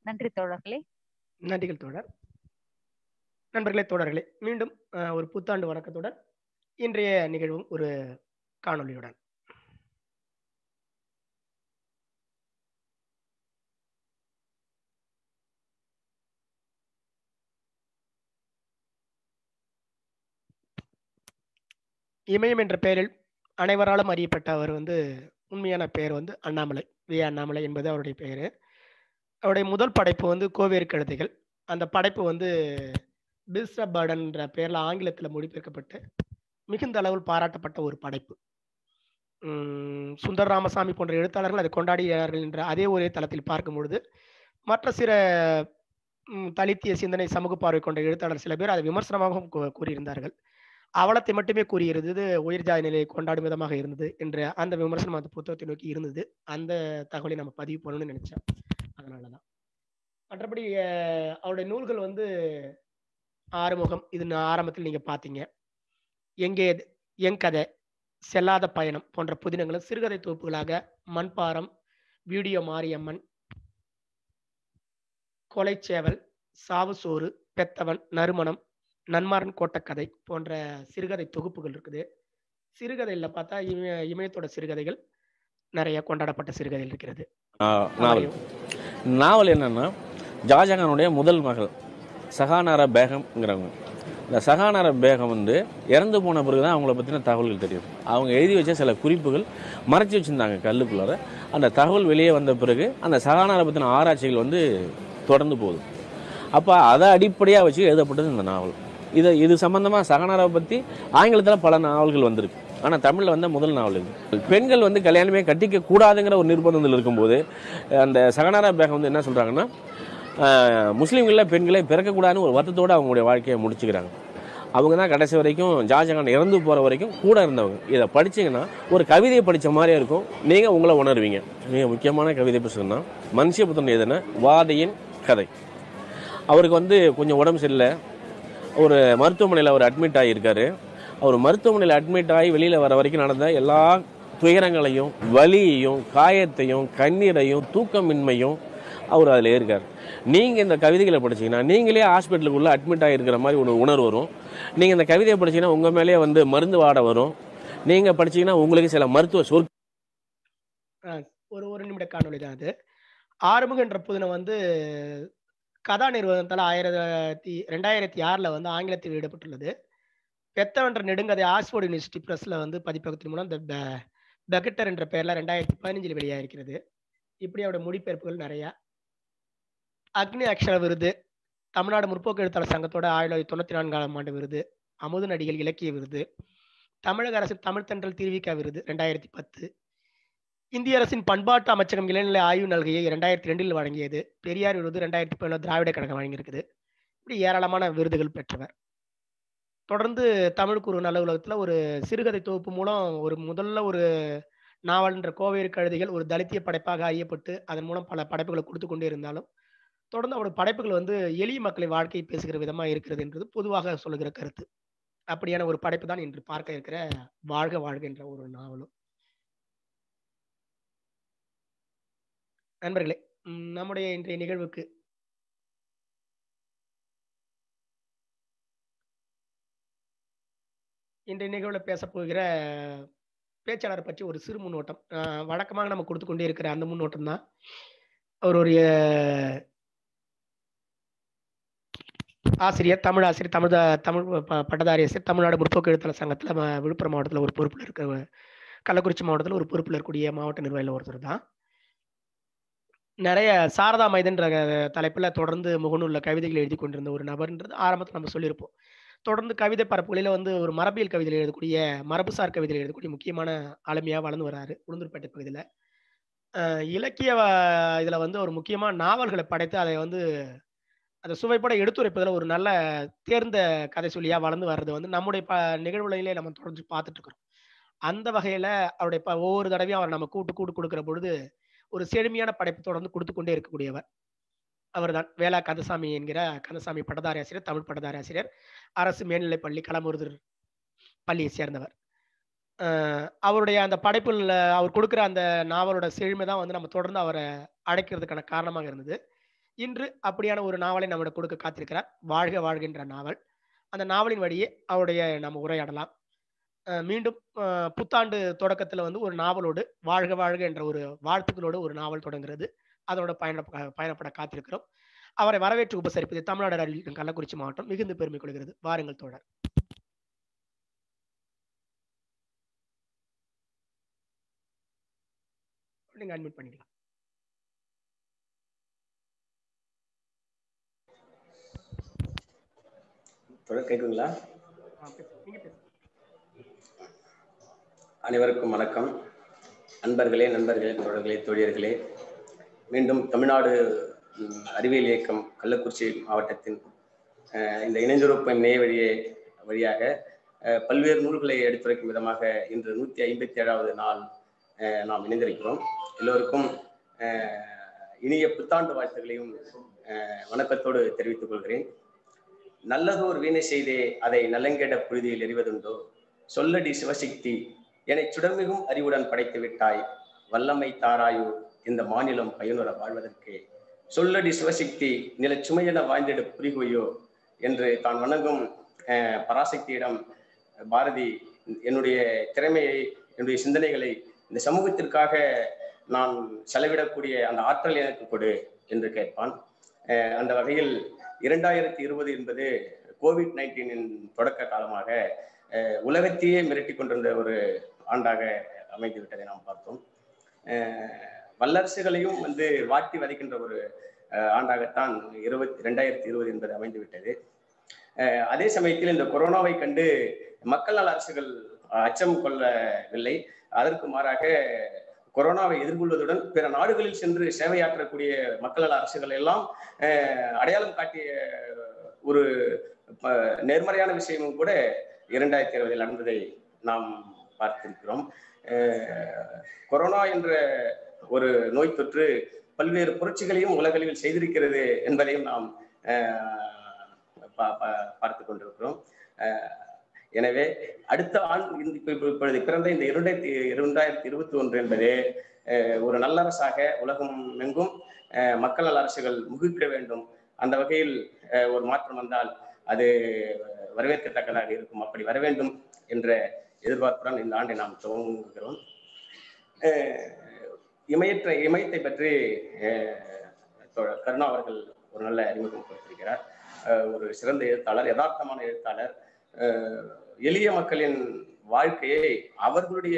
நன்றி தோழர்களே நன்றிகள் தோழர் நண்பர்களே தோழர்களே மீண்டும் அஹ், ஒரு புத்தாண்டு வணக்கத்துடன் இன்றைய நிகழ்வும் ஒரு காணொளியுடன் இமயம் என்ற பெயரில் அனைவராலும் அறியப்பட்ட அவர் வந்து உண்மையான பெயர் வந்து அண்ணாமலை வி அண்ணாமலை என்பது அவருடைய பெயர் அவருடைய முதல் படைப்பு வந்து கோவேறு கழுதைகள் அந்த படைப்பு வந்து பிஸ்ர பர்டன்ன்ற பெயரில் ஆங்கிலத்தில் மொழிபெயர்க்கப்பட்டு மிகுந்த அளவில் பாராட்டப்பட்ட ஒரு படைப்பு உம் சுந்தர் ராமசாமி போன்ற எழுத்தாளர்கள் அதை கொண்டாடினார்கள் என்ற அதே ஒரே தளத்தில் பார்க்கும் பொழுது மற்ற சில உம், தலித்திய சிந்தனை சமூக பார்வை கொண்ட எழுத்தாளர் சில பேர் அதை விமர்சனமாகவும் கூ- கூறியிருந்தார்கள் அவலத்தை மட்டுமே கூறியிருந்தது உயர் ஜாதி நிலையை கொண்டாடும் விதமாக இருந்தது என்ற அந்த விமர்சனம் அந்த புத்தகத்தை நோக்கி இருந்தது அந்த தகவலை நம்ம பதிவு பண்ணணும்னு நினைச்சேன் அதனால தான் மற்றபடி அஹ், அவருடைய நூல்கள் வந்து ஆறுமுகம் இது நான் ஆரம்பத்தில் நீங்க பார்த்தீங்க எங்கே இது? என் கதை செல்லாத பயணம் போன்ற புதினங்களும் சிறுகதை தொகுப்புகளாக மண்பாரம் வீடியோ மாரியம்மன் கொலைச்சேவல் சாவுசோறு பெத்தவன் நறுமணம் நன்மாரன் கோட்டக்கதை போன்ற சிறுகதை தொகுப்புகள் இருக்குது சிறுகதையில் பார்த்தா இமய இமயத்தோட சிறுகதைகள் நிறைய கொண்டாடப்பட்ட சிறுகதைகள் இருக்கிறது ஆ- நாவல் நாவல் என்னன்னா ஷாஜகானுடைய முதல் மகள் சஹானாரா பேகம்ங்கிறவங்க இந்த சஹானாரா பேகம் வந்து இறந்து போன பிறகு தான் அவங்கள பற்றின தகவல்கள் தெரியும் அவங்க எழுதி வச்ச சில குறிப்புகள் மறைச்சி வச்சுருந்தாங்க கல்லுக்குள்ளார அந்த தகவல் வெளியே வந்த பிறகு அந்த சஹானாரை பற்றின ஆராய்ச்சிகள் வந்து தொடர்ந்து போகுது அப்போ அதை அடிப்படையாக வச்சு எழுதப்பட்டது இந்த நாவல் இது இது சம்மந்தமாக சகனாராவை பற்றி ஆங்கிலத்தில் பல நாவல்கள் வந்திருக்கு ஆனால் தமிழில் வந்த முதல் நாவல் இது பெண்கள் வந்து கல்யாணமே கட்டிக்க கூடாதுங்கிற ஒரு நிர்பந்தத்தில் இருக்கும்போது அந்த சகனாரா பேகம் வந்து என்ன சொல்கிறாங்கன்னா முஸ்லீம்களில் பெண்களே பிறக்கக்கூடாதுன்னு ஒரு வருத்தத்தோடு அவங்களுடைய வாழ்க்கையை முடிச்சுக்கிறாங்க அவங்க தான் கடைசி வரைக்கும் ஷாஜகான் இறந்து போகிற வரைக்கும் கூட இருந்தவங்க இதை படிச்சீங்கன்னா ஒரு கவிதையை படித்த மாதிரியே இருக்கும் நீங்கள் உங்களை உணர்வீங்க மிக முக்கியமான கவிதை புத்தகம்னா மனுஷபுத்தன் எதுனா வாதையின் கதை அவருக்கு வந்து கொஞ்சம் உடம்பு சரியில்லை ஒரு மருத்துவமனையில் அவர் அட்மிட் ஆகியிருக்காரு அவர் மருத்துவமனையில் அட்மிட் ஆகி வெளியில் வர வரைக்கும் நடந்த எல்லா துயரங்களையும் வலியையும் காயத்தையும் கண்ணீரையும் தூக்கமின்மையும் அவர் அதில் இருக்கார் நீங்கள் இந்த கவிதைகளை படிச்சீங்கன்னா நீங்களே ஹாஸ்பிட்டலுக்குள்ளே அட்மிட் ஆகிருக்கிற மாதிரி ஒரு உணர்வு வரும் நீங்கள் இந்த கவிதையை படிச்சீங்கன்னா உங்கள் மேலேயே வந்து மருந்து வாட வரும் நீங்கள் படிச்சீங்கன்னா உங்களுக்கு சில மருத்துவ சொற் ஒரு ஒரு நிமிட காணொளி தான் அது ஆறுமுகம் என்ற புதினம் வந்து கதா நிறுவனத்தால் ஆயிரத்தி ரெண்டாயிரத்தி ஆறில் வந்து ஆங்கிலத்தில் வெளியிடப்பட்டுள்ளது பெத்தவன்ற நெடுங்கதை ஆக்ஸ்போர்ட் யூனிவர்சிட்டி ப்ரெஸ்ஸில் வந்து பதிப்பகத்தின் மூலம் இந்த பெகட்டர் என்ற பெயரில் ரெண்டாயிரத்தி பதினஞ்சில் வெளியாகிருக்கிறது இப்படி அவருடைய மொழிபெயர்ப்புகள் நிறையா அக்னி அக்ஷர விருது தமிழ்நாடு முற்போக்கு எழுத்தாளர் சங்கத்தோட ஆயிரத்தி தொள்ளாயிரத்தி தொண்ணூற்றி நான்காம் ஆண்டு விருது அமுது நடிகள் இலக்கிய விருது தமிழக அரசின் தமிழ் தென்றல் திருவிக்கா விருது ரெண்டாயிரத்தி பத்து இந்திய அரசின் பண்பாட்டு அமைச்சகம் இளநிலை ஆய்வு நல்கையை இரண்டாயிரத்தி ரெண்டில் வழங்கியது பெரியார் விருது ரெண்டாயிரத்தி பதினொன்று திராவிட கழகம் வழங்கியிருக்குது இப்படி ஏராளமான விருதுகள் பெற்றவர் தொடர்ந்து தமிழ் குறு நல்ல உலகத்துல ஒரு சிறுகதை தொகுப்பு மூலம் ஒரு முதல்ல ஒரு நாவல்ன்ற கோவேறு கழுதைகள் ஒரு தலித்திய படைப்பாக அறியப்பட்டு அதன் மூலம் பல படைப்புகளை கொடுத்து கொண்டே இருந்தாலும் தொடர்ந்து அவருடைய படைப்புகள் வந்து எளிய மக்களின் வாழ்க்கையை பேசுகிற விதமா இருக்கிறது என்றது பொதுவாக சொல்லுகிற கருத்து அப்படியான ஒரு படைப்பு தான் இன்று பார்க்க இருக்கிற வாழ்க வாழ்க என்ற ஒரு நாவலும் நண்பர்களே ம், நம்முடைய இன்றைய நிகழ்வுக்கு இன்றைய நிகழ்வில் பேசப் போகிற பேச்சாளரை பற்றி ஒரு சிறு முன்னோட்டம் அஹ், வழக்கமாக நம்ம கொடுத்து கொண்டே இருக்கிற அந்த முன்னோட்டம் தான் அவருடைய ஆசிரியர் தமிழ் ஆசிரியர் தமிழ் த- தமிழ் ப- பட்டதாரி ஆசிரியர் தமிழ்நாடு முற்போக்கு எழுத்தாளர் சங்கத்தில் விழுப்புரம் மாவட்டத்தில் ஒரு பொறுப்பில் இருக்க கள்ளக்குறிச்சி மாவட்டத்தில் ஒரு பொறுப்பில் இருக்கக்கூடிய மாவட்ட நிர்வாகியில் ஒருத்தர் தான் நிறைய சாரதா மைதன்ற தலைப்பில் தொடர்ந்து முகநூலில் கவிதைகள் எழுதி கொண்டிருந்த ஒரு நபர்ன்றது ஆரம்பத்தில் நம்ம சொல்லியிருப்போம் தொடர்ந்து கவிதை பரப்புகளில் வந்து ஒரு மரபியல் கவிதைகள் எழுதக்கூடிய மரபுசார் கவிதைகள் எழுதக்கூடிய முக்கியமான ஆளுமையாக வளர்ந்து வராரு உளுந்தூர்பேட்டை பகுதியில் இலக்கிய இதில் வந்து ஒரு முக்கியமாக நாவல்களை படைத்து அதை வந்து அதை சுவைப்பட எடுத்துரைப்பதில் ஒரு நல்ல தேர்ந்த கதை சொல்லியாக வளர்ந்து வர்றது வந்து நம்முடைய ப நிகழ்வுகளிலே நம்ம தொடர்ந்து பார்த்துட்டு இருக்கிறோம் அந்த வகையில் அவருடைய ப ஒவ்வொரு தடவையும் அவர் நம்ம கூட்டு கூட்டு கொடுக்குற பொழுது ஒரு செழுமையான படைப்பு தொடர்ந்து கொடுத்து கொண்டே இருக்கக்கூடியவர் அவர்தான் வேளா கந்தசாமி என்கிற கந்தசாமி பட்டதாரி ஆசிரியர் தமிழ் பட்டதாரி ஆசிரியர் அரசு மேல்நிலைப் பள்ளி களமுருதர் பள்ளியை சேர்ந்தவர் அஹ் அவருடைய அந்த படைப்பில் அவர் கொடுக்குற அந்த நாவலோட செழுமை தான் வந்து நம்ம தொடர்ந்து அவரை அழைக்கிறதுக்கான காரணமாக இருந்தது இன்று அப்படியான ஒரு நாவலை நம்மிடம் கொடுக்க காத்திருக்கிறார் வாழ்க வாழ்கின்ற நாவல் அந்த நாவலின் வழியே அவருடைய நம்ம உரையாடலாம் அஹ் மீண்டும் அஹ் புத்தாண்டு தொடக்கத்துல வந்து ஒரு நாவலோடு வாழ்க வாழ்க என்ற ஒரு வாழ்த்துக்களோடு ஒரு நாவல் தொடங்குகிறது அதோட பயண பயணப்பட காத்திருக்கிறோம் அவரை வரவேற்று உபசரிப்பது தமிழ்நாடு அறிவிக்கும் கள்ளக்குறிச்சி மாவட்டம் மிகுந்த பெருமை கொள்கிறது வாருங்கள் தோழர் நீங்க அட்மிட் பண்ணிக்கலாம் தொடர் கேட்குங்களா ஆ, பேசுங்க. நீங்க பேசுங்க. அனைவருக்கும் வணக்கம் அன்பர்களே நண்பர்களே தோழர்களே தோழியர்களே மீண்டும் தமிழ்நாடு ம், அறிவியல் இயக்கம் கள்ளக்குறிச்சி மாவட்டத்தின் அஹ், இந்த இணைந்துறுப்பு இணைய வழியே வழியாக அஹ், பல்வேறு நூல்களை எடுத்துரைக்கும் விதமாக இன்று நூற்றி ஐம்பத்தி ஏழாவது நாள் அஹ், நாம் இணைந்திருக்கிறோம் எல்லோருக்கும் அஹ், இனிய புத்தாண்டு வாழ்த்துக்களையும் அஹ், வணக்கத்தோடு தெரிவித்துக் கொள்கிறேன் நல்லதோர் வீணை செய்தே அதை நலங்கெட புழுதியில் எறிவதுண்டோ சொல்லடி சிவசக்தி என்னை சுடர்மிகும் அறிவுடன் படைத்து விட்டாய் வல்லமை தாராயு இந்த மாநிலம் பயனுற வாழ்வதற்கு சொல்லடி சிவசக்தி நில சுமையென வாழ்ந்திட புரிகுவையோ என்று தான் வணங்கும் அஹ், பராசக்தியிடம் பாரதி என்னுடைய திறமையை என்னுடைய சிந்தனைகளை இந்த சமூகத்திற்காக நான் செலவிடக்கூடிய அந்த ஆற்றல் எனக்கு கொடு என்று கேட்பான் அஹ், அந்த வகையில் இரண்டாயிரத்தி இருபது என்பது கோவிட் நைன்டீனின் தொடக்க காலமாக அஹ், உலகத்தையே மிரட்டி கொண்டிருந்த ஒரு ஆண்டாக அமைந்து விட்டதை நாம் பார்த்தோம் அஹ், வல்லரசுகளையும் வந்து வாட்டி வதைக்கின்ற ஒரு அஹ், ஆண்டாகத்தான் இருபத்தி ரெண்டாயிரத்தி இருபது என்பது அமைந்து விட்டது அஹ், அதே சமயத்தில் இந்த கொரோனாவை கண்டு மக்கள் நல அரசுகள் அஹ், அச்சம் கொள்ளவில்லை அதற்கு மாறாக கொரோனாவை எதிர்கொள்வதுடன் பிற நாடுகளில் சென்று சேவையாற்றக்கூடிய மக்கள் நல அரசுகள் எல்லாம் அஹ், அடையாளம் காட்டிய ஒரு ப- நேர்மறையான விஷயமும் கூட இரண்டாயிரத்தி இருபதில் நடந்ததை நாம் பார்த்திருக்கிறோம் அஹ், கொரோனா என்ற ஒரு நோய் தொற்று பல்வேறு புரட்சிகளையும் உலகளவில் செய்திருக்கிறது என்பதையும் நாம் அஹ், பா- பா- பார்த்து கொண்டிருக்கிறோம் அஹ், எனவே அடுத்த ஆண்டு இந்த இப்ப- இப்ப- இப்பொழுது பிறந்த இந்த இரண்டாயிரத்தி இரண்டாயிரத்தி இருபத்தி ஒன்று என்பது அஹ், ஒரு நல்லரசாக உலகம் எங்கும் அஹ், மக்கள் நல அரசுகள் முகிக்க வேண்டும் அந்த வகையில் அஹ், ஒரு மாற்றம் வந்தால் அது வரவேற்கத்தக்கதாக இருக்கும் அப்படி வர வேண்டும் என்ற எதிர்பார்ப்புடன் இந்த ஆண்டை நாம் துவங்குகிறோம் அஹ், இமயற்ற இமயத்தை பற்றி அஹ், தோழர் கருணா அவர்கள் ஒரு நல்ல அறிமுகம் கொடுத்திருக்கிறார் அஹ், ஒரு சிறந்த எழுத்தாளர் யதார்த்தமான எழுத்தாளர் அஹ், எளிய மக்களின் வாழ்க்கையை அவர்களுடைய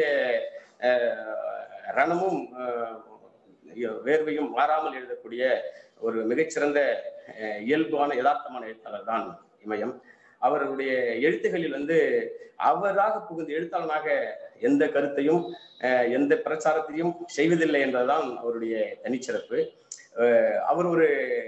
அஹ், ரணமும் அஹ், வேர்வையும் மாறாமல் எழுதக்கூடிய ஒரு மிகச்சிறந்த அஹ், இயல்பான யதார்த்தமான எழுத்தாளர் தான் இமயம் அவர்களுடைய எழுத்துகளில் வந்து அவராக புகுந்த எழுத்தாளனாக எந்த கருத்தையும் அஹ், எந்த பிரச்சாரத்தையும் செய்வதில்லை என்பதுதான் அவருடைய தனிச்சிறப்பு அஹ், அவர் ஒரு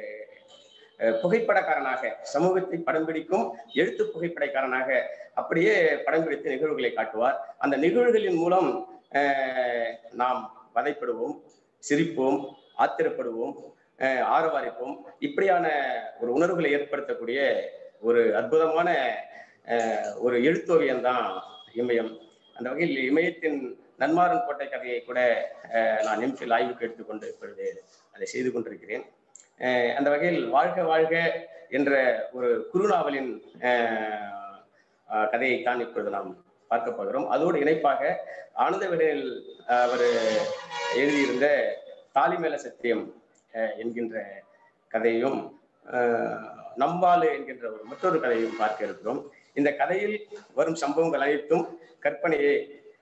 அஹ், புகைப்படக்காரனாக சமூகத்தை படம் பிடிக்கும் எழுத்து புகைப்படக்காரனாக அப்படியே படம் பிடித்து நிகழ்வுகளை காட்டுவார் அந்த நிகழ்வுகளின் மூலம் அஹ், நாம் வதைப்படுவோம் சிரிப்போம் ஆத்திரப்படுவோம் அஹ், ஆரவாரிப்போம் இப்படியான ஒரு உணர்வுகளை ஏற்படுத்தக்கூடிய ஒரு அற்புதமான அஹ், ஒரு எழுத்தோவியம் தான் இமயம் அந்த வகையில் இமயத்தின் நன்மாரன் கோட்டை கதையை கூட அஹ், நான் எம்ஃபில் ஆய்வுக்கு எடுத்துக்கொண்டு இப்பொழுது அதை செய்து கொண்டிருக்கிறேன் அஹ், அந்த வகையில் வாழ்க வாழ்க என்ற ஒரு குறுநாவலின் அஹ், அஹ், கதையைத்தான் இப்பொழுது நாம் பார்க்க போகிறோம் அதோடு இணைப்பாக ஆனந்த விடையில் அவர் எழுதியிருந்த தாலி மேல சத்தியம் அஹ், என்கின்ற கதையும் அஹ், நம்பாலு என்கின்ற ஒரு மற்றொரு கதையும் பார்க்க இருக்கிறோம் இந்த கதையில் வரும் சம்பவங்கள் அனைத்தும் கற்பனையே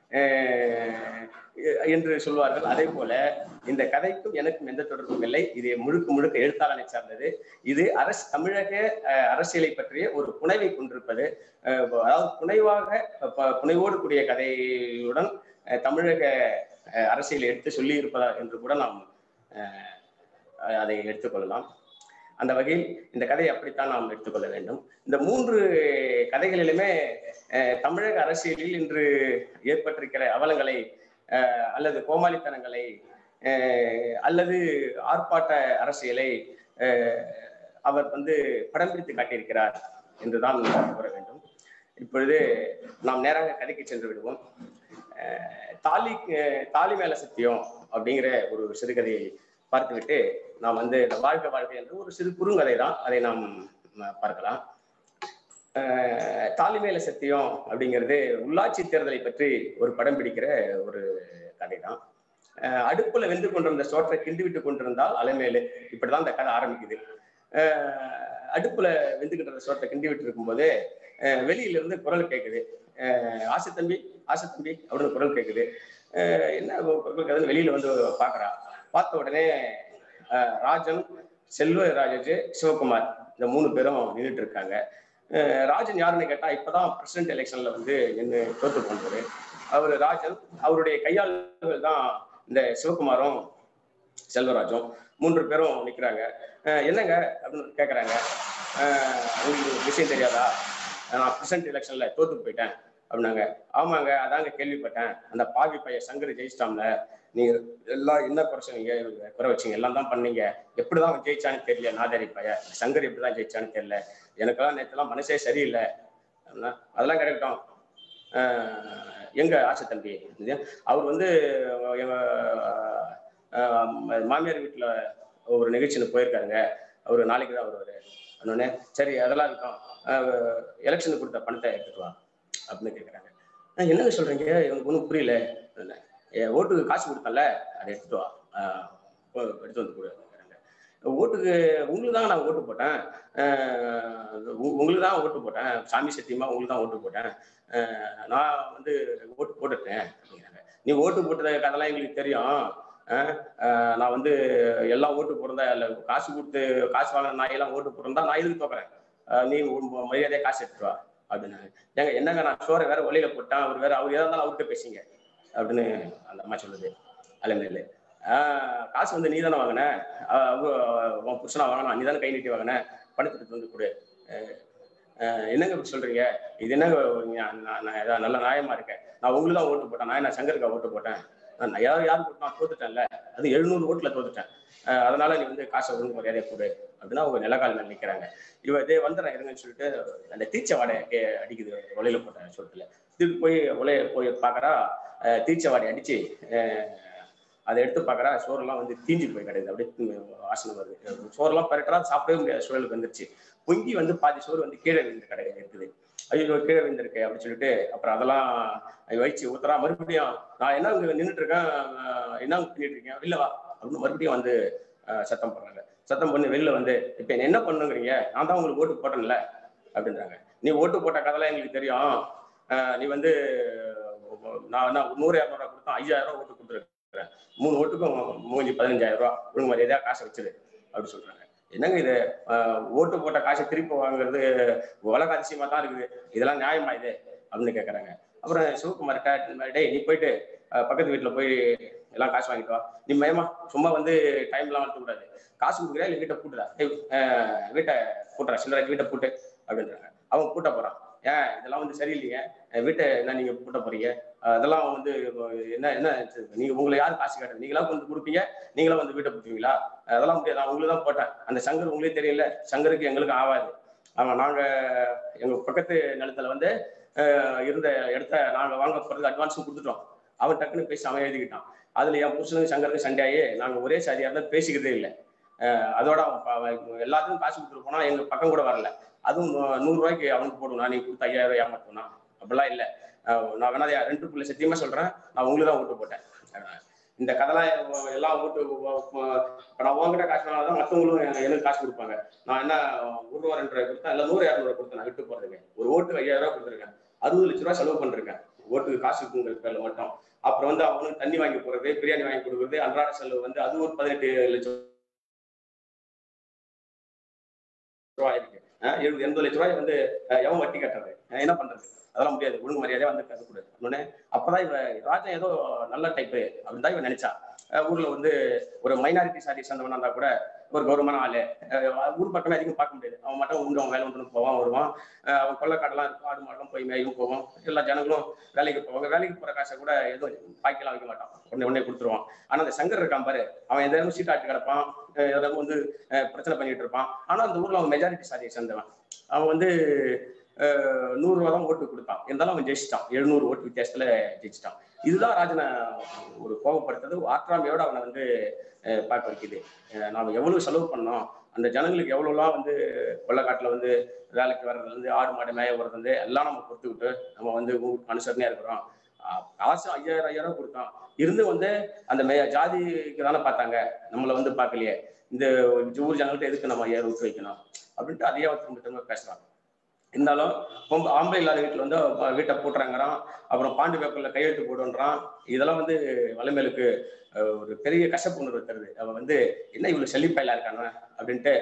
அஹ், என்று சொல்வார்கள் அதே போல இந்த கதைக்கும் எனக்கும் எந்த தொடர்பும் இல்லை இது முழுக்க முழுக்க எழுத்தாளனை சார்ந்தது இது அரசு தமிழக அஹ், அரசியலை பற்றிய ஒரு புனைவை கொண்டிருப்பது அஹ், அதாவது புனைவாக ப- புனைவோடு கூடிய கதையுடன் அஹ், தமிழக அஹ், அரசியலை எடுத்து சொல்லி இருப்பதா என்று கூட நாம் அஹ், அதை எடுத்துக்கொள்ளலாம் அந்த வகையில் இந்த கதையை அப்படித்தான் நாம் எடுத்துக்கொள்ள வேண்டும் இந்த மூன்று கதைகளிலுமே அஹ், தமிழக அரசியலில் இன்று ஏற்பட்டிருக்கிற அவலங்களை அஹ், அல்லது கோமாளித்தனங்களை அஹ், அல்லது ஆர்ப்பாட்ட அரசியலை அஹ், அவர் வந்து படம் பிடித்து காட்டியிருக்கிறார் என்றுதான் கூற வேண்டும் இப்பொழுது நாம் நேராக கதைக்கு சென்று விடுவோம் அஹ், தாலி அஹ், தாலி மேல சத்தியம் அப்படிங்கிற ஒரு சிறுகதையை பார்த்துவிட்டு நாம் வந்து இந்த வாழ்க்கை வாழ்க்கை என்று ஒரு சிறு குறுங்கதை தான் அதை நாம் ம, பார்க்கலாம் அஹ், தாலிமேல சத்தியம் அப்படிங்கிறது உள்ளாட்சி தேர்தலை பற்றி ஒரு படம் பிடிக்கிற ஒரு கதை தான் அஹ், அடுப்புல வெந்து கொண்டிருந்த சோற்றை கிண்டி விட்டு கொண்டிருந்தால் அலைமேலு இப்படிதான் இந்த கதை ஆரம்பிக்குது அஹ், அடுப்புல வெந்துகிட்டு இருந்த சோற்றை கிண்டி விட்டு இருக்கும்போது அஹ், வெளியில இருந்து குரல் கேட்குது அஹ், ஆசை தம்பி ஆசை தம்பி அப்படின்னு குரல் கேட்குது அஹ், என்ன குரல் கேட்குதுன்னு வெளியில வந்து பாக்குறா பார்த்த உடனே அஹ், ராஜன் செல்வராஜு சிவகுமார் இந்த மூணு பேரும் நின்றுட்டு இருக்காங்க அஹ், ராஜன் யாருன்னு கேட்டா இப்பதான் பிரசிடென்ட் எலெக்ஷன்ல வந்து என்ன தோத்து போனது அவர் ராஜன் அவருடைய கையாளர்கள் தான் இந்த சிவகுமாரும் செல்வராஜும் மூன்று பேரும் நிக்கிறாங்க அஹ், என்னங்க அப்படின்னு கேக்குறாங்க அஹ், உங்களுக்கு ஒரு விஷயம் தெரியாதா நான் பிரசிடென்ட் எலெக்ஷன்ல தோத்து போயிட்டேன் அப்படின்னாங்க ஆமாங்க அதாங்க கேள்விப்பட்டேன் அந்த பாவி பையன் சங்கர் ஜெயிச்சிட்டாம்ல நீங்க எல்லாம் என்ன குறை சொன்னீங்க குறை வச்சீங்க எல்லாம் தான் பண்ணீங்க எப்படிதான் அவன் ஜெயிச்சான்னு தெரியல நாதாரி பையன் சங்கர் எப்படிதான் ஜெயிச்சான்னு தெரியல எனக்கெல்லாம் நேற்றுலாம் மனசே சரியில்லை அப்படின்னா, அதெல்லாம் கிடைக்கட்டும் ஆஹ் எங்க ஆசை தம்பி இது, அவர் வந்து எங்க ஆஹ் மாமியார் வீட்டுல ஒரு நிகழ்ச்சியில் போயிருக்காருங்க அவர் நாளைக்கு தான் வருவாரு அதனே சரி அதெல்லாம் இருக்கும் எலெக்ஷனுக்கு கொடுத்த பணத்தை எடுத்துட்டு வா அப்படின்னு கேட்குறாங்க என்னங்க சொல்றீங்க எனக்கு ஒன்றும் புரியல அப்படின்னேன். என் ஓட்டுக்கு காசு கொடுத்தல அதை எடுத்துட்டு வா ஆஹ் போ- எடுத்து வந்து கொடு அப்படிங்கிறாங்க. ஓட்டுக்கு உங்களுக்கு தான் நான் ஓட்டு போட்டேன் ஆஹ் உ- உங்களுக்கு தான் ஓட்டு போட்டேன் சாமி சத்தியமா உங்களுக்கு தான் ஓட்டு போட்டேன் ஆஹ் நான் வந்து ஓட்டு போட்டுட்டேன் அப்படிங்கிறாங்க நீ ஓட்டு போட்டத கதெல்லாம் எங்களுக்கு தெரியும் ஆஹ் ஆஹ் நான் வந்து எல்லாம் ஓட்டு போடுறதா இல்லை காசு கொடுத்து காசு வாங்கின நாயெல்லாம் ஓட்டு போடுறதா நான் எதுக்கு தோக்குறேன் ஆஹ் நீ உன் மரியாதையா காசு எடுத்துட்டு வா அப்படின்னாங்க ஏங்க என்னங்க நான் சோறை வேற வழியில போட்டேன் அவர் வேற அவர் ஏதா இருந்தாலும் அவர்கிட்ட பேசிங்க அப்படின்னு அந்த அம்மா சொல்லுது அலைமையில ஆஹ் காசு வந்து நீ தானே வாங்கின ஆஹ் அவங்க உன் புருஷனா வாங்கினா நீ தானே கை நீட்டி வாங்கின பணத்தை எடுத்து வந்து கொடு ஆஹ் ஆஹ் என்னங்க இப்படி சொல்றீங்க இது என்னங்க நான் நான் நான் ஏதாவது நல்ல நியாயமா இருக்கேன் நான் உங்களுக்கு தான் ஓட்டு போட்டேன் நான் என்ன சங்கருக்கா ஓட்டு போட்டேன் நான் யார் யாரு போட்டு நான் தோத்துட்டேன்ல அது எழுநூறு ஓட்டுல தோத்துட்டேன் ஆஹ் அதனால நீ வந்து காசை வந்து மரியாதையை கொடு அப்படின்னா அவங்க நிலக்கால மேல நிக்கிறாங்க இவ இதே வந்துடுறேன் இருங்கன்னு சொல்லிட்டு அந்த தீச்ச வாடை கே- அடிக்குது உலையில போட்ட சொல்லிட்டுல திருப்பி போய் உலைய போய் பாக்குறா அஹ் தீச்ச வாடை அடிச்சு அஹ் அதை எடுத்து பாக்குறா சோறெல்லாம் வந்து தீஞ்சு போய் கிடக்குது அப்படியே வாசனை வருது சோறெல்லாம் பரட்டா சாப்பிடவே முடியாத சூழலுக்கு வந்துருச்சு பொங்கி வந்து பாதி சோறு வந்து கீழே விழுந்து கடை இருக்குது ஐயோ கீழே விழுந்திருக்கு அப்படின்னு சொல்லிட்டு அப்புறம் அதெல்லாம் வச்சு ஊத்துறா மறுபடியும் நான் என்ன இங்க நின்றுட்டு இருக்கேன் அஹ் என்ன பண்ணிட்டு இருக்கேன் வெளில வா அப்படின்னு மறுபடியும் வந்து அஹ் சத்தம் போடுறாங்க சத்தம் பண்ணி வெளில வந்து இப்ப என்ன என்ன பண்ணுங்கிறீங்க நான் தான் உங்களுக்கு ஓட்டு போட்டேன்ல அப்படின்றாங்க நீ ஓட்டு போட்ட கதைலாம் எங்களுக்கு தெரியும் அஹ் நீ வந்து நான் என்ன நூறு இரநூறுவா கொடுத்தா ஐயாயிரம் ரூபா ஓட்டு கொடுத்துருக்கேன் மூணு ஓட்டுக்கும் மூஞ்சி பதினஞ்சாயிரம் ரூபா ஒழுங்கு மரியாதையா காசை வச்சிரு அப்படின்னு சொல்றாங்க என்னங்க இது அஹ் ஓட்டு போட்ட காசை திருப்பி வாங்குறது உலக அதிசயமா தான் இருக்குது இதெல்லாம் நியாயமா இது அப்படின்னு கேக்குறாங்க அப்புறம் சிவகுமார்கிட்ட டேய் நீ போயிட்டு அஹ் பக்கத்து வீட்டுல போய் எல்லாம் காசு வாங்கிட்டு வா நீ மயமா சும்மா வந்து டைம்லாம் எடுத்து கூடாது காசு கொடுக்குறியா இல்லை வீட்டை பூட்டுடா டேய், அஹ் வீட்டை பூட்டுறா சில்லறை வீட்டை பூட்டு அப்படின்றாங்க அவன் பூட்ட போறான் ஏன் இதெல்லாம் வந்து சரியில்லைங்க அஹ் வீட்டை என்ன நீங்க பூட்ட போறீங்க அஹ் அதெல்லாம் வந்து என்ன என்ன நீங்க உங்களை யார் காசு கேட்டது நீங்களா வந்து கொடுப்பீங்க நீங்களா வந்து வீட்டை பூட்டுவீங்களா அதெல்லாம் முடியாது நான் உங்களுக்கு தான் போட்டேன் அந்த சங்கர் உங்களே தெரியல சங்கருக்கு எங்களுக்கு ஆகாது ஆமா நாங்க எங்க பக்கத்து நிலத்துல வந்து அஹ், இருந்த இடத்த நாங்க வாங்க போறது அட்வான்ஸும் கொடுத்துட்டோம் அவன் டக்குன்னு பேசி அவன் எழுதிக்கிட்டான் அதுல என் புருஷனுக்கு சங்கருக்கு சண்டையாகி நாங்க ஒரே சாதியா இருந்தா பேசிக்கிறதே இல்லை அஹ், அதோட அவன் ப- அவன் எல்லாத்துக்கும் காசு கொடுத்துட்டு போனா எங்க பக்கம் கூட வரல அதுவும் நூ- நூறு ரூபாய்க்கு அவனுக்கு போடுவேன் நீ கொடுத்த ஐயாயிரம் ரூபாய் ஏமாத்துனா அப்படிலாம் இல்லை நான் வேணா அதை ரெண்டு புள்ளி சத்தியமா சொல்றேன் நான் உங்களுக்கு தான் ஓட்டு போட்டேன் அஹ், இந்த கதைலாம் எல்லாம் ஓட்டு இப்போ நான் உங்ககிட்ட காசு வாங்கினா மற்றவங்களும் எனக்கு காசு கொடுப்பாங்க நான் என்ன ஒரு ரூபா ரெண்டு ரூபாய் கொடுத்தேன் இல்லை நூறு இரநூறு கொடுத்தேன் நான் விட்டு போறதுக்கு ஒரு ஓட்டுக்கு ஐயாயிரம் ரூபாய் கொடுத்துருக்கேன் அறுபது லட்ச ரூபாய் செலவு பண்ணிருக்கேன் ஓட்டுக்கு காசு இருக்குங்கிற பேர்ல மட்டும் அப்புறம் வந்து அவனுக்கு தண்ணி வாங்கி போடுறது பிரியாணி வாங்கி கொடுக்குறது அன்றாட செலவு வந்து அது ஒரு பதினெட்டு லட்சம் ரூபாய் இருக்கு அஹ் எழுபது எண்பது லட்ச ரூபாய் வந்து அஹ் எவன் வட்டி கட்டுறது அஹ் என்ன பண்றது அதெல்லாம் முடியாது ஒழுங்கு மரியாதையா வந்து கற்றுக்கூடாது இன்னொன்னு அப்பதான் இவ ராஜா ஏதோ நல்ல டைப்பு அப்படின்னு தான் இவன் நினைச்சா அஹ் ஊர்ல வந்து ஒரு மைனாரிட்டி சாதி சேர்ந்தவனா இருந்தா கூட ஒரு கௌரவமான ஆளு அஹ் ஊர் பக்கமே அதிகம் பார்க்க முடியாது அவன் மட்டும் உண்டு அவன் வேலை உண்டு போவான் வருவான் அஹ் அவன் கொள்ளக்காடெல்லாம் இருக்கும் ஆடு மாடெல்லாம் போய் மேயும் போவோம் எல்லா ஜனங்களும் வேலைக்கு போவாங்க வேலைக்கு போற காசை கூட எதுவும் பாக்கிலாம் வைக்க மாட்டான் உடனே உடனே கொடுத்துருவான் ஆனா அந்த சங்கர் இருக்கான் பாரு அவன் எதாவது சீட்டாட்டு கிடப்பான் அஹ் எதாவது வந்து அஹ் பிரச்சனை பண்ணிட்டு இருப்பான் ஆனா அந்த ஊர்ல அவன் மெஜாரிட்டி சாதியை சேர்ந்தவன் அவன் வந்து அஹ், நூறு ரூபா தான் ஓட்டு கொடுத்தான் இருந்தாலும் அவன் ஜெயிச்சிட்டான் எழுநூறு ஓட்டு வித்தியாசத்துல ஜெயிச்சிட்டான் இதுதான் ராஜனை ஒரு கோபப்படுத்துறது ஆற்றாமையோட அவனை வந்து அஹ், பார்க்க வைக்குது அஹ், நாம எவ்வளவு செலவு பண்ணோம் அந்த ஜனங்களுக்கு எவ்வளவுலாம் வந்து கொள்ளக்காட்டுல வந்து வேலைக்கு வர்றது வந்து ஆடு மாடு மேய வர்றது வந்து எல்லாம் நம்ம கொடுத்துக்கிட்டு நம்ம வந்து ஊருக்கு அனுசரணையா இருக்கிறோம் ஆஹ் காசு ஐயாயிரம் ஐயாயிரம் கொடுத்தான் இருந்து வந்து அந்த மே ஜாதிக்கு தானே பார்த்தாங்க நம்மளை வந்து பார்க்கலையே இந்த ஊர் ஜனங்கள்ட்ட எதுக்கு நம்ம ஐயாயிரம் விட்டு வைக்கணும் அப்படின்ட்டு அதையே அவர் திரும்ப திரும்ப பேசுறாங்க இருந்தாலும் பொம்பை ஆம்பளை இல்லாத வீட்டில் வந்து அவ வீட்டை போட்டுறாங்கிறான் அப்புறம் பாண்டு பேப்பர்ல கையெழுத்து போடுன்றான் இதெல்லாம் வந்து வலைமேலுக்கு அஹ், ஒரு பெரிய கசப்பு உணர்வு தருது அவன் வந்து என்ன இவ்வளவு செழிப்பாயிலா இருக்கானு அப்படின்ட்டு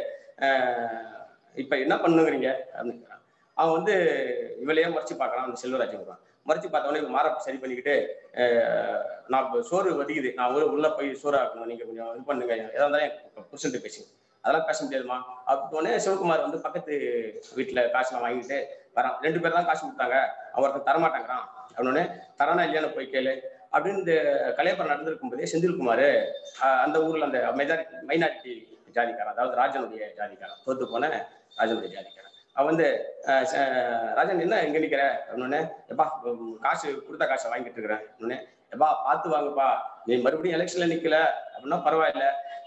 ஆஹ், இப்ப என்ன பண்ணுங்கிறீங்க அப்படின்னு கேக்குறான். அவன் வந்து இவளையே மறைச்சு பார்க்கறான் அந்த செல்வராஜன் வருவான் மறைச்சு பார்த்தவொடனே இவன் மாரப் சரி பண்ணிக்கிட்டு ஆஹ், நான் இப்ப சோறு வதிக்குது நான் உள்ள உள்ள போய் சோறு ஆக்கணும் நீங்க கொஞ்சம் இது பண்ணுங்க எதா இருந்தாலும் புருஷன்ட்டு பேசுங்க அதெல்லாம் பேச முடியாதுமா அப்படின்னே சிவகுமார் வந்து பக்கத்து வீட்டுல காசுலாம் வாங்கிட்டு வரான் ரெண்டு பேர் தான் காசு கொடுத்தாங்க அவன் ஒருத்தன் தரமாட்டாங்கிறான் அப்படின்னு தரானா இல்லையான்னு போய் கேளு அப்படின்னு இந்த கலையபுரம் நடந்திருக்கும் போதே செந்தில்குமார் அந்த ஊர்ல அந்த மெஜாரிட்டி மைனாரிட்டி ஜாதிக்காரன் அதாவது ராஜனுடைய ஜாதிக்காரன் தோத்து போன ராஜனுடைய ஜாதிக்காரன் அவன் வந்து அஹ், ச- ராஜன் என்ன எங்க நிக்கிற அப்படின்னு எப்பா உம், காசு கொடுத்த காசை வாங்கிட்டு இருக்கிறேன் அப்படின்னு எப்பா பார்த்து வாங்கப்பா நீ மறுபடியும் எலெக்ஷன்ல நிக்கல அப்படின்னா பரவாயில்ல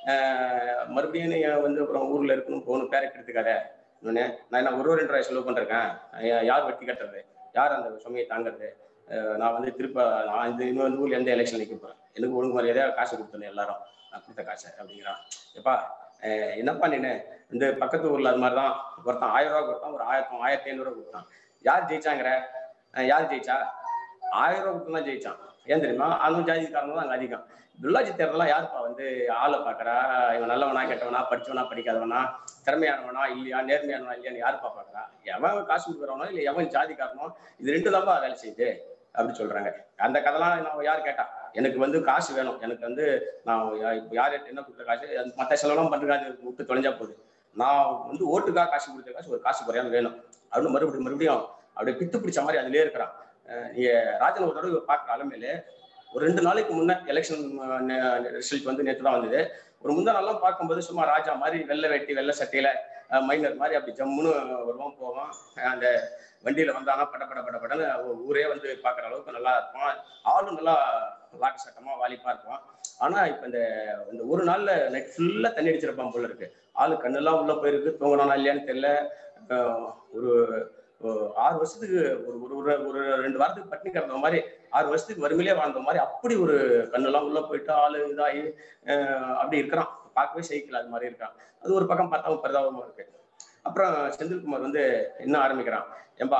அஹ், மறுபடியும் நீ வந்து அப்புறம் ஊர்ல இருக்கணும் போகணும் பேரை கெடுத்துக்காத இன்னொன்னு நான் என்ன ஒரு ரெண்டு ரூபாய் செலவு பண்ணிருக்கேன் யா- யார் வட்டி கட்டுறது யார் அந்த சுமையை தாங்குறது அஹ் நான் வந்து திருப்ப நான் இந்த இன்னும் வந்து ஊர்ல எந்த எலெக்ஷன் நிக்க போறேன் எனக்கு ஒழுங்கு மரியாதையா காசு கொடுத்தேன் எல்லாரும் நான் கொடுத்த காசை அப்படிங்கிறான் எப்பா அஹ் என்னப்பா நீனு இந்த பக்கத்து ஊர்ல அது மாதிரிதான் ஒருத்தன் ஆயிரம் ரூபாய் கொடுத்தான் ஒரு ஆயிரத்தி ஆயிரத்தி ஐநூறு ரூபாய் கொடுத்தான் யார் ஜெயிச்சாங்கிற அஹ் யார் ஜெயிச்சா ஆயிரம் ரூபாய் கொடுத்து தான் ஜெயிச்சான் ஏன் தெரியுமா அந்த ஜாதிக்காரங்க தான் அங்க அதிகம் துல்லாஜி தேர்தலாம் யாருப்பா வந்து ஆளை பாக்குறா இவன் நல்லவனா கெட்டவனா படிச்சவனா படிக்காதவனா திறமையானவனா இல்லையா நேர்மையானவனா இல்லையான்னு யாருப்பா பாக்குறா எவன் காசு கொடுக்குறவனோ இல்ல எவன் ஜாதிக்காரனோ இது ரெண்டு தான்ப்பா வேலை செய்யுது அப்படி சொல்றாங்க அந்த கதைலாம் நான் யார் கேட்டா எனக்கு வந்து காசு வேணும் எனக்கு வந்து நான் யா- இப்ப யார் என்ன கொடுத்த காசு அது மத்த செலவெல்லாம் பண்றது அது விட்டு தொலைஞ்சா போகுது நான் வந்து ஓட்டுக்காக காசு கொடுத்த காசு ஒரு காசு குறையாம வேணும் அப்படின்னு மறுபடியும் மறுபடியும் அப்படியே பித்து பிடிச்ச மாதிரி அதுலயே இருக்கிறான் அஹ் நீங்க ராஜன் ஒரு தடவை பாக்குற அலமையில ஒரு ரெண்டு நாளைக்கு முன்ன எலெக்ஷன் ரிசல்ட் வந்து நேற்று தான் வந்தது ஒரு முந்தா நாள்லாம் பார்க்கும்போது சும்மா ராஜா மாதிரி வெள்ளை வெட்டி வெள்ளை சட்டையில மைனர் மாதிரி அப்படி ஜம்முன்னு வருவான் போவான் அஹ் அந்த வண்டியில வந்தானா பட பட பட படன்னு ஊ- ஊரே வந்து பாக்குற அளவுக்கு நல்லா இருப்பான் ஆளும் நல்லா லாக்கு சட்டமா வாலிப்பா இருப்பான் ஆனா இப்ப இந்த இந்த ஒரு நாள்ல நைட் ஃபுல்லா தண்ணி அடிச்சிருப்பான் போல இருக்கு ஆளு கண்ணெல்லாம் உள்ள போயிருக்கு தூங்கினானா இல்லையான்னு தெரியல அஹ் ஒரு ஒரு ஆறு வருஷத்துக்கு ஒரு ஒரு ஒரு ஒரு ரெண்டு வாரத்துக்கு பட்டினி கிடந்த மாதிரி ஆறு வருஷத்துக்கு வறுமையிலே வாழ்ந்த மாதிரி அப்படி ஒரு கண்ணெல்லாம் உள்ள போயிட்டு ஆளு இதாகி அஹ் அப்படி இருக்கிறான் பார்க்கவே சைக்கிள் அது மாதிரி இருக்கான் அது ஒரு பக்கம் பார்த்தா பரிதாபமா இருக்கு அப்புறம் செந்தில்குமார் வந்து என்ன ஆரம்பிக்கிறான் ஏம்பா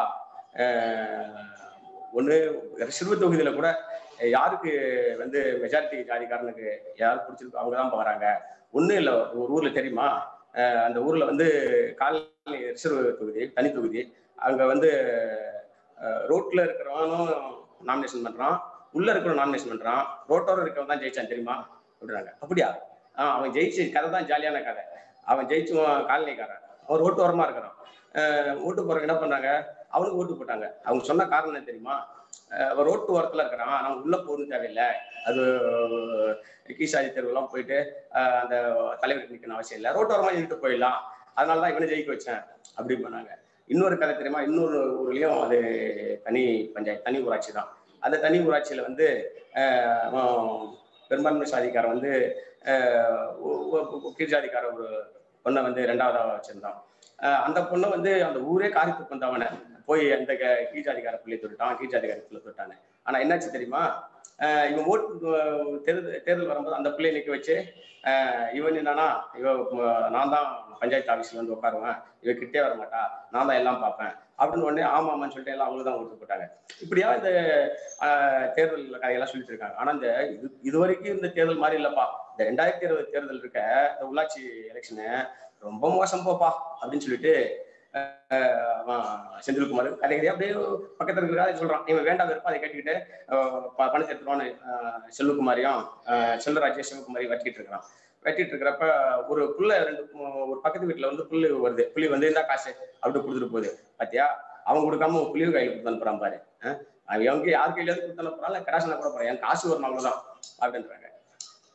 ஒன்று சிறுவ தொகுதியில கூட யாருக்கு வந்து மெஜாரிட்டி ஜாதிக்காரனுக்கு யார் பிடிச்சிருக்கோ அவங்க தான் வராங்க ஒன்றும் இல்லை ஒரு ஊர்ல தெரியுமா அஹ் அந்த ஊர்ல வந்து காலனி ரிசர்வ் தொகுதி தனி தொகுதி அங்க வந்து அஹ் ரோட்ல இருக்கிறவனும் நாமினேஷன் பண்றான் உள்ள இருக்கிறவன் நாமினேஷன் பண்றான் ரோட்டோரம் இருக்கிறவன் தான் ஜெயிச்சான் தெரியுமா அப்படிறாங்க அப்படியா ஆஹ் அவன் ஜெயிச்சு கதை தான் ஜாலியான கதை அவன் ஜெயிச்சுவான் காலனிக்காரன் அவன் ரோட்டு ஓரமா இருக்கிறான் அஹ் ஓட்டு போறவங்க என்ன பண்றாங்க அவனுக்கு ஓட்டு போட்டாங்க அவங்க சொன்ன காரணம் என்ன தெரியுமா அஹ் அவன் ரோட்டு ஓரத்துல இருக்கிறான் அவன் உள்ள போகணும் தேவையில்லை அது கீசாதி தெருவெல்லாம் போயிட்டு அஹ் அந்த தலைவருக்கு நிக்கணும் அவசியம் இல்லை ரோட்டோரமா நின்றுட்டு போயிடலாம் அதனால தான் இவனை ஜெயிக்க வச்சேன் அப்படி பண்ணாங்க இன்னொரு கதை தெரியுமா இன்னொரு ஊர்லயும் அது தனி பஞ்சாயத்து தனி ஊராட்சி தான் அந்த தனி ஊராட்சியில வந்து அஹ் அவன் பெரும்பான்மை சாதிக்காரன் வந்து அஹ் ஒ- ஒ- கீழ் ஜாதிக்கார ஒரு பொண்ணை வந்து ரெண்டாவதா வச்சிருந்தான் அஹ் அந்த பொண்ணை வந்து அந்த ஊரே காரித்து வந்தவனை போய் அந்த க- கீழ் ஜாதிக்கார பிள்ளை தொட்டுட்டான் கீழ் ஜாதிக்கார பிள்ளை தொட்டானே ஆனா என்னாச்சு தெரியுமா அஹ் இவன் ஓட்டு அஹ் தேர்தல் தேர்தல் வரும்போது அந்த பிள்ளையை நிக்க வச்சு அஹ் இவன் என்னன்னா இவ அஹ் நான் தான் பஞ்சாயத்து ஆஃபீஸ்ல வந்து உட்காருவேன் இவ கிட்டே வர மாட்டா நான் தான் எல்லாம் பார்ப்பேன் அப்படின்னு உடனே ஆமாமான்னு சொல்லிட்டு எல்லாம் அவங்களுக்கு தான் ஓட்டு போட்டாங்க இப்படியா இந்த ஆஹ், தேர்தல் கதையெல்லாம் சொல்லிட்டு இருக்காங்க ஆனா இந்த இது இது வரைக்கும் இந்த தேர்தல் மாதிரி இல்லப்பா இந்த ரெண்டாயிரத்தி இருபது தேர்தல் இருக்க இந்த உள்ளாட்சி எலெக்ஷனு ரொம்ப மோசம் போப்பா அப்படின்னு சொல்லிட்டு ஆஹ், அவன் செந்தில்குமார் கதை கதையா அப்படியே பக்கத்துல இருக்கிறதா சொல்றான் இவன் வேண்டாம் இருப்பா அதை கேட்டுக்கிட்டு ஆஹ், ப- பணத்தை எடுத்துருவான்னு ஆஹ், செல்வகுமாரியும் ஆஹ், செல்வராஜ் சிவகுமாரி வெட்டிட்டு இருக்கிறான் வெட்டிட்டு இருக்கிறப்ப ஒரு புள்ள ரெண்டு மு- ஒரு பக்கத்து வீட்டுல வந்து புல்லு வருது புள்ளி வந்து இருந்தா காசு அப்படி கொடுத்துட்டு போகுது பாத்தியா அவன் கொடுக்காம உன் புள்ளியும் கையில கொடுத்து அனுப்புறான் பாரு ஆஹ், அவன் எங்க யார் கையிலாவது கொடுத்து அனுப்புறான் இல்ல கராசனா கூட போறான் என் காசு வரணும் அவ்வளவுதான் அப்படின்றாங்க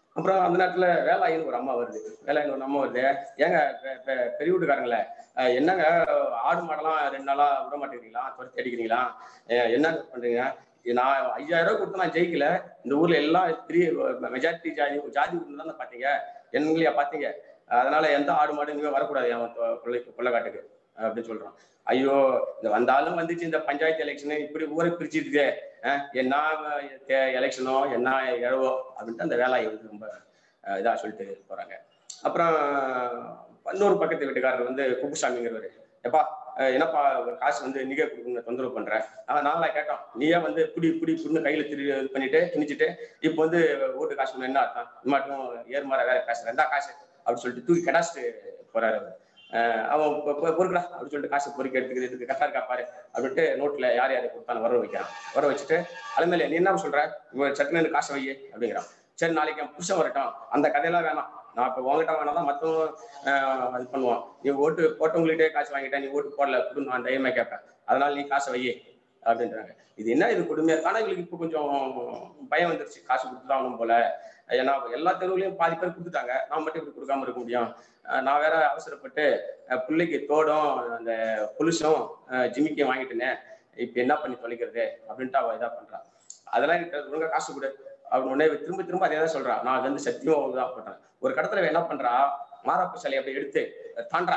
அப்புறம் அந்த நேரத்துல வேலாயின்னு ஒரு அம்மா வருது வேலாயின்னு ஒரு அம்மா வருது ஏங்க பெ- பெ- பெரிய வீட்டுக்காரங்களே அஹ் என்னங்க ஆடு மாடெல்லாம் ரெண்டு நாளா விட மாட்டேங்கிறீங்களா துரத்தி அடிக்கிறீங்களா அஹ் என்ன பண்றீங்க நான் ஐயாயிரம் ரூபாய் கொடுத்து நான் ஜெயிக்கல இந்த ஊர்ல எல்லாம் பெரிய மெஜாரிட்டி ஜாதி ஜாதி ஊர்ல தானே பாத்தீங்க எங்களையா பாத்தீங்க அதனால எந்த ஆடு மாடு இனிமே வரக்கூடாது அவன் கொள்ளை கொள்ளைக்காட்டுக்கு அப்படின்னு சொல்றான் ஐயோ இந்த வந்தாலும் வந்துச்சு இந்த பஞ்சாயத்து எலெக்ஷன் இப்படி ஊரை பிரிச்சுட்டு என்ன எலெக்ஷனோ என்ன இழவோ அப்படின்ட்டு அந்த வேலையை வந்து ரொம்ப அஹ், இதா சொல்லிட்டு போறாங்க அப்புறம் இன்னொரு பக்கத்து வீட்டுக்காரர் வந்து குப்புசாமிங்கிறவர் எப்பா அஹ், என்னப்பா காசு வந்து நீங்க கொடுக்கணும் தொந்தரவு பண்ற ஆனா நாங்களா கேட்டோம் நீயே வந்து புடி புடி புடின்னு கையில திரு இது பண்ணிட்டு திணிச்சிட்டு இப்போ வந்து ஓட்டு காசு வேணும், என்ன அர்த்தம் இது மட்டும் ஏறுமாற வேற காசு ரெண்டா காசு அப்படின்னு சொல்லிட்டு தூக்கி கடாச்சிட்டு போறாரு அவரு. அஹ் அவன் பொ- பொ- பொறுக்கடா அப்படின்னு சொல்லிட்டு காசு பொறுக்கி எடுத்துக்கிது இதுக்கு கரெக்டா இருக்கா பாரு அப்படின்ட்டு நோட்ல யார் யாரை கொடுத்தாலும் வர வைக்கிறான் வர வச்சுட்டு அலமேல நீ என்ன சொல்ற இவன் சட்டுன்னு காசு வை அப்படிங்கிறான் சரி நாளைக்கு என் புருஷன் வரட்டும் அந்த கதையெல்லாம் வேணாம் நான் இப்போ உங்ககிட்ட வேணா தான் மற்றவங்க இது பண்ணுவான் நீ ஓட்டு போட்டவங்கள்ட்டே காசு வாங்கிட்டேன் நீ ஓட்டு போடல கொடுன்னு நான் தைரியமா கேட்பேன் அதனால நீ காசை வை அப்படின்றாங்க இது என்ன இது கொடுமையா ஆனா இவங்களுக்கு இப்போ கொஞ்சம் பயம் வந்துருச்சு காசு கொடுத்து தான் ஆகணும் போல ஏன்னா எல்லா தெருவுலயும் பாதி பேர் கொடுத்துட்டாங்க நான் மட்டும் இப்படி கொடுக்காம இருக்க முடியும் அஹ் நான் வேற அவசரப்பட்டு அஹ் பிள்ளைக்கு தோடும் அந்த புலுசும் ஜிமிக்கையும் வாங்கிட்டேனே இப்ப என்ன பண்ணி தொலைக்கிறது அப்படின்ட்டு அவ இதா பண்றா அதெல்லாம் எனக்கு ஒழுங்கா காசு கொடு அப்படின்னு உடனே திரும்ப திரும்ப அதே தான் சொல்றான் நான் அது வந்து சத்தியமா இதா பண்றேன் ஒரு கடத்துல இவ என்ன பண்றா மாராப்பு சிலையை அப்படி எடுத்து தாண்டா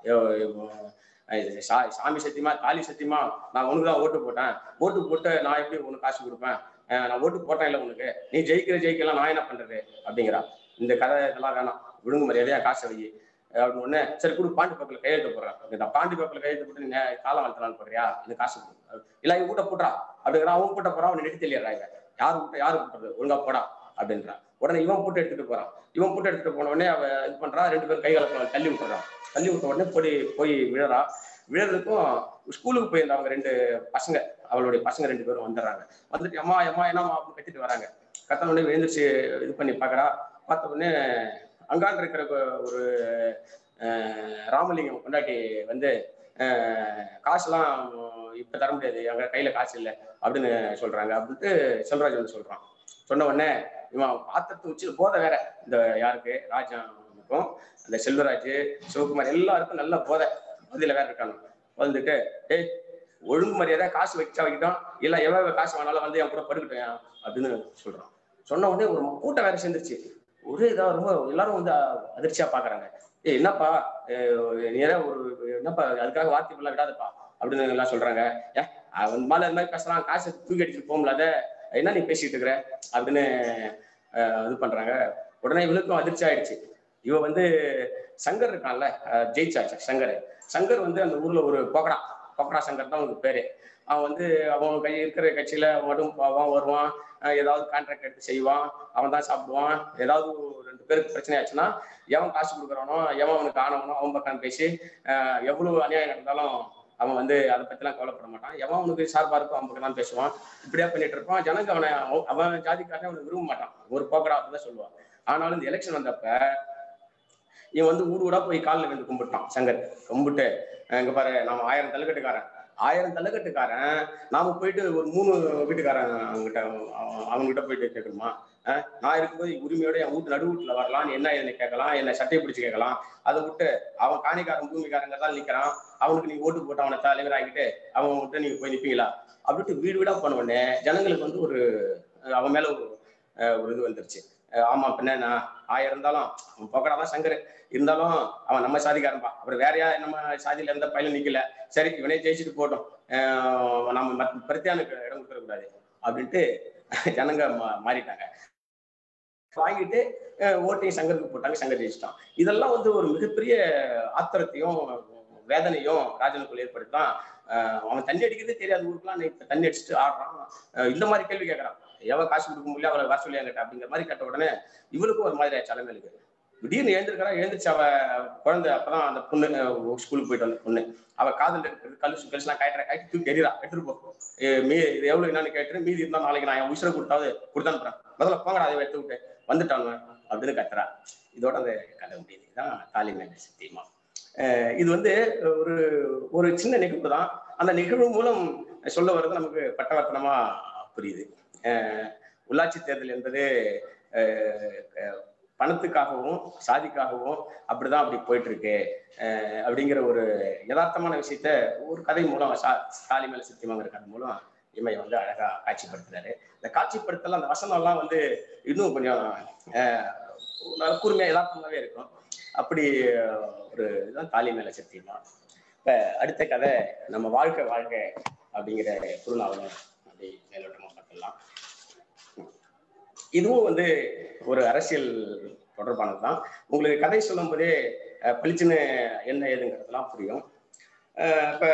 சாமி சத்தியமா காளி சத்தியமா நான் உனக்கு தான் ஓட்டு போட்டேன் ஓட்டு போட்டு நான் எப்படி உனக்கு காசு கொடுப்பேன் அஹ் நான் ஓட்டு போட்டேன் இல்லை உனக்கு நீ ஜெயிக்கிற ஜெயிக்கலாம் நான் என்ன பண்றது அப்படிங்கிறா இந்த கதை இதெல்லாம் வேணாம் விழுங்கு மரியாதையா காசை வை அப்படின்னு உடனே சரி கொடு பாண்டி பக்கத்துல கையெழுத்து போடுறேன் நான் பாண்டி பக்கத்துல கையெழுத்து போட்டு நீ காலம் வளர்த்தலான்னு போடுறியா இந்த காசு கொடு. இல்ல இவன் கூட்ட போட்டா அப்படிங்கிறான் அவன் கூட்ட போறான் அவனை நெடுத்து தெளியறாங்க யாரு கூட்ட யாரு கூட்டுறது ஒழுங்கா போடா அப்படின்றான் உடனே இவன் போட்டு எடுத்துட்டு போறான் இவன் போட்டு எடுத்துட்டு போன உடனே அவ இது பண்றா ரெண்டு பேரும் கை கலப்ப தள்ளி விட்டுறான் தள்ளி விட்ட உடனே போய் போய் விழறா விழறதுக்கும் ஸ்கூலுக்கு போயிருந்தவங்க ரெண்டு பசங்க அவளுடைய பசங்க ரெண்டு பேரும் வந்துடுறாங்க வந்துட்டு அம்மா அம்மா என்னம்மா அப்படின்னு கத்திட்டு வராங்க கத்தன உடனே எழுந்திரிச்சு இது பண்ணி பாக்குறா பார்த்த உடனே அங்கான் இருக்கிற ஒரு அஹ், ராமலிங்கம் கொண்டாட்டி வந்து அஹ், காசுலாம் இப்ப தர முடியாது எங்க கையில காசு இல்லை அப்படின்னு சொல்றாங்க அப்படின்ட்டு செல்வராஜ் வந்து சொல்றான் சொன்ன உடனே இவன் பாத்திரத்தை உச்சியில் போதை வேற இந்த யாருக்கு ராஜாவுக்கும் அந்த செல்வராஜ் சிவகுமார் எல்லாருக்கும் நல்ல போதை போதையில வேற இருக்காங்க வந்துட்டு ஏய் ஒழுங்கு மரியாதை காசு வச்சா வைக்கிட்டோம் இல்ல எவ்வளவு காசு வேணாலும் வந்து என் கூட படுக்கட்டும் அப்படின்னு சொல்றான் சொன்ன உடனே ஒரு கூட்டம் வேற சேர்ந்துருச்சு ஒரே இதா ரொம்ப எல்லாரும் வந்து அதிர்ச்சியா பாக்குறாங்க ஏய் என்னப்பா அஹ் நீ ஏதோ ஒரு என்னப்பா அதுக்காக வார்த்தை எல்லாம் விடாதப்பா அப்படின்னு எல்லாம் சொல்றாங்க ஏ அவன் மேல இந்த மாதிரி பேசுறான் காசு தூக்கி அடிச்சுட்டு போக முடியாத என்ன நீ பேசிட்டு இருக்கிற அப்படின்னு அஹ் இது பண்றாங்க உடனே இவளுக்கும் அதிர்ச்சி ஆயிடுச்சு இவ வந்து சங்கர் இருக்கான்ல அஹ் ஜெயிச்சாச்சு சங்கர் சங்கர் வந்து அந்த ஊர்ல ஒரு பொக்கடா பொக்கடா சங்கர் தான் அவனுக்கு பேரு அவன் வந்து அவன் கை இருக்கிற கட்சியில மட்டும் போவான் வருவான் அஹ் ஏதாவது கான்ட்ராக்ட் எடுத்து செய்வான் அவன் தான் சாப்பிடுவான் ஏதாவது ஒரு ரெண்டு பேருக்கு பிரச்சனை ஆச்சுன்னா எவன் காசு கொடுக்குறானோ எவன் அவனுக்கு ஆனவனோ அவன் பக்கம் பேசி அஹ் எவ்வளவு அநியாயம் நடந்தாலும் அவன் வந்து அதை பத்திலாம் கவலைப்பட மாட்டான் எவன் அவனுக்கு சார்பா இருக்கோ அவன் பக்கம் தான் பேசுவான் இப்படியா பண்ணிட்டு இருப்பான் ஜனங்க அவனை அவ- அவன் ஜாதிக்காரன் அவனை விரும்ப மாட்டான் ஒரு போக்கடா தான் சொல்லுவான் ஆனாலும் இந்த எலெக்ஷன் வந்தப்ப இவன் வந்து ஊர் ஊரா போய் காலில் விழுந்து கும்பிட்டான் சங்கர் கும்பிட்டு அஹ் இங்க பாரு நாம ஆயிரம் தள்ளுக்கட்டுக்காரன் ஆயிரம் தள்ளுக்கட்டுக்காரன் நாம போயிட்டு ஒரு மூணு வீட்டுக்காரன் அவங்ககிட்ட அவன் அவங்ககிட்ட போயிட்டு கேட்கணுமா அஹ் நான் இருக்கும்போது உரிமையோட என் வீட்டு நடு வீட்டுல வரலாம் நீ என்ன என்ன கேட்கலாம் என்ன சட்டையை பிடிச்சு கேட்கலாம் அதை விட்டு அவன் காணிக்காரன் பூமிக்காரங்க தான் நிக்கிறான் அவனுக்கு நீ ஓட்டு போட்டு அவனை தலைவர் ஆகிட்டு அவன் விட்டு நீங்க போய் நிப்பீங்களா அப்படின்ட்டு வீடு வீடா போன உடனே ஜனங்களுக்கு வந்து ஒரு அஹ் அவன் மேல ஒரு அஹ் ஒரு இது வந்துருச்சு அஹ் ஆமா பின்ன நான் ஆயிரம் இருந்தாலும் அவன் போக்கடா தான் சங்கர் இருந்தாலும் அவன் நம்ம சாதிக்காரன்பா அப்புறம் வேற யா நம்ம சாதியில எந்த பையனும் நிக்கல சரி இவனே ஜெயிச்சுட்டு போட்டோம் அஹ் நம்ம மத்த பிரத்தியானுக்கு இடம் கொடுத்துட கூடாது அப்படின்ட்டு ஜனங்க மா- மாறிட்டாங்க வாங்கிட்டு அஹ் ஓட்டையும் சங்கருக்கு போட்டாங்க சங்கர் ஜெயிச்சிட்டான் இதெல்லாம் வந்து ஒரு மிகப்பெரிய ஆத்திரத்தையும் வேதனையும் ராஜனுக்குள்ள ஏற்படுத்தான் அஹ் அவன் தண்ணி அடிக்கிறதே தெரியாது ஊருக்குலாம் நீ இப்ப தண்ணி அடிச்சுட்டு ஆடுறான் அஹ் இந்த மாதிரி கேள்வி கேட்கறான் எவன் காசு கொடுக்க முடியல அவளை வர சொல்லி என்கிட்ட அப்படிங்கிற மாதிரி கேட்ட உடனே இவளுக்கும் ஒரு மாதிரி ஆச்சு அலமேலுக்கு திடீர்னு எழுந்திருக்கிறா எழுந்திரிச்சு அவ குழந்தை அப்பதான் அந்த பொண்ணு அஹ் ஸ்கூலுக்கு போயிட்டு வந்த பொண்ணு அவ காதல் இருக்கிறது கல்லு கழிச்சுலாம் காய்ட்டுற காய்ச்சி தூக்கி எறிறா எடுத்துட்டு போ ஏ, மீ இது எவ்வளவு என்னன்னு கேட்டு மீதி இருந்தா நாளைக்கு நான் என் உயிரை கொடுத்தாவது கொடுத்து அனுப்புறேன் முதல்ல போங்கடா அதை எடுத்து விட்டு வந்துட்டான் அப்படின்னு கத்துறா இதோட அந்த கதை முடியுது இதுதான் தாலி மேல சத்தியமா அஹ் இது வந்து ஒரு ஒரு சின்ன நிகழ்வு தான் அந்த நிகழ்வு மூலம் சொல்ல வர்றது நமக்கு பட்டவர்த்தனமா புரியுது அஹ் உள்ளாட்சி தேர்தல் என்பது அஹ், அஹ், பணத்துக்காகவும் சாதிக்காகவும் அப்படிதான் அப்படி போயிட்டு இருக்கு அஹ், அப்படிங்கிற ஒரு யதார்த்தமான விஷயத்த ஒரு கதை மூலம் சா சாலி மேல சத்தியமாங்கிற கதை மூலம் இமை வந்து அழகா காட்சிப்படுத்துறாரு இந்த காட்சிப்படுத்தல அந்த வசனம் எல்லாம் வந்து இன்னும் கொஞ்சம் அஹ், நல்ல கூர்மையா யதார்த்தமாவே இருக்கும் அப்படி அஹ், ஒரு இதுதான் தாலி மேல சத்தியமா இப்ப அடுத்த கதை நம்ம வாழ்க்கை வாழ்க்கை அப்படிங்கிற குருநாவலை அப்படி மேலோட்டமா பார்த்துடலாம் இதுவும் வந்து ஒரு அரசியல் தொடர்பானது தான் உங்களுக்கு கதை சொல்லும் போதே அஹ், பளிச்சுன்னு என்ன ஏதுங்கிறதெல்லாம் புரியும் அஹ், இப்ப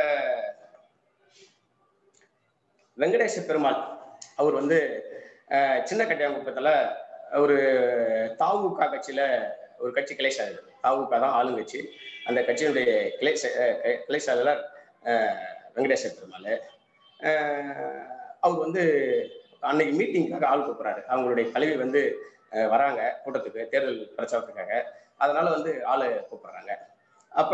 வெங்கடேச பெருமாள் அவர் வந்து அஹ், சின்ன கட்டியாங்குப்பத்துல ஒரு தாவுகா கட்சியில ஒரு கட்சி கிளை செயலர் தாவுகா தான் ஆளுங்கட்சி அந்த கட்சியினுடைய கிளை செ- அஹ், கிளை செயலாளர் அஹ், வெங்கடேச பெருமாள் அஹ், அவர் வந்து அன்னைக்கு மீட்டிங்காக ஆள் கூப்பிடுறாரு அவங்களுடைய தலைவி வந்து அஹ், வராங்க கூட்டத்துக்கு தேர்தல் பிரச்சாரத்துக்காக அதனால வந்து ஆளு கூப்பிடுறாங்க அப்ப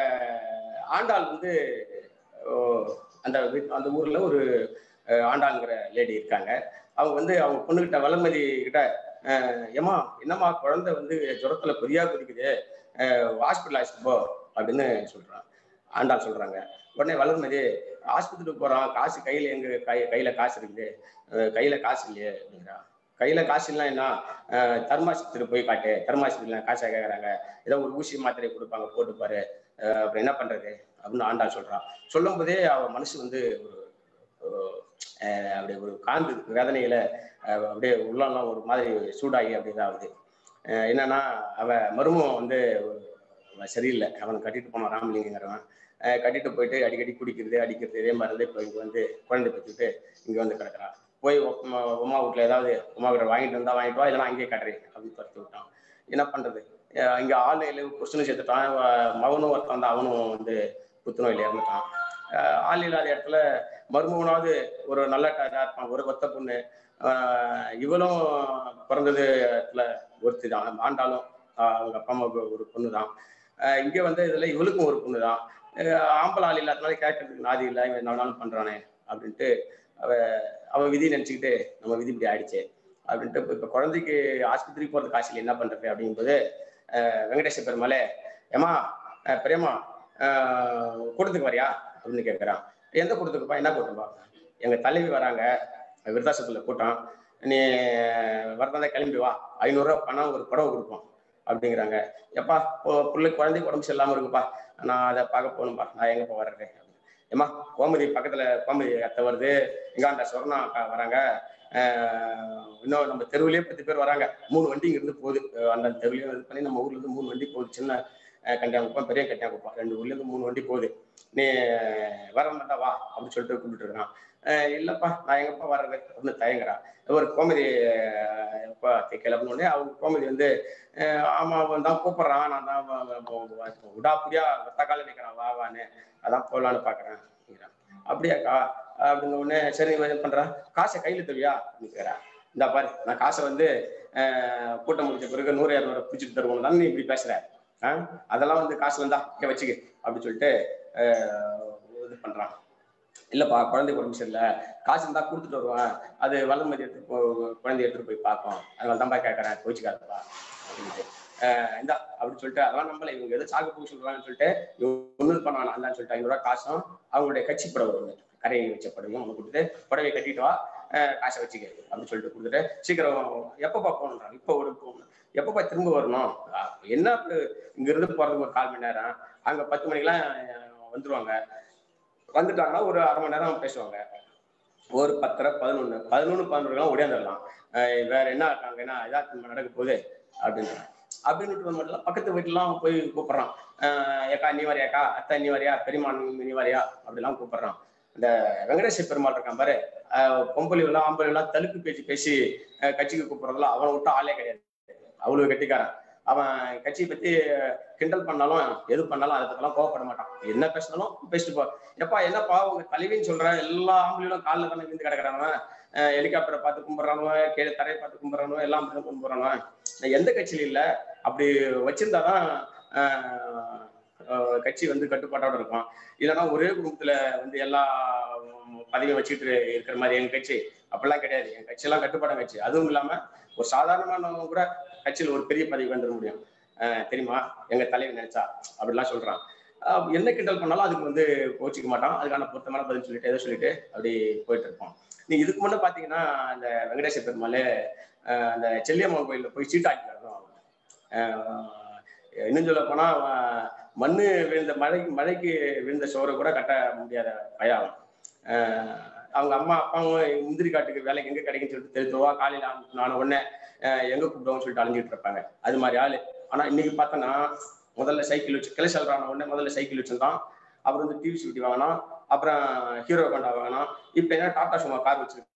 ஆண்டாள் வந்து ஓ, அந்த வீட்- அந்த ஊர்ல ஒரு அஹ், ஆண்டாளுங்கிற லேடி இருக்காங்க அவங்க வந்து அவங்க பொண்ணுகிட்ட வளர்மதி கிட்ட அஹ், ஏம்மா என்னம்மா குழந்தை வந்து ஜுரத்துல கொதியா குதிக்குது ஹாஸ்பிட்டல் அழைச்சிட்டு போ அப்படின்னு சொல்றான் ஆண்டாள் சொல்றாங்க உடனே வளர்மதி ஆஸ்பத்திரிக்கு போறான் காசு கையில எங்க கை கையில காசு இருக்குது அஹ், கையில காசு இல்லையே அப்படிங்கிறான் கையில காசு இல்லைன்னா என்ன அஹ், தர்மாஸ்பத்திரி போய் காட்டு தர்மாஸ்பத்திரியில காசை கேட்கறாங்க ஏதோ ஒரு ஊசி மாத்திரை கொடுப்பாங்க போட்டு பாரு அஹ், அப்புறம் என்ன பண்றது அப்படின்னு ஆண்டாள் சொல்றான் சொல்லும் போதே அவ மனசு வந்து ஒரு ஒரு, அஹ், அப்படியே ஒரு காந்து வேதனையில அஹ், அப்படியே உள்ளெல்லாம் ஒரு மாதிரி சூடாகி அப்படி இதாகுது அஹ், என்னன்னா அவ மருமம் வந்து அவன் சரியில்லை அவன் கட்டிட்டு போனான் ராமலிங்கங்கிறவன் அஹ், கட்டிட்டு போயிட்டு அடிக்கடி குடிக்கிறது அடிக்கிறது இதே மாதிரி இருந்து இப்போ இங்க வந்து குழந்தை பெற்றுட்டு இங்க வந்து கிடக்குறான் போய் உமா உமா வீட்டுல ஏதாவது உமா கிட்ட வாங்கிட்டு வந்தா வாங்கிட்டு வா இல்லைன்னா அங்கேயே கட்டுறேன் அப்படின்னு துரத்தி விட்டான் என்ன பண்றது அஹ், இங்க ஆள் இல்லை புருஷனும் சேர்த்துட்டான் அவன் மகனும் ஒருத்தன் வந்து அவனும் வந்து புத்துநோயில இறந்துட்டான் அஹ், ஆள் இல்லாத இடத்துல மருமகனாவது ஒரு நல்ல இதா இருப்பான் ஒரு ஒத்த பொண்ணு ஆஹ் இவளும் பிறந்தது இடத்துல ஒருத்தி தான் ஆண்டாலும் ஆஹ் அவங்க அப்பா அம்மாவுக்கு ஒரு பொண்ணு தான் ஆஹ் இங்க வந்து இதுல இவளுக்கும் ஒரு பொண்ணு தான் ஆஹ் ஆம்பளை ஆள் இல்லாதனால கேட்கறதுக்கு நாதி இல்லை இவன் என்ன வேணாலும் பண்றானே அப்படின்ட்டு அவ அவ விதி நினைச்சுக்கிட்டு நம்ம விதி இப்படி ஆயிடுச்சு அப்படின்ட்டு இப்ப- இப்ப குழந்தைக்கு ஆஸ்பத்திரிக்கு போறது காசு இல்லை என்ன பண்றது அப்படிங்கும்போது ஆஹ் வெங்கடேச பெருமாளே ஏமா ஆஹ் பெரியம்மா ஆஹ் கூட்டத்துக்கு வரியா அப்படின்னு கேட்கறான் எந்த கூட்டத்துக்குப்பா என்ன கூட்டம்பா எங்க தலைவி வராங்க விருத்தாசத்துல கூட்டம் நீ வரதான் கிளம்பி வா ஐநூறுரூவா பணம் ஒரு புடவை கொடுப்போம் அப்படிங்கிறாங்க எப்பா பிள்ளை குழந்தைக்கு உடம்பு சரியில்லாம இருக்குப்பா நான் அதை பார்க்க போகணும்பா நான் எங்கப்பா வர்றேன் ஏம்மா கோமதி பக்கத்துல கோமதி அத்தை வருது எங்காண்ட சொர்ணா அக்கா வராங்க ஆஹ் இன்னும் நம்ம தெருவுலயே பத்து பேர் வராங்க மூணு வண்டி இங்க இருந்து போகுது அஹ் அந்த தெருவுலயே இது பண்ணி நம்ம ஊர்ல இருந்து மூணு வண்டி போகுது சின்ன அஹ் கண்டியாங்குப்பம் பெரிய கண்டியாங்குப்பம் ரெண்டு ஊர்ல இருந்து மூணு வண்டி போகுது நீ வர மாட்டா வா அப்படின்னு சொல்லிட்டு கூப்பிட்டு இருக்கான் அஹ் இல்லப்பா நான் எங்கப்பா வர்றது அப்படின்னு தயங்குறான் ஒரு கோமதி அஹ் எப்பா கிளம்பின உடனே அவங்க கோமதி வந்து அஹ் ஆமா அவன் தான் கூப்பிடுறான் நான் தான் வ- வ- வ- விடாப்புடியா வெத்தக்கால நிற்கிறான் வா வான்னு அதான் போகலான்னு பாக்குறேன் அப்படிங்கிறான். அப்படியாக்கா அப்படின்ன உடனே சரி இவன் என்ன பண்றான் காசை கையில தருவியா நிற்கிறான் இந்த பாரு நான் காசை வந்து அஹ் கூட்டம் முடிச்ச பிறகு நூறு இரநூறு பிடிச்சிட்டு தருவோம் தானே நீ இப்படி பேசுற ஆஹ் அதெல்லாம் வந்து காசு வந்தா இங்க வச்சுக்க அப்படின்னு சொல்லிட்டு அஹ் இது பண்றான் இல்லப்பா குழந்தைக்கு உடம்பு சரியில்லை காசு இருந்தா கொடுத்துட்டு வருவேன் அது வளர்மதி எடுத்து போ- குழந்தைய எடுத்துட்டு போய் பார்க்கும் அதனால தான்ப்பா கேட்கறேன் கோச்சிக்காதப்பா அப்படின்ட்டு ஆஹ் இந்தா அப்படின்னு சொல்லிட்டு அதெல்லாம் நம்பல இவங்க ஏதோ சாக்கு போய் சொல்றாங்கன்னு சொல்லிட்டு இவங்க ஒண்ணு பண்ண வேணாம் சொல்லிட்டு ஐநூறுரூவா காசும் அவங்களுடைய கட்சி புடவை ஒண்ணு கரையை வச்ச புடவையும் ஒன்று கொடுத்துட்டு புடவையை கட்டிட்டு வா ஆஹ் காசை வச்சுக்க அப்படின்னு சொல்லிட்டு கொடுத்துட்டு சீக்கிரம் எப்பப்பா போகணுன்றாங்க இப்போ ஒரு போகணும் எப்பப்பா திரும்ப வரணும் ஆஹ் என்ன இப்ப இங்க இருந்து போறதுக்கு ஒரு கால் மணி நேரம் அங்க பத்து மணிக்கெல்லாம் ஆஹ் வந்துருவாங்க வந்துட்டாங்கன்னா ஒரு அரை மணி நேரம் பேசுவாங்க ஒரு பத்தரை பதினொன்று பதினொன்று பதினொன்றுலாம் ஓடியாந்துடலாம் ஆஹ் வேற என்ன இருக்காங்க என்ன இதாக நடக்க போகுது அப்படின்னு அப்படின்னு மட்டும் பக்கத்து வீட்டுலாம் போய் கூப்பிடுறான் ஆஹ் ஏக்கா நீ வரியாக்கா அத்தை நீ வரியா பெரியம்மா நீ நீ வரியா அப்படிலாம் கூப்பிடுறான் இந்த வெங்கடேச பெருமாள் இருக்கான் பாரு ஆஹ் பொம்பளை எல்லாம் ஆம்பளை எல்லாம் தலுக்கு பேச்சு பேசி ஆஹ் கட்சிக்கு கூப்பிடுறதுல அவனை விட்டு ஆளே கிடையாது அவ்வளவு கெட்டிக்காரன் அவன் கட்சியை பத்தி கிண்டல் பண்ணாலும் எது பண்ணாலும் அதை பத்திலாம் கோவப்பட மாட்டான் என்ன பேசினாலும் பேசிட்டு போ எப்பா என்னப்பா உங்க தலைவின்னு சொல்ற எல்லா ஆம்பளையும் காலில் தானே விழுந்து கிடக்குறானவன் ஹெலிகாப்டரை பார்த்து கும்பிட்றானுவன் கீழே தரையை பார்த்து கும்பிட்றானுவன் எல்லாம் அப்படி தான் கும்பிட்றானுவன் நான் எந்த கட்சியில இல்ல அப்படி வச்சிருந்தாதான் ஆஹ் ஆஹ் கட்சி வந்து கட்டுப்பாட்டோட இருக்கும் இல்லைன்னா ஒரே குடும்பத்துல வந்து எல்லா உம், பதவி வச்சுட்டு இருக்கிற மாதிரி எங்க கட்சி அப்படிலாம் கிடையாது என் கட்சியெல்லாம் கட்டுப்பாடம் கட்சி அதுவும் இல்லாம ஒரு சாதாரணமானவங்க கூட கட்சியில் ஒரு பெரிய பதவி வந்துட முடியும் அஹ் தெரியுமா எங்க தலைவர் நினைச்சா அப்படிலாம் சொல்றான் அஹ் என்ன கிண்டல் பண்ணாலும் அதுக்கு வந்து கோச்சிக்க மாட்டான் அதுக்கான பொருத்தமான பதில் சொல்லிட்டு ஏதோ சொல்லிட்டு அப்படி போயிட்டு இருப்போம் நீங்க இதுக்கு முன்னே பாத்தீங்கன்னா அந்த வெங்கடேச பெருமாள் அஹ் அந்த செல்லியம்மன் கோயில்ல போய் சீட்டாக்கி வரணும் இன்னும் சொல்ல போனா அஹ் மண்ணு விழுந்த மழை மழைக்கு விழுந்த சோறை கூட கட்ட முடியாத பயம் அஹ் அவங்க அம்மா அப்பாவும் முந்திரி காட்டுக்கு வேலைக்கு எங்க கிடைக்குன்னு சொல்லிட்டு தெரிஞ்சுவா காலையில நான் உடனே அஹ் எங்க கூப்பிடுவோம்னு சொல்லிட்டு அலைஞ்சிட்டு இருப்பாங்க அது மாதிரி ஆளு ஆனா இன்னைக்கு பார்த்தோன்னா முதல்ல சைக்கிள் வச்சு கிளை செல்றான உடனே முதல்ல சைக்கிள் வச்சிருந்தான் அப்புறம் வந்து டிவி ஸ்கூட்டி வாங்கினான் அப்புறம் ஹீரோ கொண்டா வாங்கினான் இப்ப என்ன டாடா சும்மா கார் வச்சிருக்கான்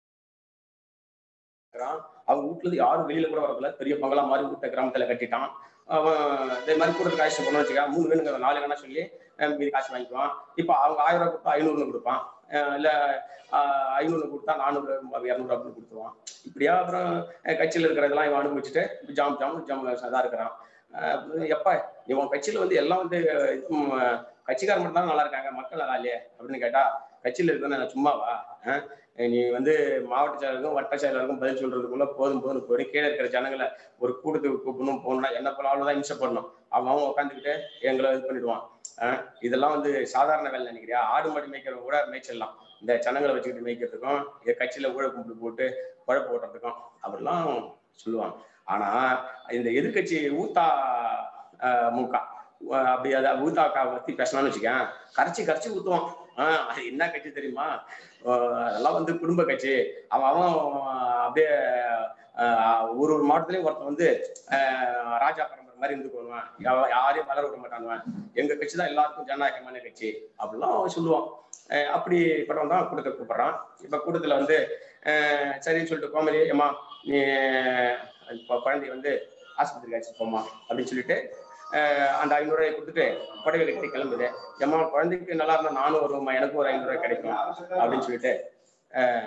அவங்க வீட்டுல இருந்து யாரும் வெளியில கூட வரதில்ல பெரிய பங்களா மாதிரி வீட்டை கிராமத்துல கட்டிட்டான் அவன் இதே மாதிரி கூட காசு பண்ண வச்சுக்கா மூணு வேணுங்க நாலு வேணா சொல்லி அஹ் மீதி காசு வாங்கிக்குவான் இப்போ அவங்க ஆயிரம் ரூபாய் கொடுத்தா ஐநூறுன்னு கொடுப்பான் அஹ் இல்ல ஆஹ் ஐநூறு கொடுத்தா நானூறு இரநூறு அப்படின்னு கொடுத்துருவான் இப்படியா அப்புறம் அஹ் கட்சியில இருக்கிறதெல்லாம் இவன் அனுபவிச்சுட்டு ஜாம் ஜாம் ஜாம் தான் இருக்கிறான் அஹ் எப்ப இவன் கட்சியில வந்து எல்லாம் வந்து உம், கட்சிக்காரர் மட்டும் தான் நல்லா இருக்காங்க மக்கள் நல்லா இல்லையே அப்படின்னு கேட்டா கட்சியில இருக்கிற நான் சும்மாவா அஹ் நீ வந்து மாவட்ட செயலருக்கும் வட்ட செயலருக்கும் பதில் சொல்றதுக்குள்ள போதும் போதும் போய் கீழே இருக்கிற ஜனங்களை ஒரு கூட்டத்துக்கு கூப்பிடணும் போகணும்னா என்ன போல அவ்வளவுதான் இம்சை பண்ணணும் அவன் அவன் உட்காந்துக்கிட்டு எங்களை இது பண்ணிடுவான் அஹ் இதெல்லாம் வந்து சாதாரண வேலை நினைக்கிறியா ஆடு மாடு மேய்க்கிறவங்க கூட மேய்ச்சிடலாம் இந்த ஜனங்களை வச்சுக்கிட்டு மேய்க்கிறதுக்கும் இந்த கட்சியில ஊழல் கும்பிட்டு போட்டு குழப்ப ஓட்டுறதுக்கும் அப்படிலாம் சொல்லுவாங்க ஆனா இந்த எதிர்கட்சி ஊத்தா அஹ், முகா அஹ், அப்படி அதை ஊத்தாக்கா பத்தி பேசணும்னு வச்சுக்கேன் கரைச்சி கரைச்சி ஊத்துவான் ஆஹ் அது என்ன கட்சி தெரியுமா ஆஹ் அதெல்லாம் வந்து குடும்ப கட்சி அவன் அவன் அப்படியே ஆஹ் ஒரு ஒரு மாவட்டத்திலயும் ஒருத்தன் வந்து ஆஹ் ராஜா பரம்பரை மாதிரி இருந்துக்குவான் யா- யாரையும் வளர விட மாட்டானுவன் எங்க கட்சி தான் எல்லாருக்கும் ஜனநாயகமான கட்சி அப்படிலாம் அவன் சொல்லுவான் ஆஹ் அப்படி படம் தான் கூட்டத்தை கூப்பிடுறான் இப்ப கூட்டத்துல வந்து ஆஹ் சரின்னு சொல்லிட்டு கோமலி ஏமா நீ இப்போ குழந்தைய வந்து ஆஸ்பத்திரிக்கு அழைச்சிட்டு போமா அப்படின்னு சொல்லிட்டு ஆஹ் அந்த ஐநூறுரூவாயை கொடுத்துட்டு புடவை கட்டி கிளம்புது ஏம்மா குழந்தைக்கு நல்லா இருந்தா நானும் வருவேம்மா எனக்கும் ஒரு ஐநூறுரூவா கிடைக்கும் அப்படின்னு சொல்லிட்டு ஆஹ்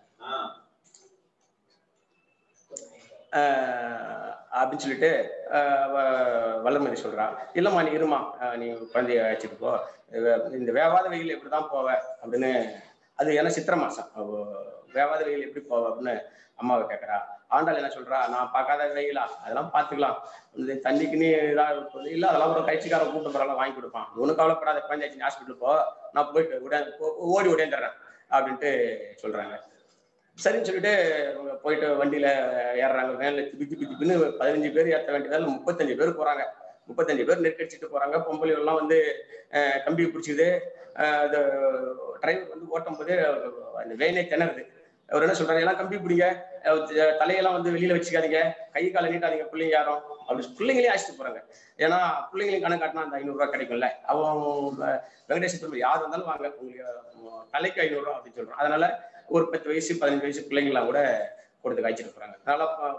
ஆஹ் அப்படின்னு சொல்லிட்டு ஆஹ் வ- வல்லமதி சொல்றா இல்லம்மா நீ இருமா ஆஹ் நீ குழந்தைய அழைச்சிட்டு போ இவ- இந்த வேவாத வெயில் எப்படிதான் போவ அப்படின்னு அது ஏன்னா சித்திரை மாசம் அவ வேவாத வெயில் எப்படி போவ அப்படின்னு அம்மாவை கேட்கறா ஆண்டாள் என்ன சொல்றா நான் பார்க்காத வெயிலா அதெல்லாம் பார்த்துக்கலாம் இந்த தண்ணிக்கு நீ இதாக இருப்பது இல்லை அதெல்லாம் ஒரு கட்சிக்காரன் கூட்டம் பரவாயில்ல வாங்கி கொடுப்பான் ஒன்றும் கவலைப்படாத குழந்தையாச்சு ஹாஸ்பிட்டல் போ நான் போயிட்டு உடனே ஓ- ஓடி உடையந்துடுறேன் அப்படின்ட்டு சொல்றாங்க சரின்னு சொல்லிட்டு அவங்க போயிட்டு வண்டியில ஏறுறாங்க வேன்ல திப்பி திப்பி திப்பின்னு பதினஞ்சு பேர் ஏற்ற வேண்டியதால முப்பத்தஞ்சு பேர் போறாங்க முப்பத்தஞ்சு பேர் நெருக்கடிச்சிட்டு போறாங்க பொம்பளை எல்லாம் வந்து அஹ், கம்பி பிடிச்சிது அது டிரைவர் வந்து ஓட்டும் போது அந்த வேனே திணறுது அவர் என்ன சொல்றாரு எல்லாம் கம்பி பிடிங்க அஹ், த- தலையெல்லாம் வந்து வெளியில வச்சுக்காதீங்க கை காலை நீட்டாதீங்க பிள்ளைங்க யாரும் அப்படி பிள்ளைங்களே அழைச்சிட்டு போறாங்க ஏன்னா பிள்ளைங்களையும் கணக்கு காட்டினா அந்த ஐநூறு ரூபாய் கிடைக்கும்ல அவங்க வெங்கடேஷ் பெருமாள் யார் வந்தாலும் வாங்க உங்களுக்கு அஹ், தலைக்கு ஐநூறு ரூபாய் அப்படின்னு சொல்றோம் அதனால ஒரு பத்து வயசு பதினஞ்சு வயசு பிள்ளைங்களாம் கூட கொடுத்து காய்ச்சிட்டு போறாங்க அதனால ப-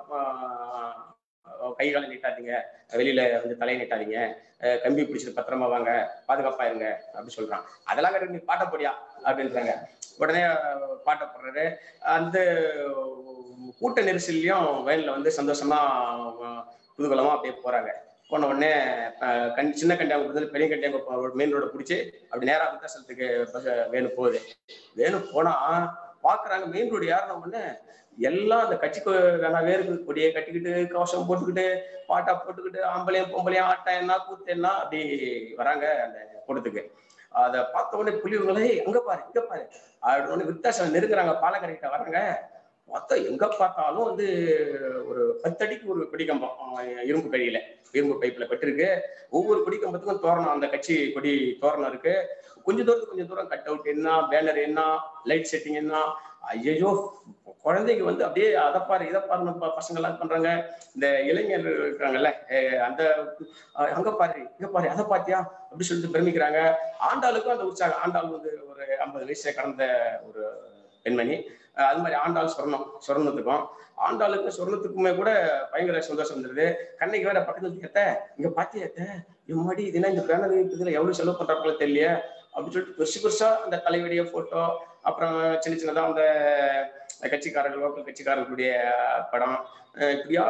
ப- கை காலை நீட்டாதீங்க வெளியில வந்து தலையை நீட்டாதீங்க அஹ் கம்பி பிடிச்சிட்டு பத்திரமா வாங்க பாதுகாப்பா இருங்க அப்படி சொல்றான் அதெல்லாம் கேட்டு நீ பாட்ட போடியா அப்படின்றாங்க உடனே அஹ், பாட்ட போடுறாரு அந்த கூட்ட நெரிசல்லையும் வேன்ல வந்து சந்தோஷமா அஹ், குதூகலமா அப்படியே போறாங்க போன உடனே அஹ், கண் சின்ன கண்டியாங்க பதில் பெரிய கண்டியாங்க மெயின் ரோட பிடிச்சி அப்படி நேரா விருத்தாசலத்துக்கு பஸ் வேணு போகுது வேணு போனா பாக்குறாங்க மெயின் ரோடு யாருன உடனே எல்லாம் அந்த கட்சிக்கு வேணாவே இருக்கு கொடியை கட்டிக்கிட்டு கவசம் போட்டுக்கிட்டு பாட்டா போட்டுக்கிட்டு ஆம்பளையும் பொம்பளையும் ஆட்டம் என்ன கூத்து என்ன அப்படி வராங்க அந்த கூட்டத்துக்கு அதை பார்த்த உடனே புலிவங்களே எங்க பாரு இங்க பாரு அப்படின்னு உடனே வித்தாசம் நெருங்குறாங்க பாலக்கரைக்கிட்ட வராங்க பார்த்தா எங்க பார்த்தாலும் வந்து ஒரு பத்தடிக்கு ஒரு கொடிக்கம்பம் அஹ் இரும்பு கழியில இரும்பு பைப்ல கட்டிருக்கு ஒவ்வொரு கொடிக்கம்பத்துக்கும் தோரணம் அந்த கட்சி கொடி தோரணம் இருக்கு கொஞ்ச தூரத்துக்கு கொஞ்சம் தூரம் கட் அவுட் என்ன பேனர் என்ன லைட் செட்டிங் என்ன ஐயோ குழந்தைங்க வந்து அப்படியே அதை பாரு இதை பாரு நம்ம பசங்க எல்லாம் பண்றாங்க இந்த இளைஞர் இருக்காங்கல்ல அஹ் அந்த அஹ் அங்க பாரு இங்க பாரு அதை பாத்தியா அப்படி சொல்லிட்டு பிரமிக்கிறாங்க ஆண்டாளுக்கும் அந்த உற்சாகம் ஆண்டாள் வந்து ஒரு ஐம்பது வயசை கடந்த ஒரு பெண்மணி அஹ் அது மாதிரி ஆண்டாள் சொர்ணம் சொர்ணத்துக்கும் ஆண்டாளுக்கும் சொர்ணத்துக்குமே கூட பயங்கர சந்தோஷம் இருந்தது கண்ணைக்கு வேற பக்கத்துல ஏத்த இங்க பாத்தியா ஏத்த இம்மாடி இது என்ன இந்த பேனர் இதுல எவ்வளவு செலவு பண்றாங்களோ தெரியல அப்படின்னு சொல்லிட்டு பெருசு பெருசா அந்த தலைவடிய போட்டோ அப்புறம் சின்ன சின்னதா அந்த கட்சிக்காரர்கள் லோக்கல் கட்சிக்காரர்களுடைய படம் அஹ் இப்படியா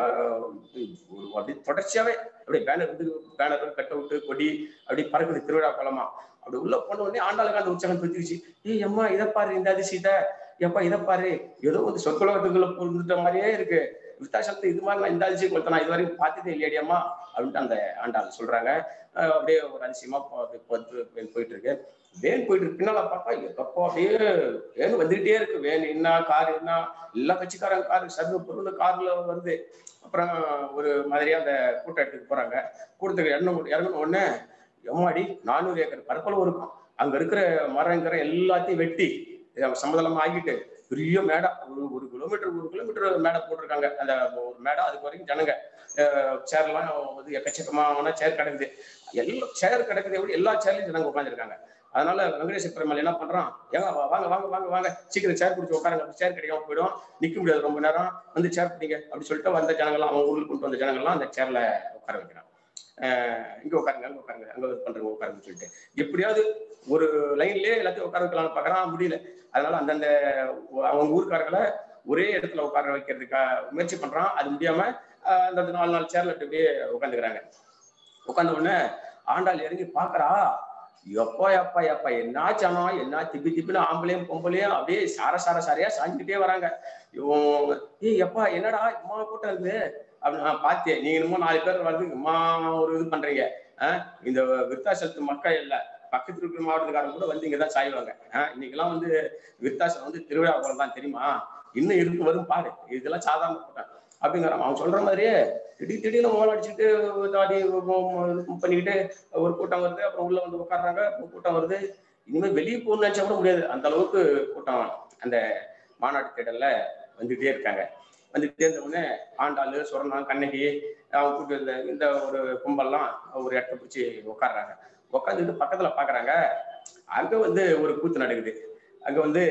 ஒரு அப்படி தொடர்ச்சியாவே அப்படியே பேனர் வந்து பேனர் கட்ட விட்டு கொடி அப்படி பறக்குது திருவிழா கோலமா அப்படி உள்ள போன உடனே ஆண்டாளுக்கு அந்த உற்சாகம் பெருத்துச்சு ஏய் அம்மா இதை பாரு இந்த அதிசயத்தை எப்பா இதை பாரு ஏதோ வந்து சொற்குலகத்துக்குள்ள புரிஞ்சுட்ட மாதிரியே இருக்கு விருத்தாசலத்தை இது மாதிரி நான் இந்த அதிசயம் கொடுத்தேன் நான் இது வரைக்கும் பார்த்ததே இல்லையடியம்மா அப்படின்ட்டு அந்த ஆண்டாள் சொல்றாங்க அஹ் அப்படியே ஒரு அதிசயமா போ- அது போட்டு போயிட்டு இருக்கு வேன் போயிட்டு இருக்கு பின்னால பார்த்தா எப்போ அப்படியே வேன் வந்துகிட்டே இருக்கு வேன் என்ன கார் என்ன எல்லா கட்சிக்காரங்க கார் சர்வ பொருள் கார்ல வருது அப்புறம் ஒரு மாதிரியா அந்த கூட்டம் எடுத்துட்டு போறாங்க கூட்டத்துக்கு இறங்கணும் இறங்கணும் உடனே எம்மாடி நானூறு ஏக்கர் பரப்பளவு இருக்கும் அங்க இருக்கிற மரங்கிற எல்லாத்தையும் வெட்டி இதை சமதளமா ஆக்கிட்டு பெரிய மேடை ஒரு ஒரு கிலோமீட்டர் ஒரு கிலோமீட்டர் மேடை போட்டிருக்காங்க அந்த ஒரு மேடை அதுக்கு வரைக்கும் ஜனங்க சேர்லாம் வந்து எக்கச்சக்கமான சேர் கிடக்குது எல்லா சேர் கிடக்குது எப்படி எல்லா சேர்லயும் ஜனங்க உட்காந்துருக்காங்க அதனால வெங்கடேஷ் பெருமாள் என்ன பண்றான் ஏங்க வா- வாங்க வாங்க வாங்க வாங்க சீக்கிரம் சேர் பிடிச்சி உட்காருங்க சேர் கிடைக்காம போயிடும் நிக்க முடியாது ரொம்ப நேரம் வந்து சேர் பிடிங்க அப்படி சொல்லிட்டு வந்த ஜனங்கள்லாம் அவன் ஊருக்கு கொண்டு வந்த ஜனங்கள்லாம் அந்த சேர்ல உட்கார வைக்கிறான் அஹ் இங்க உட்காருங்க அங்க உட்காருங்க அங்க இது பண்றவங்க உட்காருங்கன்னு சொல்லிட்டு எப்படியாவது ஒரு லைன்லயே எல்லாத்தையும் உட்கார வைக்கலாம்னு பாக்குறான் முடியல அதனால அந்தந்த அவங்க ஊர்க்காரங்களை ஒரே இடத்துல உட்கார வைக்கிறதுக்காக முயற்சி பண்றான் அது முடியாம அஹ் அந்த நாலு நாலு சேர்ல அப்படியே உட்காந்துக்கிறாங்க உட்கார்ந்த உடனே ஆண்டாள் இறங்கி பாக்குறா எப்பா எப்பா எப்பா என்ன சனம் என்ன திப்பி திப்பின்னு ஆம்பளையும் பொம்பளையும் அப்படியே சார சார சாரையா சாஞ்சிக்கிட்டே வராங்க இவன் ஏய் எப்பா என்னடா இம்மா கூட்டம் இருக்குது அப்படின்னு நான் பார்த்தேன் நீங்க இன்னமும் நாலு பேர் வந்து இம்மா ஒரு இது பண்றீங்க ஆஹ் இந்த விருத்தாசலத்து மக்கள் இல்ல பக்கத்து இருக்கிற மாவட்டத்துக்காரங்க கூட வந்து இங்கதான் சாய்வாங்க ஆஹ் இன்னைக்கெல்லாம் வந்து விருத்தாசலம் வந்து திருவிழா போல தான் தெரியுமா இன்னும் இருக்கு வரும் பாரு இதெல்லாம் சாதாரண கூட்டம் அப்படிங்கிறான் அவன் சொல்ற மாதிரியே திடீர் திடீர்னு மோளம் அடிச்சுட்டு தாடி இது பண்ணிக்கிட்டு ஒரு கூட்டம் வருது அப்புறம் உள்ள வந்து உட்காடுறாங்க அப்புறம் கூட்டம் வருது இனிமே வெளியே போகணும்னு நினைச்சா கூட முடியாது அந்த அளவுக்கு கூட்டம் அந்த மாநாட்டு தேடல்ல வந்துகிட்டே இருக்காங்க வந்துகிட்டே இருந்த உடனே ஆண்டாளு சொரணம் கண்ணகி அவங்க கூட்டு இந்த இந்த ஒரு கும்பல்லாம் ஒரு இடத்த பிடிச்சி உட்காடுறாங்க உட்காந்துட்டு பக்கத்துல பாக்குறாங்க அங்க வந்து ஒரு கூத்து நடக்குது அங்க வந்து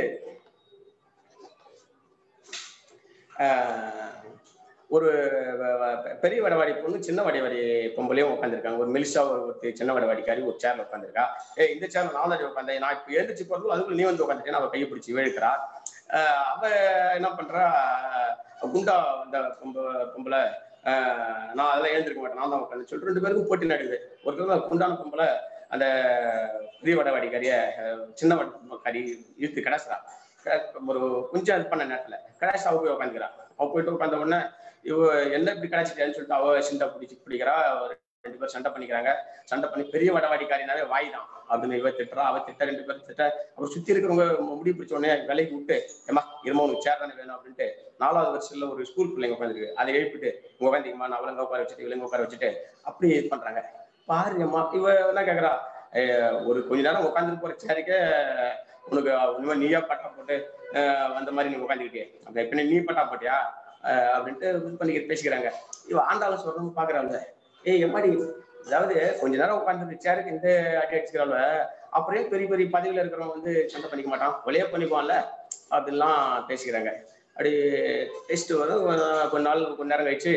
ஆஹ், ஒரு வ- வ- பெரிய வடவாடி பொண்ணு சின்ன வடவாடி பொம்பளையும் உட்காந்துருக்காங்க ஒரு மெலிசா ஒரு ஒருத்தி சின்ன வடவாடிக்காரி ஒரு சேர்ல உட்காந்துருக்கா ஏ இந்த சேர்ல நான் தான் உட்காந்தேன் நான் இப்ப எழுந்திரிச்சு போறதும் அதுக்குள்ள நீ வந்து உட்காந்துட்டேன் அவ கையை பிடிச்சி இழுக்கிறா ஆஹ் அவ என்ன பண்றா குண்டா அந்த பொம்ப- பொம்பளை ஆஹ் நான் அதெல்லாம் எழுந்திருக்க மாட்டேன் நான் தான் உட்காந்து சொல்லிட்டு ரெண்டு பேருக்கும் போட்டி நடக்குது ஒருத்தர் குண்டான பொம்பளை அந்த பெரிய வடவாடிக்காரிய அஹ், சின்ன வடக்காரி இழுத்து கிடக்குறா ஒரு கொஞ்சம் இது பண்ண நேரத்துல கிடாஷ் அவ போய் உட்காந்துக்கிறா அவ போயிட்டு உட்காந்த உடனே இவ என்ன இப்படி கிடைச்சிட்டேன்னு சொல்லிட்டு அவ சிண்டை பிடிச்சி பிடிக்கிறா ஒரு ரெண்டு பேரும் சண்டை பண்ணிக்கிறாங்க சண்டை பண்ணி பெரிய வடவாடிக்காரினாவே வாய் தான் அப்படின்னு இவ திட்டுறா அவ திட்ட ரெண்டு பேரும் திட்ட அப்புறம் சுத்தி இருக்கிறவங்க முடி பிடிச்ச உடனே விலைக்கு விட்டு ஏமா இருமா உனக்கு சேர் தானே வேணும் அப்படின்ட்டு நாலாவது வருஷத்துல ஒரு ஸ்கூல் பிள்ளைங்க உட்காந்துருக்கு அதை எழுப்பிட்டு உங்க உட்காந்திங்கம்மா நான் அவளங்க உட்கார வச்சுட்டு இவளுங்க உட்கார வச்சுட்டு அப்படி இது பண்றாங்க பாரு அம்மா இவ என்ன கேக்குறா "ஏய், ஒரு கொஞ்ச நேரம் உட்காந்துட்டு போற சேருக்கே உனக்கு இனிமே நீயா பட்டா போட்டு அஹ், வந்த மாதிரி நீ உட்காந்துக்கிட்டே அப்ப எப்ப நீ பட்டா போட்டியா அஹ், அப்படின்ட்டு இது பண்ணி பேசிக்கிறாங்க இவ ஆண்டாலும் சொல்றவங்க பாக்குறாங்க ஏய் எம்மாடி அதாவது கொஞ்ச நேரம் உட்காந்துட்டு சேருக்கு இந்த அடி அடிச்சுக்கிறாள் அப்புறம் பெரிய பெரிய பதவியில இருக்கிறவங்க வந்து சண்டை பண்ணிக்க மாட்டான் ஒளியே பண்ணிக்குவான்ல அப்படிலாம் பேசிக்கிறாங்க அப்படி பேசிட்டு வரும் அஹ் கொஞ்ச நாள் கொஞ்ச நேரம் கழிச்சு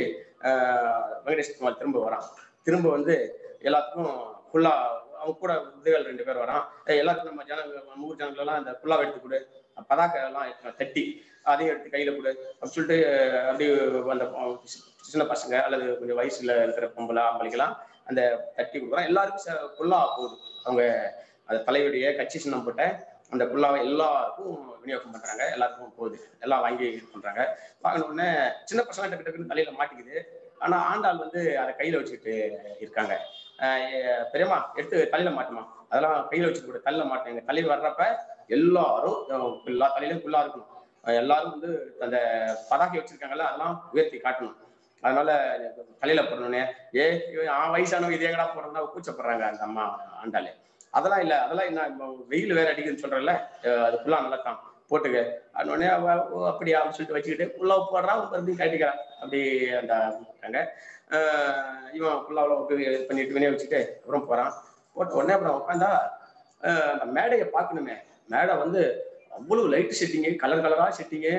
ஆஹ் வெங்கடேஷ் குமார் திரும்ப வரான் திரும்ப வந்து எல்லாத்துக்கும் ஃபுல்லா அவங்க கூட உதவிகள் ரெண்டு பேர் வரான் ஏய், எல்லாத்துக்கும் நம்ம ஜனங்க நம்ம ஊர் ஜனங்கள் எல்லாம் அந்த ஃபுல்லாக எடுத்து கொடு பதாக்கை எல்லாம் எடுத்து தட்டி அதையும் எடுத்து கையில கொடு அப்படின்னு சொல்லிட்டு அப்படி அந்த சின்ன பசங்க அல்லது கொஞ்சம் வயசுல இருக்கிற பொம்பளை ஆம்பளைக்கெல்லாம் அந்த தட்டி கொடுக்குறோம் எல்லாருக்கும் ஃபுல்லா போகுது அவங்க அந்த தலைவருடைய கட்சி சின்னம் போட்ட அந்த குல்லாவை எல்லாருக்கும் விநியோகம் பண்றாங்க எல்லாருக்கும் போகுது எல்லாம் வாங்கி இது பண்றாங்க வாங்கின உடனே சின்ன பசங்க டக்கு டக்குன்னு தலையில மாட்டிக்குது ஆனா ஆண்டாள் வந்து அதை கையில வச்சுக்கிட்டு இருக்காங்க ஆஹ் எ- பெரியம்மா எடுத்து தலையில மாட்டுமா அதெல்லாம் கையில வச்சுட்டு கூட தலையில மாட்டாங்க தலையில் வர்றப்ப எல்லாரும் அஹ் எல்லா தலையிலும் குள்ளா இருக்கணும் அஹ் எல்லாரும் வந்து அந்த பதாகை வச்சிருக்காங்கல்ல அதெல்லாம் உயர்த்தி காட்டணும் அதனால தலையில போடணுன்னே ஏ இவன் ஆ வயசானவங்க இது எங்கடா போடுறதுனா கூச்சப்படுறாங்க அந்த அம்மா ஆண்டாளு அதெல்லாம் இல்ல அதெல்லாம் என்ன இப்போ வெயில் வேற அடிக்குதுன்னு சொல்றேன்ல அஹ் அது ஃபுல்லா நல்லா தான் போட்டுக்க உடனே அவ ஓ, அப்படியா அப்படின்னு சொல்லிட்டு வச்சுக்கிட்டு ஃபுல்லா போடுறான் மறுபடியும் கட்டிக்கிறான் அப்படி அந்த இருக்காங்க ஆஹ் இவன் ஃபுல்லா இது பண்ணிட்டு வினைய வச்சுட்டு அப்புறம் போறான் போட்ட உடனே அப்புறம் உட்காந்தா ஆஹ் அந்த மேடையை பார்க்கணுமே மேடை வந்து அவ்வளவு லைட் செட்டிங்கு கலர் கலரா செட்டிங்கு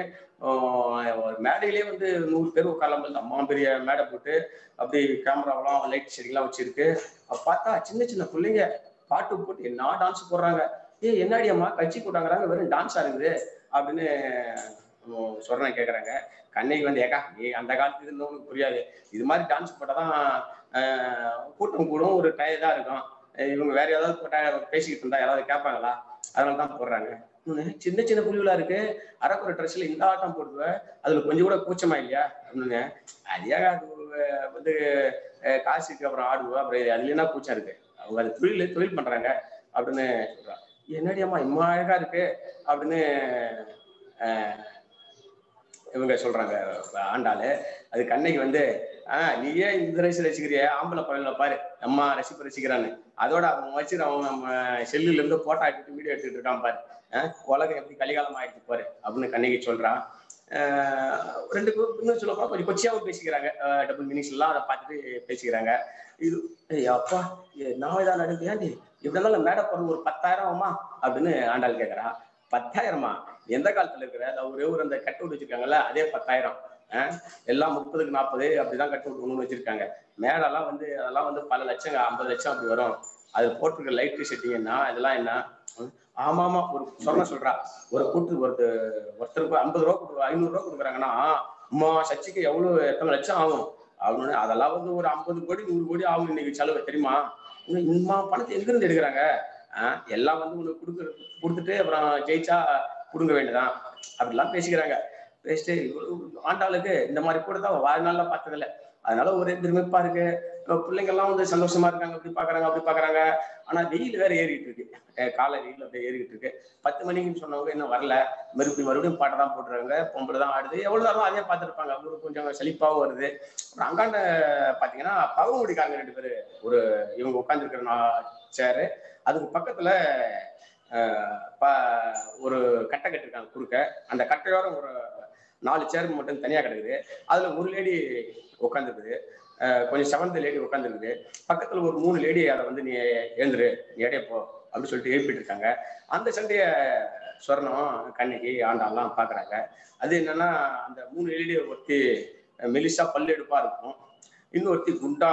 ஒரு மேடையிலே வந்து நூறு பேர் உட்காரலாம் போல அம்மா பெரிய மேடை போட்டு அப்படி கேமராவெல்லாம் லைட் செட்டிங்லாம் வச்சிருக்கு அப்ப பார்த்தா சின்ன சின்ன பிள்ளைங்க பாட்டு போட்டு என்ன டான்ஸ் போடுறாங்க ஏய் என்னடி அம்மா கட்சி கூட்டாங்கிறாங்க வெறும் டான்ஸா இருக்குது அப்படின்னு சொல்றேன் கேக்குறாங்க கண்ணகி வந்து ஏக்கா நீ அந்த காலத்துக்கு இருந்தவங்க உனக்கு புரியாது இது மாதிரி டான்ஸ் போட்டாதான் ஆஹ், கூட்டம் கூடும் ஒரு டயர்டா இருக்கும் அஹ் இவங்க வேற ஏதாவது போட்டா பேசிக்கிட்டு இருந்தா யாராவது கேட்பாங்களா அதனால தான் போடுறாங்க இன்னொன்னு, சின்ன சின்ன புலிகளா இருக்கு அரக்குற ட்ரெஸ்ல இந்த ஆட்டம் போடுவ அதுல கொஞ்சம் கூட கூச்சமா இல்லையா அப்படின்னு அது ஏன் அது அஹ், வந்து அஹ், காசுக்கு அப்புறம் ஆடுவா அப்புறம் அதுல என்ன கூச்சம் இருக்கு அவங்க அது தொழில் தொழில் பண்றாங்க அப்படின்னு சொல்றா என்னடி அம்மா இம்மா அழகா இருக்கு அப்படின்னு அஹ், இவங்க சொல்றாங்க ஆண்டாளு அது கண்ணைக்கு வந்து ஆஹ் நீயே இந்த ரசி ரசிக்கிறிய ஆம்பளை பையன்ல பாரு அம்மா ரசிப்பு ரசிக்கிறான்னு அதோட அவன் வச்சு அவன் நம்ம செல்லுல இருந்து போட்டோ எடுத்துட்டு வீடியோ எடுத்துட்டு இருக்கான் பாரு ஆஹ் உலகம் எப்படி கலிகாலம் ஆயிடுச்சு பாரு அப்படின்னு கண்ணகி சொல்றான் ஆஹ் ரெண்டு பேரும் இன்னும் சொல்ல போனா கொஞ்சம் கொச்சியாவும் பேசிக்கிறாங்க டபுள் மினிட்ஸ் எல்லாம் அதை பார்த்துட்டு பேசிக்கிறாங்க இது ஏய் அப்பா ஏ, நான் இதான் நடந்து ஏன்டி இப்படி இருந்தாலும் மேடை போறது ஒரு பத்தாயிரம் ஆகுமா அப்படின்னு ஆண்டாள் கேக்குறா பத்தாயிரமா எந்த காலத்துல இருக்கிற அந்த ஒரே ஒரு அந்த கட் அவுட் வச்சிருக்காங்கல்ல அதே பத்தாயிரம் ஆஹ் எல்லாம் முப்பதுக்கு நாற்பது அப்படிதான் கட் அவுட் ஒண்ணு வச்சிருக்காங்க மேடெல்லாம் வந்து அதெல்லாம் வந்து பல லட்சம் ஐம்பது லட்சம் அப்படி வரும் அது போட்டிருக்க லைட் செட்டிங் என்ன இதெல்லாம் என்ன ஹம், ஆமா ஆமா ஒரு சொன்ன சொல்றா ஒரு கூட்டு ஒரு ஒருத்தருக்கு ஐம்பது ரூபா கொடு ஐநூறு ரூபா கொடுக்குறாங்கன்னா அம்மா சர்ச்சைக்கு எவ்வளவு எத்தனை லட்சம் ஆகும் அப்படின்னு அதெல்லாம் வந்து ஒரு ஐம்பது கோடி நூறு கோடி ஆகும் இன்னைக்கு செலவு தெரியுமா இன்னும் இம்மா பணத்தை எங்க இருந்து எடுக்கிறாங்க ஆஹ் எல்லாம் வந்து உனக்கு கொடுக்குற கொடுத்துட்டு அப்புறம் ஜெயிச்சா கொடுங்க வேண்டியதான் அப்படிலாம் பேசிக்கிறாங்க பேசிட்டு இவ்வளவு ஆண்டாளுக்கு இந்த மாதிரி கூட தான் வாழ்நாள்ல பார்த்ததில்ல அதனால ஒரே திரும்பிப்பா இருக்கு இப்ப பிள்ளைங்க எல்லாம் வந்து சந்தோஷமா இருக்காங்க அப்படி பாக்குறாங்க அப்படி பாக்குறாங்க ஆனா வெயில் வேற ஏறிட்டு இருக்கு அஹ் காலை வெயில் அப்படியே ஏறிட்டு இருக்கு பத்து மணிக்குன்னு சொன்னவங்க இன்னும் வரல மறுபடியும் மறுபடியும் பாட்டை தான் போட்டுறாங்க பொம்பளை தான் ஆடுது எவ்வளவு நேரம் அதே பார்த்துருப்பாங்க அவங்களுக்கு கொஞ்சம் செழிப்பாவும் வருது அப்புறம் அங்காண்ட பாத்தீங்கன்னா பழங்குடிக்காரங்க ரெண்டு பேரு ஒரு இவங்க உட்காந்துருக்கிற சேரு அதுக்கு பக்கத்துல அஹ், ப- ஒரு கட்டை கட்டிருக்காங்க குறுக்க அந்த கட்டையோரம் ஒரு நாலு சேர் மட்டும் தனியா கிடக்குது அதுல ஒரு லேடி உட்காந்துருக்குது கொஞ்சம் செவன்த் லேடி உட்காந்துருக்குது பக்கத்துல ஒரு மூணு லேடி அதை வந்து நீ எழுந்துரு நீ எடைய போ அப்படின்னு சொல்லிட்டு எழுப்பிட்டு இருக்காங்க அந்த சண்டைய சொர்ணம் கண்ணகி ஆண்டாலாம் பாக்குறாங்க அது என்னன்னா அந்த மூணு லேடி ஒருத்தி மெலிசா பல்லெடுப்பா இருக்கும் இன்னொருத்தி குண்டா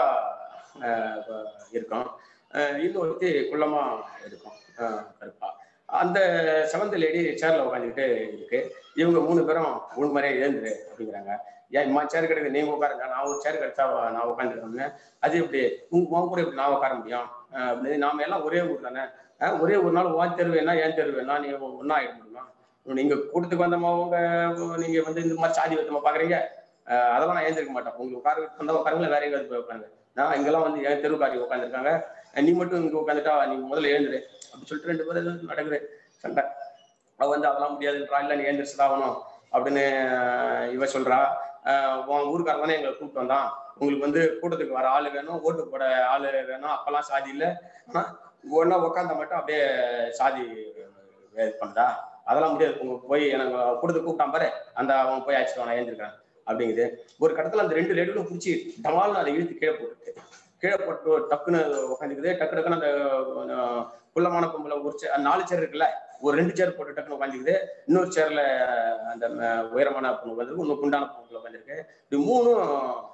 அஹ், இருக்கும் அஹ், இன்னொருத்தி குள்ளமா இருக்கும் அஹ், கருப்பா அந்த செவன்த் லேடி சேர்ல உட்காந்துக்கிட்டு இருக்கு இவங்க மூணு பேரும் மூணு மாதிரியே எழுந்துரு அப்படிங்கிறாங்க ஏன் இம்மா சேர் கிடைக்குது நீங்க உட்காருங்க நான் ஒரு சேர் கிடைச்சா நான் உட்காந்துருக்கேன் அது எப்படி உங்க உன் கூட எப்படி நான் உட்கார முடியும் அஹ் அப்படின்னு நாம எல்லாம் ஒரே ஊர் தானே அஹ் ஒரே ஒரு நாள் உன் தெருவு என்ன ஏன் தெருவு என்ன நீங்க ஒன்னா ஆயிட முடியுமா நீங்க கூட்டத்துக்கு வந்தமா உங்க நீங்க வந்து இந்த மாதிரி சாதி வச்சமா பாக்குறீங்க அஹ் அதெல்லாம் நான் ஏந்திருக்க மாட்டேன் உங்களுக்கு உட்கார வந்தா உட்காருங்களா வேற எங்கேயாவது போய் உட்காருங்க நான் இங்கெல்லாம் வந்து என் தெருவுக்காரி உட்காந்துருக்காங்க நீ மட்டும் இங்க உட்காந்துட்டா நீ முதல்ல எழுந்துரு அப்படி சொல்லிட்டு ரெண்டு பேரும் ஏதோ நடக்குது சண்டை அவ வந்து அதெல்லாம் முடியாதுன்றா இல்ல நீ எழுந்திரிச்சுதான் ஆகணும் அப்படின்னு அஹ் இவ சொல்றா அஹ் உன் ஊருக்காரன் தானே எங்களை கூப்பிட்டு வந்தான் உங்களுக்கு வந்து கூட்டத்துக்கு வர ஆளு வேணும் ஓட்டு போட ஆளு வேணும் அப்பெல்லாம் சாதி இல்ல ஆனா ஒன்னா உட்காந்தா மட்டும் அப்படியே சாதி இது பண்ணுதா அதெல்லாம் முடியாது உங்க போய் எனக்கு கூட்டத்துக்கு கூப்பிட்டான் பாரு அந்த அவன் போய் ஆச்சு நான் ஏந்திருக்கான் அப்படிங்குது ஒரு கடத்துல அந்த ரெண்டு லேடிகளும் பிடிச்சி டமால்னு அதை இழுத்து கீழே போட்டுட்டு கீழே போட்டு ஒரு டக்குன்னு உட்காந்துக்குது டக்கு டக்குன்னு அந்த அஹ், குள்ளமான பொம்பளை ஒரு chair- நாலு சேர் இருக்குல்ல ஒரு ரெண்டு சேர் போட்டு டக்குன்னு உட்காந்துக்குது இன்னொரு சேர்ல அந்த ம- உயரமான பொண்ணு உட்காந்துருக்கு இன்னும் குண்டான பொண்ணு உட்காந்துருக்கு இப்படி மூணும்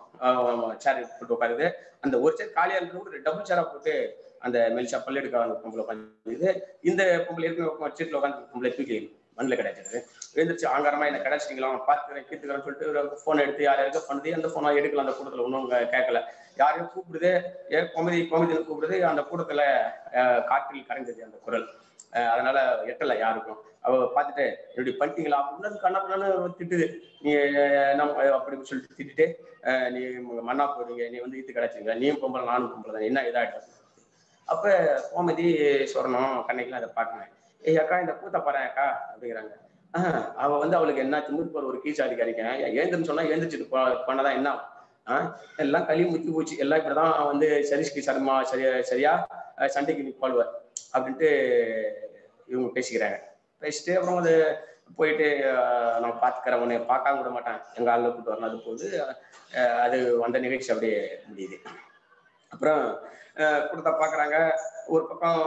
சேர் போட்டு உட்காருது அந்த ஒரு சேர் காலியா இருக்கிற டபுள் சேரா போட்டு அந்த மெலிசா பல்லெடுக்க அந்த பொம்பளை உட்காந்துருக்குது இந்த பொம்பளை இருக்கிற சீட்ல உட்காந்து பொம்பளை தூக்கி மண்ணில் கிடைச்சிருக்கு எழுந்திரிச்சு ஆங்காரமா என்ன கிடைச்சிட்டீங்களா பார்த்துக்கிறேன் கீர்த்துக்கிறேன்னு சொல்லிட்டு ஒரு ஃபோன் எடுத்து யார் யாருக்கோ பண்ணுது அந்த ஃபோனை எடுக்கல அந்த கூட்டத்தில் ஒன்றும் கேட்கல யாரையும் கூப்பிடுது ஏ கோமதி கோமதினு கூப்பிடுது அந்த கூட்டத்துல அஹ், காற்றில் கரைந்தது அந்த குரல் அஹ், அதனால எட்டல யாருக்கும் அவ பார்த்துட்டு இப்படி பண்ணிட்டீங்களா அப்படின்னு கண்ணா பண்ணு திட்டுது நீ அஹ், நம்ம அப்படி சொல்லிட்டு திட்டுட்டு அஹ், நீ மண்ணா போடுறீங்க நீ வந்து ஈத்து கிடைச்சிங்க நீயும் பொம்பளை நானும் பொம்பளை தான் என்ன இதாகிடும் அப்ப கோமதி சொரணும் கண்ணைக்கெல்லாம் அதை பார்க்கணும் ஏய் அக்கா இந்த கூத்த பாரு அக்கா அப்படிங்கிறாங்க ஆஹ் அவ வந்து அவளுக்கு என்ன திமிரு போற ஒரு கீச்சாடி கிடைக்கும் ஏந்திரன்னு சொன்னா எழுந்திரிச்சிட்டு போ- பண்ணதான் என்ன ஆகும்? ஆஹ் எல்லாம் களி முத்தி போச்சு எல்லாம் இப்படிதான் வந்து சரிஷ்க்கு சர்மா சரியா சரியா அஹ் சண்டைக்கு நிப்பாளுவார் அப்படின்ட்டு இவங்க பேசிக்கிறாங்க பேசிட்டு அப்புறம் அது போயிட்டு அஹ், நான் பார்த்துக்கிறேன் உன்னை பார்க்காம விட மாட்டேன் எங்க ஆளுல கூட்டு வரணும் அது போகுது அஹ், அது அந்த நிகழ்ச்சி அப்படியே முடியுது அப்புறம் அஹ், கொடுத்தா பாக்குறாங்க ஒரு பக்கம்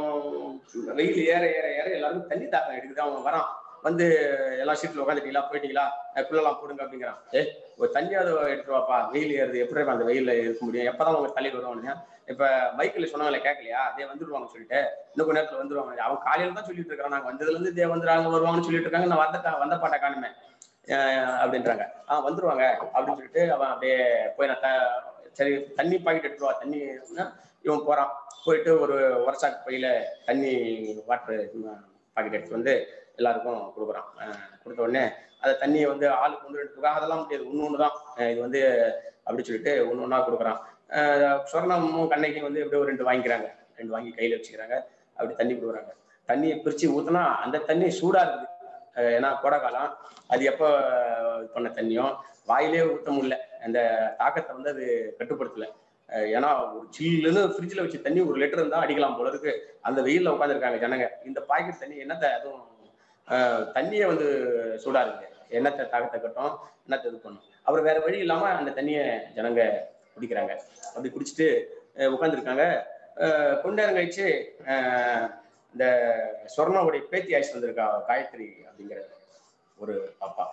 வெயில் ஏற ஏற ஏற எல்லாருக்கும் தண்ணி தாக்கம் எடுக்குது அவங்க வரான் வந்து எல்லாம் சீட்ல உட்காந்துட்டீங்களா போயிட்டீங்களா அஹ், குள்ளெல்லாம் போடுங்க அப்படிங்கிறான் ஏ ஒரு தண்ணியாவது எடுத்துட்டு வாப்பா வெயில் ஏறுது எப்படி அந்த வெயில்ல இருக்க முடியும் எப்பதான் உங்க தள்ளி வருவாங்க இப்ப பைக்ல சொன்னாங்களே கேட்கலையா அதே வந்துருவாங்க சொல்லிட்டு இன்னும் கொஞ்ச நேரத்துல வந்துருவாங்க அவங்க காலையில தான் சொல்லிட்டு இருக்காங்க நாங்க வந்ததுல இருந்து இதே வந்துறாங்க வருவாங்கன்னு சொல்லிட்டு இருக்காங்க நான் வந்த வந்த பாட்டை காணுமே அஹ் அப்படின்றாங்க ஆ வந்துருவாங்க அப்படின்னு சொல்லிட்டு அவன் அப்படியே போய் நான் த- சரி தண்ணி பாக்கெட் எடுத்துட்டு வா தண்ணி இவன் போறான் போயிட்டு ஒரு வருஷாக்கு பையில தண்ணி வாட்டர் பாக்கெட் எடுத்து வந்து எல்லாருக்கும் கொடுக்குறான் அஹ் கொடுத்த உடனே அந்த தண்ணியை வந்து ஆளுக்கு ஒன்று ரெண்டு கொடுக்குறான் அதெல்லாம் முடியாது ஒன்று ஒன்று தான் அஹ் இது வந்து அப்படி சொல்லிட்டு ஒன்று ஒன்றா கொடுக்குறான் அஹ் சொர்ணமும் கண்ணைக்கும் வந்து எப்படியோ ரெண்டு வாங்கிக்கிறாங்க ரெண்டு வாங்கி கையில் வச்சுக்கிறாங்க அப்படி தண்ணி கொடுக்குறாங்க தண்ணியை பிரித்து ஊற்றினா அந்த தண்ணி சூடாக இருக்குது அஹ் ஏன்னா கோடை காலம் அது எப்போ இது பண்ண தண்ணியும் வாயிலே ஊற்ற முடியல அந்த தாக்கத்தை வந்து அது கட்டுப்படுத்தல அஹ் ஏன்னா ஒரு சில்லுன்னு ஃப்ரிட்ஜில் வச்சு தண்ணி ஒரு லிட்டர் இருந்தால் அடிக்கலாம் போல இருக்கு அந்த வெயிலில் உட்காந்துருக்காங்க ஜனங்க இந்த பாக்கெட் தண்ணி என்னத்தை அதுவும் அஹ் தண்ணியே வந்து சூடாக இருக்குது என்னத்தை தாக்கத்தை கட்டும் என்னத்தை இது பண்ணும் அப்புறம் வேற வழி இல்லாமல் அந்த தண்ணியை ஜனங்க குடிக்கிறாங்க அப்படி குடிச்சிட்டு உட்காந்துருக்காங்க கொஞ்ச நேரம் கழிச்சு அஹ் இந்த சொர்ணாவுடைய பேத்தி ஆயிடுச்சு வந்திருக்கா காயத்ரி அப்படிங்கிற ஒரு பாப்பா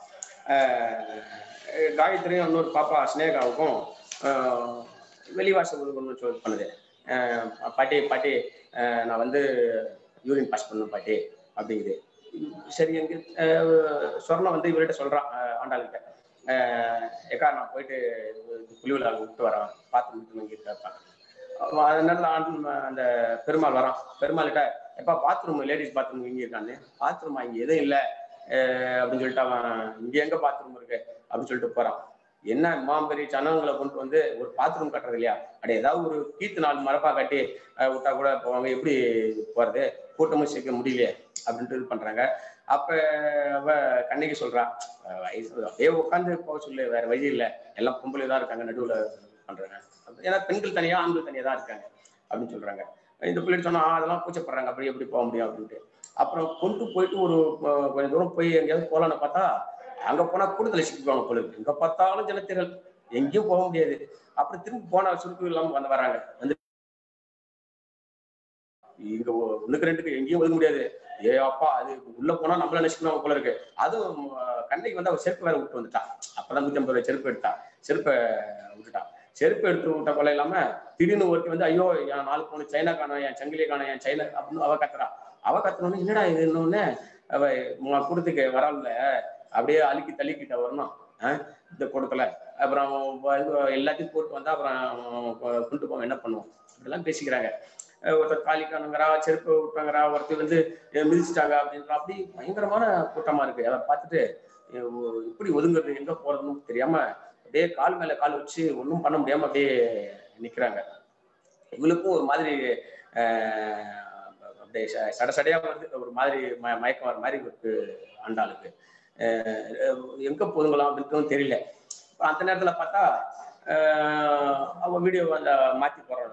அஹ் காயத்ரியும் இன்னொரு பாப்பா ஸ்னேகாவுக்கும் அஹ் வெளிவாசல் ஒன்று சொல் பண்ணுது அஹ் பாட்டி பாட்டி அஹ் நான் வந்து யூரின் பாஸ் பண்ணணும் பாட்டி அப்படிங்குது சரி எங்க அஹ் சொர்ணம் வந்து இவர்கிட்ட சொல்றான் அஹ் ஆண்டாள்கிட்ட அஹ் ஏக்கா நான் போயிட்டு புலிவிழா விட்டு வரேன் பார்த்து விட்டு இங்கே இருக்காப்பா அதனால ஆண்டு அந்த பெருமாள் வரான் பெருமாள்கிட்ட எப்பா பாத்ரூம் லேடிஸ் பாத்ரூம் இங்கே இருக்கான்னு பாத்ரூமா இங்கே எதுவும் இல்லை அப்படின்னு சொல்லிட்டு அவன் இங்க எங்க பாத்ரூம் இருக்கு அப்படின்னு சொல்லிட்டு போறான் என்ன மாம்பெரிய ஜனங்களை கொண்டு வந்து ஒரு பாத்ரூம் கட்டுறது இல்லையா அட ஏதாவது ஒரு கீத்து நாள் மரப்பா கட்டி அஹ், விட்டா கூட போவாங்க எப்படி போறது கூட்டமும் சேர்க்க முடியலையே அப்படின்ட்டு இது பண்றாங்க அப்ப அவ கண்ணகி சொல்றா அஹ், வயசு அப்படியே உட்காந்து போக சொல்லு வேற வழி இல்லை எல்லாம் பொம்பளை தான் இருக்காங்க நடுவுல பண்றாங்க ஏன்னா பெண்கள் தனியா ஆண்கள் தனியா தான் இருக்காங்க அப்படின்னு சொல்றாங்க இந்த பிள்ளை சொன்னா "ஆ, அதெல்லாம் கூச்சப்படுறாங்க அப்படி எப்படி போக முடியும் அப்படின்ட்டு அப்புறம் கொண்டு போயிட்டு ஒரு அஹ், கொஞ்சம் தூரம் போய் எங்கேயாவது போலான்னு பார்த்தா அங்க போனா கூடுதல் சிக்கிக்குவாங்க போல இருக்கு எங்க பார்த்தாலும் ஜனத்திரள் எங்கேயும் போக முடியாது அப்புறம் திரும்பி போன சுருக்கு இல்லாம வந்து வராங்க வந்து இங்க ஒ- ஒண்ணுக்கு ரெண்டுக்கு எங்கேயும் ஒதுக்க முடியாது ஏ அப்பா அது உள்ள போனா நம்மள நினைச்சுக்கணும் போல இருக்கு அதுவும் அஹ், கண்ணைக்கு வந்து அவ செருப்பு வேற விட்டு வந்துட்டா அப்பதான் நூத்தி ஐம்பது ரூபாய் செருப்பு எடுத்தா செருப்பை விட்டுட்டா செருப்பு எடுத்து விட்ட கொள்ள இல்லாம திடீர்னு ஒருத்தி வந்து ஐயோ என் நாலு பொண்ணு சைனா காணும் என் சங்கிலியை காணும் என் சைனா அப்படின்னு அவ கத்துறா அவ கத்துனோன்னு என்னடா இது இன்னொன்னு அவ உங்க கூட்டத்துக்கு வரல அப்படியே அழுக்கி தள்ளிக்கிட்ட வரணும் ஆஹ் இந்த கூட்டத்துல அப்புறம் வ- இது எல்லாத்தையும் போட்டு வந்தா அப்புறம் கொ- கொண்டு போவோம் என்ன பண்ணுவோம் இப்படிலாம் பேசிக்கிறாங்க அஹ் ஒருத்தர் காலிக்கானுங்கிறா செருப்பு விட்டாங்கிறா ஒருத்தர் வந்து அஹ் மிதிச்சிட்டாங்க அப்படின்ற அப்படி பயங்கரமான கூட்டமா இருக்கு அதை பார்த்துட்டு அஹ் ஒரு இப்படி ஒதுங்குறது எங்க போறதுன்னு தெரியாம அப்படியே கால் மேல கால் வச்சு ஒன்றும் பண்ண முடியாம அப்படியே நிக்கிறாங்க இவளுக்கும் ஒரு மாதிரி அஹ், அப்படியே ச- சட சடையா வந்து ஒரு மாதிரி ம- மயக்கம் வர மாதிரி இருக்கு ஆண்டாளுக்கு அஹ், எங்க போதுங்களாம் அப்படின்ட்டு தெரியல அந்த நேரத்துல பார்த்தா அஹ், அவ வீடியோ அந்த மாத்தி போடுறாங்க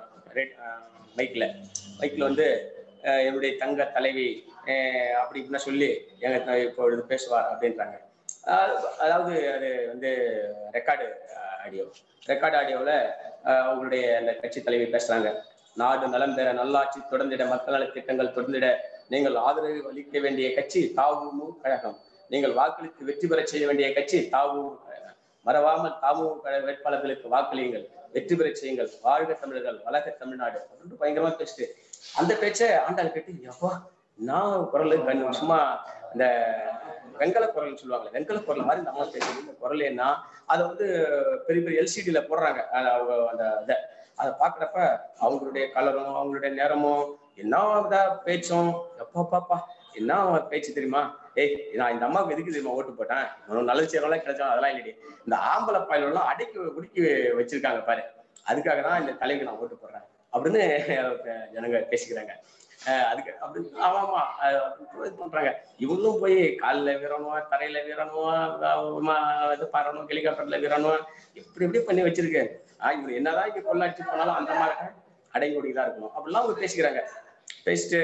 மைக்ல மைக்ல வந்து அஹ், என்னுடைய தங்க தலைவி அஹ், அப்படி இப்படின்னு சொல்லி எங்க இப்போ இது பேசுவார் அப்படின்றாங்க அஹ், அதாவது அது வந்து ரெக்கார்டு ஆடியோ ரெக்கார்டு ஆடியோவில் அவங்களுடைய அந்த கட்சி தலைவி பேசுறாங்க நாடு நலம் பெற நல்லாட்சி தொடர்ந்திட மக்கள் நலத் திட்டங்கள் தொடர்ந்திட நீங்கள் ஆதரவு அளிக்க வேண்டிய கட்சி தாவுமு கழகம் நீங்கள் வாக்களித்து வெற்றி பெற செய்ய வேண்டிய கட்சி தாவு கழகம் மறவாமல் தாமு கழக வேட்பாளர்களுக்கு வாக்களியுங்கள் வெற்றி பெற செய்யுங்கள் வாழ்க தமிழர்கள் வளர்க தமிழ்நாடு அப்படின்னு பயங்கரமா பேசுது அந்த பேச்சை ஆண்டாள் கேட்டு எப்பா நான் குரல் கண்ணு சும்மா இந்த வெங்கல குரல்னு சொல்லுவாங்க வெங்கல குரல் மாதிரி நம்ம பேசுறது இந்த குரல் என்ன அதை வந்து பெரிய பெரிய எல்சிடியில போடுறாங்க அஹ் அவங்க அந்த இதை அதை பாக்குறப்ப அவங்களுடைய கலரும் அவங்களுடைய நேரமும் என்ன இதா பேச்சும் எப்பா பாப்பா என்ன பேச்சு தெரியுமா ஏய் நான் இந்த அம்மாவுக்கு எதுக்கு தெரியுமா ஓட்டு போட்டேன் உனக்கு நல்ல செய்யறவங்களாம் கிடைச்சா அதெல்லாம் இல்லடி இந்த ஆம்பளை பாயிலெல்லாம் அடக்கி ஒடுக்கி வச்சிருக்காங்க பாரு அதுக்காக தான் இந்த தலைக்கு நான் ஓட்டு போடுறேன் அப்படின்னு ஜனங்க பேசிக்கிறாங்க அஹ் அதுக்கு அப்படி ஆமாமா அஹ் அப்படி இது பண்றாங்க இவங்களும் போய் காலில் வீரணும் தரையில வீரணும் அஹ் இது பறணும் ஹெலிகாப்டர்ல வீரணும் இப்படி இப்படி பண்ணி வச்சிருக்கு ஆஹ் இவர் என்னதான் இங்க கொள்ளாடிச்சு போனாலும் அந்த மாதிரி அடங்கி ஒடுங்கிதான் இருக்கணும் அப்படிலாம் அவங்க பேசிக்கிறாங்க பேசிட்டு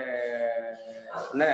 என்ன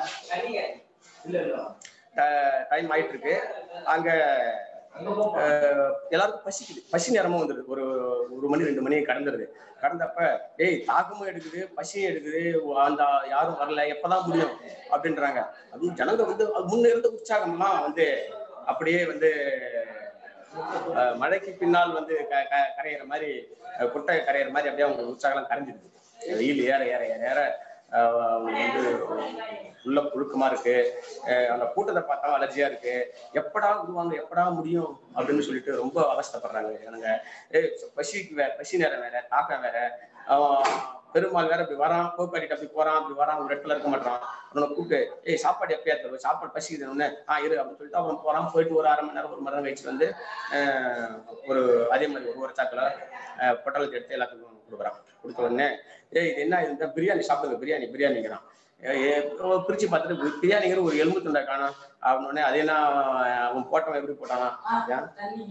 டைம் ஆயிட்டு இருக்கு அங்க அஹ், எல்லாருக்கும் பசிக்குது பசி நேரமும் வந்துடுது ஒரு ஒரு மணி ரெண்டு மணி கடந்துருது கடந்தப்ப டேய் தாகமும் எடுக்குது பசியும் எடுக்குது அந்த யாரும் வரல எப்பதான் முடியும் அப்படின்றாங்க அதுவும் ஜனங்க வந்து அது முன்ன இருந்த உற்சாகம்லாம் வந்து அப்படியே வந்து அஹ், மழைக்கு பின்னால் வந்து க- க- கரையிற மாதிரி அஹ், குட்டை கரையிற மாதிரி அப்படியே அவங்க உற்சாகம் கரைஞ்சிடுது வெயில் ஏற ஏற ஏற ஏற ஆஹ் அவங்களுக்கு வந்து உள்ள புழுக்கமா இருக்கு ஆஹ் அந்த கூட்டத்தை பார்த்தா அலர்ஜியா இருக்கு எப்படா விடுவாங்க எப்படா முடியும் அப்படின்னு சொல்லிட்டு ரொம்ப அவஸ்தைப்படுறாங்க எனக்கு ஏய் பசிக்கு வேற பசி நேரம் வேற தாக்கம் வேற அவன் பெருமாள் வேற இப்படி வரான் போக்காடிட்டு அப்படி போறான் அப்படி வரான் ஒரு இடத்துல இருக்க மாட்டான் அவனை கூப்பிட்டு ஏய் சாப்பாடு எப்பயா தருவோம் சாப்பாடு பசிக்குதுன்னு ஆ இரு அப்படின்னு சொல்லிட்டு அவன் போறான் போயிட்டு ஒரு அரை மணி நேரம் ஒரு மணி நேரம் கழிச்சு வந்து ஆஹ் ஒரு அதே மாதிரி ஒரு ஒரு சாக்கில் பொட்டலத்தை எடுத்து எல்லாத்துக்கும் கொடுக்குறான் கொடுத்த உடனே ஏய் இது என்ன இது பிரியாணி சாப்பிடுங்க பிரியாணி பிரியாணிங்கிறான் ஏ- ஏ- பிரிச்சு பார்த்துட்டு பிரியாணிங்கிற ஒரு எலும்பு துண்டை காணும் அப்படின்னு அதே என்ன அவன் போட்டவன் எப்படி போட்டானா ஏன்?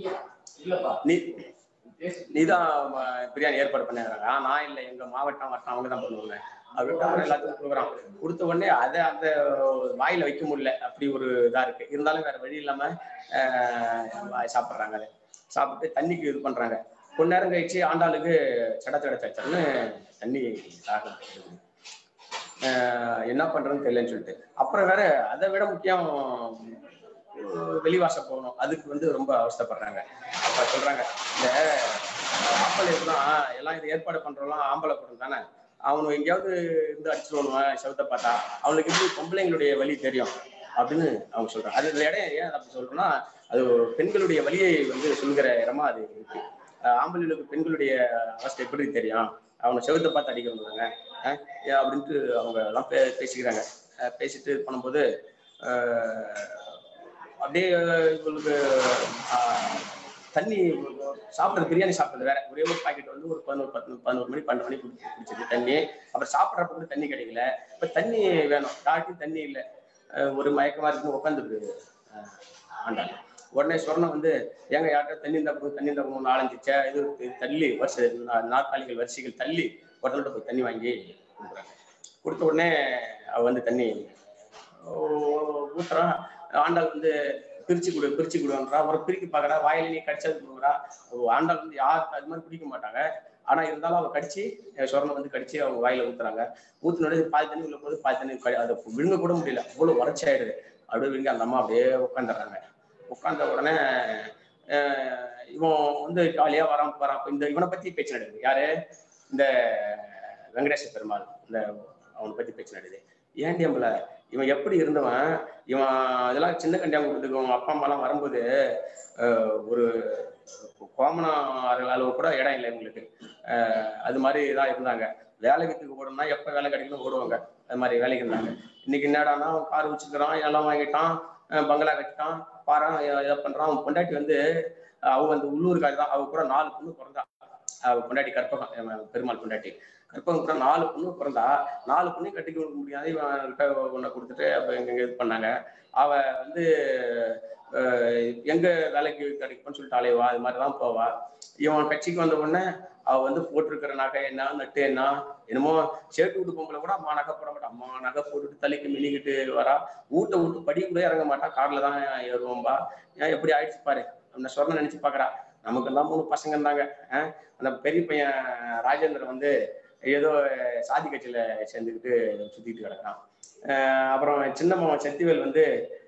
நீ நீதான் அஹ், பிரியாணி ஏற்பாடு பண்ணிடுறாங்க ஆ நான் இல்லை எங்க மாவட்டம் வட்டம் அவங்க தான் பண்ணுவாங்க அப்படின்ட்டு அவன் எல்லாத்துக்கும் கொடுக்குறான் கொடுத்த உடனே அதை அந்த வாயில வைக்க முடியல அப்படி ஒரு இதா இருக்கு இருந்தாலும் வேற வழி இல்லாம ஆஹ், சாப்பிடுறாங்க அதை சாப்பிட்டு தண்ணிக்கு இது பண்றாங்க கொஞ்ச நேரம் கழிச்சு ஆண்டாளுக்கு சட சட சடன்னு தண்ணி தாகம் எடுக்குது. ஆஹ், என்ன பண்றதுன்னு தெரியலன்னு சொல்லிட்டு அப்புறம் வேற அதை விட முக்கியம் அஹ், வெளிவாச போகணும் அதுக்கு வந்து ரொம்ப அவஸ்தைப்படுறாங்க அப்ப சொல்றாங்க இந்த ஆம்பளை தான் எல்லாம் இது ஏற்பாடு பண்றோம்லாம் ஆம்பளை கூட்டம் தானே அவனு எங்கேயாவது இருந்து அடிச்சிருவானுவன் செவத்தை பார்த்தா அவனுக்கு எப்படி பொம்பளைங்களுடைய வழி தெரியும் அப்படின்னு அவங்க சொல்றாங்க அது இந்த இடம் ஏன் அப்படி சொல்றோம்னா அது ஒரு பெண்களுடைய வழியை வந்து சொல்கிற இடமா அது இருக்கு அஹ் ஆம்பளைகளுக்கு பெண்களுடைய அவஸ்தை எப்படி தெரியும் அவனை செவத்தை பார்த்து அடிக்கிறவங்க அப்படின்ட்டு அவங்க எல்லாம் பே பேசிக்கிறாங்க அஹ் பேசிட்டு இது பண்ணும்போது அஹ் அப்படியே இவங்களுக்கு ஆஹ், தண்ணி சாப்பிட்றது பிரியாணி சாப்பிட்றது வேற ஒரே ஒரு பாக்கெட் வந்து ஒரு பதினோரு பத்து பதினோரு மணி பன்னெண்டு மணி குடி குடிச்சது தண்ணி அப்புறம் சாப்பிட்றப்ப கூட தண்ணி கிடைக்கல இப்ப தண்ணி வேணும் டாட்டி தண்ணி இல்லை அஹ் ஒரு மயக்கமா இருக்கு உட்காந்துருக்கு ஆண்டாள் உடனே சொர்ணம் வந்து ஏங்க யார்கிட்ட தண்ணி இருந்தா போதும் தண்ணி இருந்தா போதும் நாலஞ்சு சே இது இது தள்ளி வரிசை நா- நாற்காலிகள் வரிசைகள் தள்ளி உடல்கிட்ட போய் தண்ணி வாங்கி கொடுக்குறாங்க கொடுத்த உடனே அவ வந்து தண்ணி ஊ- ஊத்துறான் ஆண்டாள் வந்து பிரிச்சு கொடு பிரிச்சு கொடுன்றா அப்புறம் பிரிக்க பாக்குறா வாயில நீ கடிச்சது கொடுக்குறா ஆண்டாள் வந்து யாருக்கு அது மாதிரி பிடிக்க மாட்டாங்க ஆனா இருந்தாலும் அவ கடிச்சு அஹ் சொர்ணம் வந்து கடிச்சு அவங்க வாயில ஊத்துறாங்க ஊத்துனோட பாதி தண்ணி உள்ள போது பாதி தண்ணி கடி- அதை விழுங்க கூட முடியல அவ்வளவு வறட்சி ஆயிடுது அப்படியே விழுங்க அந்த அம்மா அப்படியே உட்காந்துடுறாங்க உட்கார்ந்த உடனே அஹ் இவன் வந்து ஜாலியா வரான் போறான் அப்ப இந்த இவனை பத்தி பேச்சு நடக்குது யாரு இந்த வெங்கடேச பெருமாள் இந்த அவனை பத்தி பேச்சு நடக்குது ஏன்டி அம்பல இவன் எப்படி இருந்தவன் இவன் இதெல்லாம் சின்ன கண்டியாங்குப்பத்துக்கு அவங்க அப்பா அம்மா எல்லாம் வரும்போது அஹ், ஒரு கோமனம் அளவு கூட இடம் இல்லை இவங்களுக்கு அஹ், அது மாதிரி தான் இருந்தாங்க வேலைக்கு ஓடணும்னா எப்ப வேலை கிடைக்கணும் ஓடுவாங்க அது மாதிரி வேலைக்கு இருந்தாங்க இன்னைக்கு என்னடான்னா அவன் கார் வச்சுக்கிறான் எல்லாம் வாங்கிட்டான் அஹ், பங்களா கட்டிட்டான் பாறான் இதை பண்றான் அவன் பொண்டாட்டி வந்து அஹ், அவங்க அந்த உள்ளூர்காரி தான் அவ கூட நாலு பொண்ணு பிறந்தா அவ பொண்டாட்டி கற்பகம் அஹ், பெருமாள் பொண்டாட்டி கற்பகம் கூட நாலு பொண்ணு பிறந்தா நாலு பொண்ணையும் கட்டிக்க கொடுக்க முடியாது இவன்கிட்ட ஒன்றை கொடுத்துட்டு அப்போ எங்க இது பண்ணாங்க அவ வந்து அஹ், எங்க வேலைக்கு கிடைக்கும்னு சொல்லிட்டு அலைவா அது மாதிரி தான் போவா இவன் கட்சிக்கு வந்த உடனே அவ வந்து போட்டிருக்கிற நகை என்ன நட்டு என்ன என்னமோ சேட்டு விட்டு பொம்பளை கூட அம்மா நகை போட மாட்டா அம்மா நகை போட்டுட்டு தலைக்கு மினிக்கிட்டு வரா ஊட்ட விட்டு படி கூட இறங்க மாட்டா கார்ல தான் ஏறுவோம்பா ஏன் எப்படி ஆயிடுச்சு பாரு அந்த சொர்ணம் நினைச்சு பாக்குறா நமக்கு எல்லாம் மூணு பசங்க இருந்தாங்க அஹ் அந்த பெரிய பையன் ராஜேந்திரன் வந்து ஏதோ சாதி கட்சியில சேர்ந்துக்கிட்டு சுத்திட்டு கிடக்குறான் அஹ் அப்புறம் சின்ன மாமன் சக்திவேல் வந்து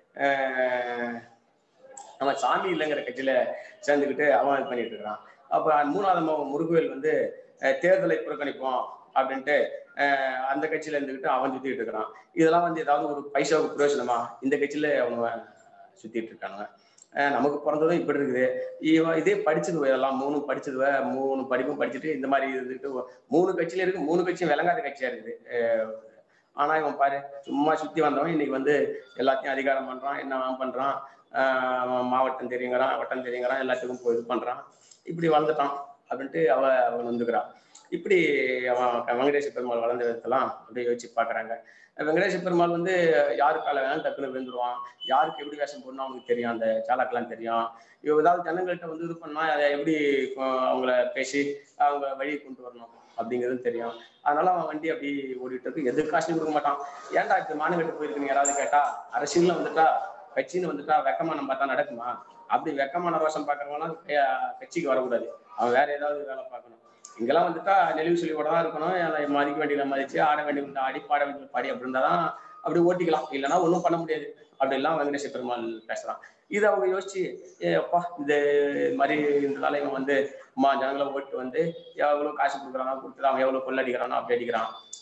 அஹ் அவன் சாமி இல்லைங்கிற கட்சியில சேர்ந்துக்கிட்டு அவன் இது பண்ணிட்டு இருக்கிறான் அப்ப மூணாவது மாமன் முருகுவேல் வந்து அஹ் தேர்தலை புறக்கணிப்போம் அப்படின்ட்டு அஹ் அந்த கட்சியில இருந்துக்கிட்டு அவன் சுத்திட்டு இருக்கிறான் இதெல்லாம் வந்து ஏதாவது ஒரு பைசாவுக்கு பிரயோஜனமா இந்த கட்சியில அவனுங்க சுத்திட்டு இருக்கானுங்க அஹ் நமக்கு பிறந்ததும் இப்படி இருக்குது இவன் இதே படிச்சது இதெல்லாம் மூணு படிச்சதுவ மூணு படிப்பும் படிச்சுட்டு இந்த மாதிரி இருந்துட்டு மூணு கட்சியில இருக்கு மூணு கட்சியும் விளங்காத கட்சியா இருக்குது அஹ் ஆனா இவன் பாரு சும்மா சுத்தி வந்தவன் இன்னைக்கு வந்து எல்லாத்தையும் அதிகாரம் பண்றான் என்ன அவன் பண்றான் ஆஹ் அவன் மாவட்டம் தெரியுங்கிறான் வட்டம் தெரியுங்கிறான் எல்லாத்துக்கும் போய் இது பண்றான் இப்படி வளர்ந்துட்டான் அப்படின்ட்டு அவ அவன் வந்துக்கிறான் இப்படி அவன் வெங்கடேச பெருமாள் வளர்ந்த விதத்தெல்லாம் அப்படியே யோசிச்சு பாக்குறாங்க வெங்கடேச பெருமாள் வந்து யாரு கால வேணாலும் டக்குன்னு விழுந்துருவான் யாருக்கு எப்படி வேஷம் போடணும் அவனுக்கு தெரியும் அந்த சாலாக்கெல்லாம் தெரியும் இவ ஏதாவது ஜனங்கள்கிட்ட வந்து இது பண்ணா அதை எப்படி அஹ் அவங்கள பேசி அவங்க வழி கொண்டு வரணும் அப்படிங்கிறது தெரியும் அதனால அவன் வண்டி அப்படி ஓடிட்டு இருக்கு எது காசும் கொடுக்க மாட்டான் ஏன்டா இது மாநிலத்துக்கு போயிருக்கீங்க யாராவது கேட்டா அரசியல்ல வந்துட்டா கட்சின்னு வந்துட்டா வெக்கமானம் பார்த்தா நடக்குமா அப்படி வெக்கமான ரோஷம் பாக்குறவங்களாம் கட்சிக்கு வரக்கூடாது அவன் வேற ஏதாவது வேலை பார்க்கணும் இங்கெல்லாம் வந்துட்டா நெளிவு சொல்லியோட தான் இருக்கணும் அதை மதிக்க வேண்டியதை மதிச்சு ஆட வேண்டிய ஆடி பாட வேண்டிய பாடி அப்படி இருந்தாதான் அப்படி ஓட்டிக்கலாம் இல்லைன்னா ஒன்றும் பண்ண முடியாது அப்படிலாம் வெங்கடேச பெருமாள் பேசுறான் இது அவங்க யோசிச்சு ஏ அப்பா இந்த மாதிரி இருந்ததால இவன் வந்து அம்மா ஜனங்களை ஓட்டு வந்து எவ்வளவு காசு கொடுக்குறானோ கொடுத்துட்டு அவன் எவ்வளவு கொள்ளடிக்கிறானோ அப்படி அடிக்கிறான்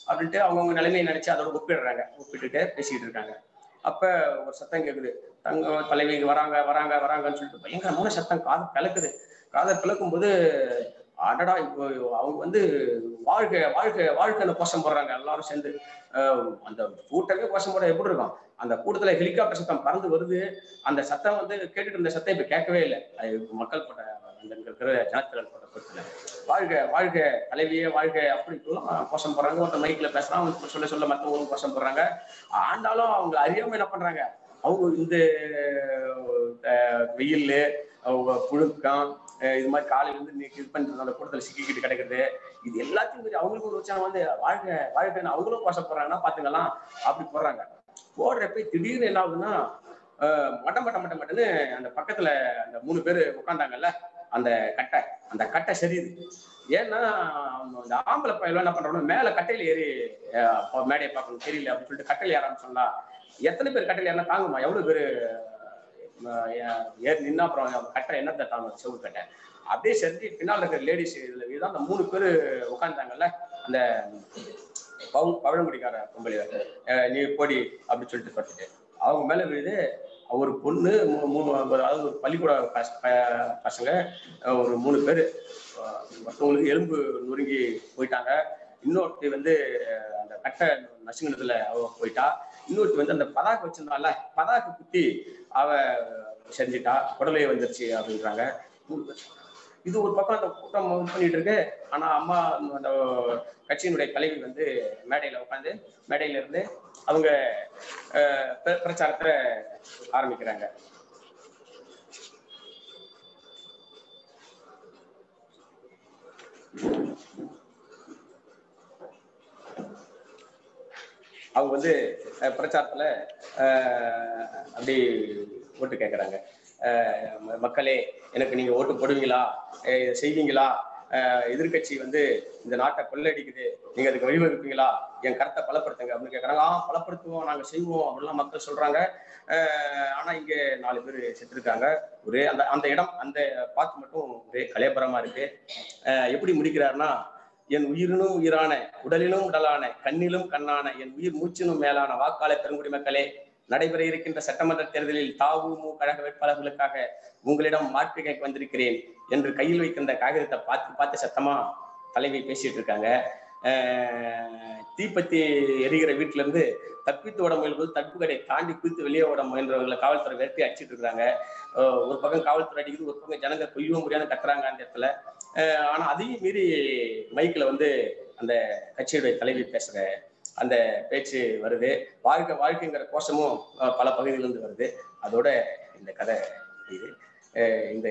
அப்படின்ட்டு அவங்கவுங்க நிலைமையை நினைச்சு அதோட ஒப்பிடுறாங்க ஒப்பிட்டுட்டு பேசிக்கிட்டு இருக்காங்க அப்ப ஒரு சத்தம் கேக்குது தங்க தலைவி வராங்க வராங்க வராங்கன்னு சொல்லிட்டு பயங்கரமான சத்தம் காது கலக்குது காதை கலக்கும் போது அடடா இப்போ அவங்க வந்து வாழ்க வாழ்க வாழ்க்கைன்னு கோஷம் போடுறாங்க எல்லாரும் சேர்ந்து அஹ் அந்த கூட்டமே கோஷம் போட எப்படி இருக்கும் அந்த கூட்டத்துல ஹெலிகாப்டர் சத்தம் பறந்து வருது அந்த சத்தம் வந்து கேட்டுட்டு இருந்த சத்தம் இப்ப கேட்கவே இல்லை அது இப்ப மக்கள் போட்ட அந்த இங்க இருக்கிற ஜனத்திரல் போட்ட கூட்டத்துல வாழ்க வாழ்க தலைவியே வாழ்க அப்படி இப்படிலாம் கோஷம் போடுறாங்க ஒருத்தர் மைக்ல பேசுறான் அவன் சொல்ல சொல்ல மற்றவங்களும் கோஷம் போடுறாங்க ஆண்டாலும் அவங்க அறியாம என்ன பண்றாங்க அவங்க இந்த அஹ், வெயில் அவங்க புழுக்கம் அஹ், இது மாதிரி காலையில இருந்து இன்னைக்கு இது பண்ணிட்டு அந்த கூட்டத்துல சிக்கிக்கிட்டு கிடக்குது இது எல்லாத்தையும் மீறி அவங்களுக்கு ஒரு உற்சாகம் வந்து வாழ்க வாழ்க்கைன்னு அவங்களும் கோஷம் போடுறாங்கன்னா பாத்துக்கலாம் அப்படி போடுறாங்க போடுறப்ப திடீர்னு என்ன ஆகுதுன்னா அஹ், மட்ட மட்ட மட்ட மட்டன்னு அந்த பக்கத்துல அந்த மூணு பேர் உட்காந்தாங்கல்ல அந்த கட்டை அந்த கட்டை சரியுது ஏன்னா அந்த ஆம்பளை பையன் என்ன பண்றோம்னா மேல கட்டையில ஏறி அஹ், அப்ப மேடையை பார்க்கணும் தெரியல அப்படின்னு சொல்லிட்டு கட்டையில ஏறான்னு சொன்னா எத்தனை பேர் கட்டையில ஏறினா தாங்குமா எவ்வளவு பேரு அஹ், ஏ- ஏறி நின்னா அப்புறம் கட்டை என்னத்தை தாங்கும் செவு கட்டை அப்படியே செஞ்சு பின்னால் இருக்கிற லேடிஸ் இதுல இதுதான் அந்த மூணு பேர் உட்காந்துட்டாங்கல்ல அந்த பவு பழங்குடிக்கார பொம்பளை அஹ், நீ போடி அப்படின்னு சொல்லிட்டு பார்த்துட்டு அவங்க மேல விழுது ஒரு பொண்ணு மூ- மூணு அதாவது ஒரு பள்ளிக்கூட பச- ப- பசங்க அஹ், ஒரு மூணு பேர் மற்றவங்களுக்கு எலும்பு நொறுங்கி போயிட்டாங்க இன்னொருத்தி வந்து அஹ், அந்த கட்டை நசுங்கினதுல அவ போயிட்டா இன்னொருத்தி வந்து அந்த பதாக்கு வச்சிருந்தால பதாக்கு குத்தி அவ செஞ்சிட்டா உடலே வந்துருச்சு அப்படின்றாங்க இது ஒரு பக்கம் அந்த கூட்டம் இது பண்ணிட்டு இருக்கு ஆனா அம்மா அந்த கட்சியினுடைய தலைவி வந்து மேடையில உட்காந்து மேடையில இருந்து அவங்க அஹ், பிர- பிரச்சாரத்தை ஆரம்பிக்கிறாங்க அவங்க வந்து அஹ், பிரச்சாரத்துல அஹ், அப்படி ஓட்டு கேட்குறாங்க மக்களே எனக்கு நீங்க ஓட்டு போடுவீங்களா அஹ், இதை செய்வீங்களா அஹ், எதிர்க்கட்சி வந்து இந்த நாட்டை கொள்ளடிக்குது நீங்க அதுக்கு வழிவகுப்பீங்களா என் கருத்தை பலப்படுத்துங்க அப்படின்னு கேட்கறாங்க ஆ பலப்படுத்துவோம் நாங்க செய்வோம் அப்படிலாம் மக்கள் சொல்றாங்க அஹ், ஆனா இங்க நாலு பேர் செத்துருக்காங்க ஒரே அந்த அந்த இடம் அந்த பாத்து மட்டும் ஒரே கலையபரமா இருக்கு அஹ், எப்படி முடிக்கிறாருன்னா என் உயிரினும் உயிரான உடலிலும் உடலான கண்ணிலும் கண்ணான என் உயிர் மூச்சினும் மேலான வாக்காளர் பெருங்குடி மக்களே நடைபெற இருக்கின்ற சட்டமன்ற தேர்தலில் தாவுமு கழக வேட்பாளர்களுக்காக உங்களிடம் மாற்று கேட்க வந்திருக்கிறேன் என்று கையில் வைக்கின்ற காகிதத்தை பார்த்து பார்த்து சத்தமா தலைவி பேசிட்டு இருக்காங்க அஹ் தீப்பத்தி எரிகிற வீட்டுல இருந்து தப்பித்து ஓட முயல்போது தடுப்பு கடை தாண்டி குதித்து வெளியே ஓட முயன்றவர்களை காவல்துறை விரட்டி அடிச்சிட்டு இருக்காங்க அஹ் ஒரு பக்கம் காவல்துறை அடிக்குது ஒரு பக்கம் ஜனங்க கொய்யவும் முடியாத கத்துறாங்க அந்த இடத்துல அஹ் ஆனா அதையும் மீறி மைக்ல வந்து அந்த கட்சியுடைய தலைவி பேசுற அந்த பேச்சு வருது வாழ்க்கை வாழ்க்கைங்கிற கோஷமும் அஹ், பல பகுதியிலிருந்து வருது அதோட இந்த கதை முடியுது அஹ் இந்த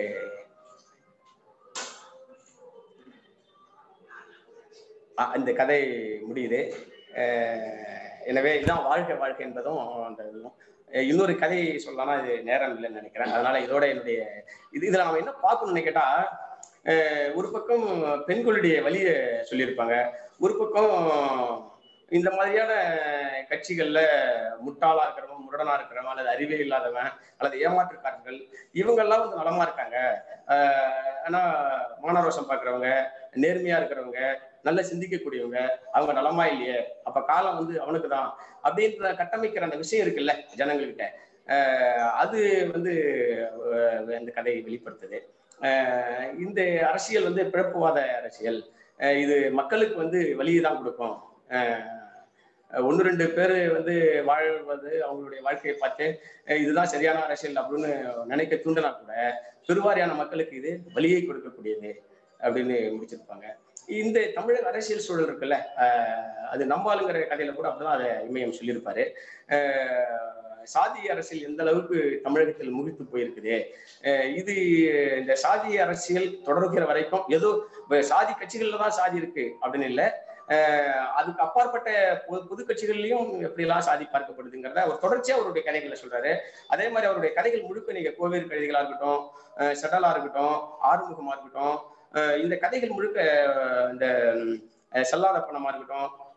அஹ், இந்த கதை முடியுது அஹ், எனவே இதுதான் வாழ்க்கை வாழ்க்கை என்பதும் அந்த இதுவும் அஹ், இன்னொரு கதை சொல்லலாம்னா இது நேரம் இல்லைன்னு நினைக்கிறேன் அதனால இதோட என்னுடைய இது இதுல நம்ம என்ன பார்க்கணும்னு கேட்டா அஹ், ஒரு பக்கம் பெண்களுடைய வழியை சொல்லியிருப்பாங்க ஒரு பக்கம் இந்த மாதிரியான கட்சிகள்ல முட்டாளா இருக்கிறவன் முரடனா இருக்கிறவன் அல்லது அறிவே இல்லாதவன் அல்லது ஏமாற்றுக்காரர்கள் இவங்கெல்லாம் வந்து நலமா இருக்காங்க ஆஹ் ஆனா மானரோஷம் பாக்குறவங்க நேர்மையா இருக்கிறவங்க நல்லா சிந்திக்கக்கூடியவங்க அவங்க நலமா இல்லையே அப்ப காலம் வந்து அவனுக்கு தான் அப்படின்ற கட்டமைக்கிற அந்த விஷயம் இருக்குல்ல ஜனங்கள்கிட்ட ஆஹ் அது வந்து ஆஹ் இந்த கதை வெளிப்படுத்துது ஆஹ் இந்த அரசியல் வந்து பிறப்புவாத அரசியல் ஆஹ் இது மக்களுக்கு வந்து வழியை தான் கொடுக்கும் ஒன்று ரெண்டு பேர் வந்து வாழ்வது அவங்களுடைய வாழ்க்கையை பார்த்து அஹ் இதுதான் சரியான அரசியல் அப்படின்னு நினைக்க தூண்டினா கூட பெருவாரியான மக்களுக்கு இது வழியை கொடுக்கக்கூடியது அப்படின்னு முடிச்சிருப்பாங்க இந்த தமிழக அரசியல் சூழல் இருக்குல்ல அஹ் அது நம்பாளுங்கிற கதையில கூட அப்படிதான் அதை இமயம் சொல்லியிருப்பாரு அஹ் சாதி அரசியல் எந்த அளவுக்கு தமிழகத்தில் முறித்து போயிருக்குது அஹ் இது இந்த சாதி அரசியல் தொடர்கிற வரைக்கும் ஏதோ இப்ப சாதி கட்சிகள்ல தான் சாதி இருக்கு அப்படின்னு இல்லை அஹ் அதுக்கு அப்பாற்பட்ட பொது பொது கட்சிகள்லயும் எப்படிலாம் சாதி பார்க்கப்படுதுங்கிறத அவர் தொடர்ச்சியா அவருடைய கதைகளை சொல்றாரு அதே மாதிரி அவருடைய கதைகள் முழுக்க நீங்க கோவேறு கழுதிகளா இருக்கட்டும் அஹ் செடலா இருக்கட்டும் ஆறுமுகமா இருக்கட்டும் அஹ் இந்த கதைகள் முழுக்க அஹ் இந்த அஹ் செல்லாத பணமா இருக்கட்டும்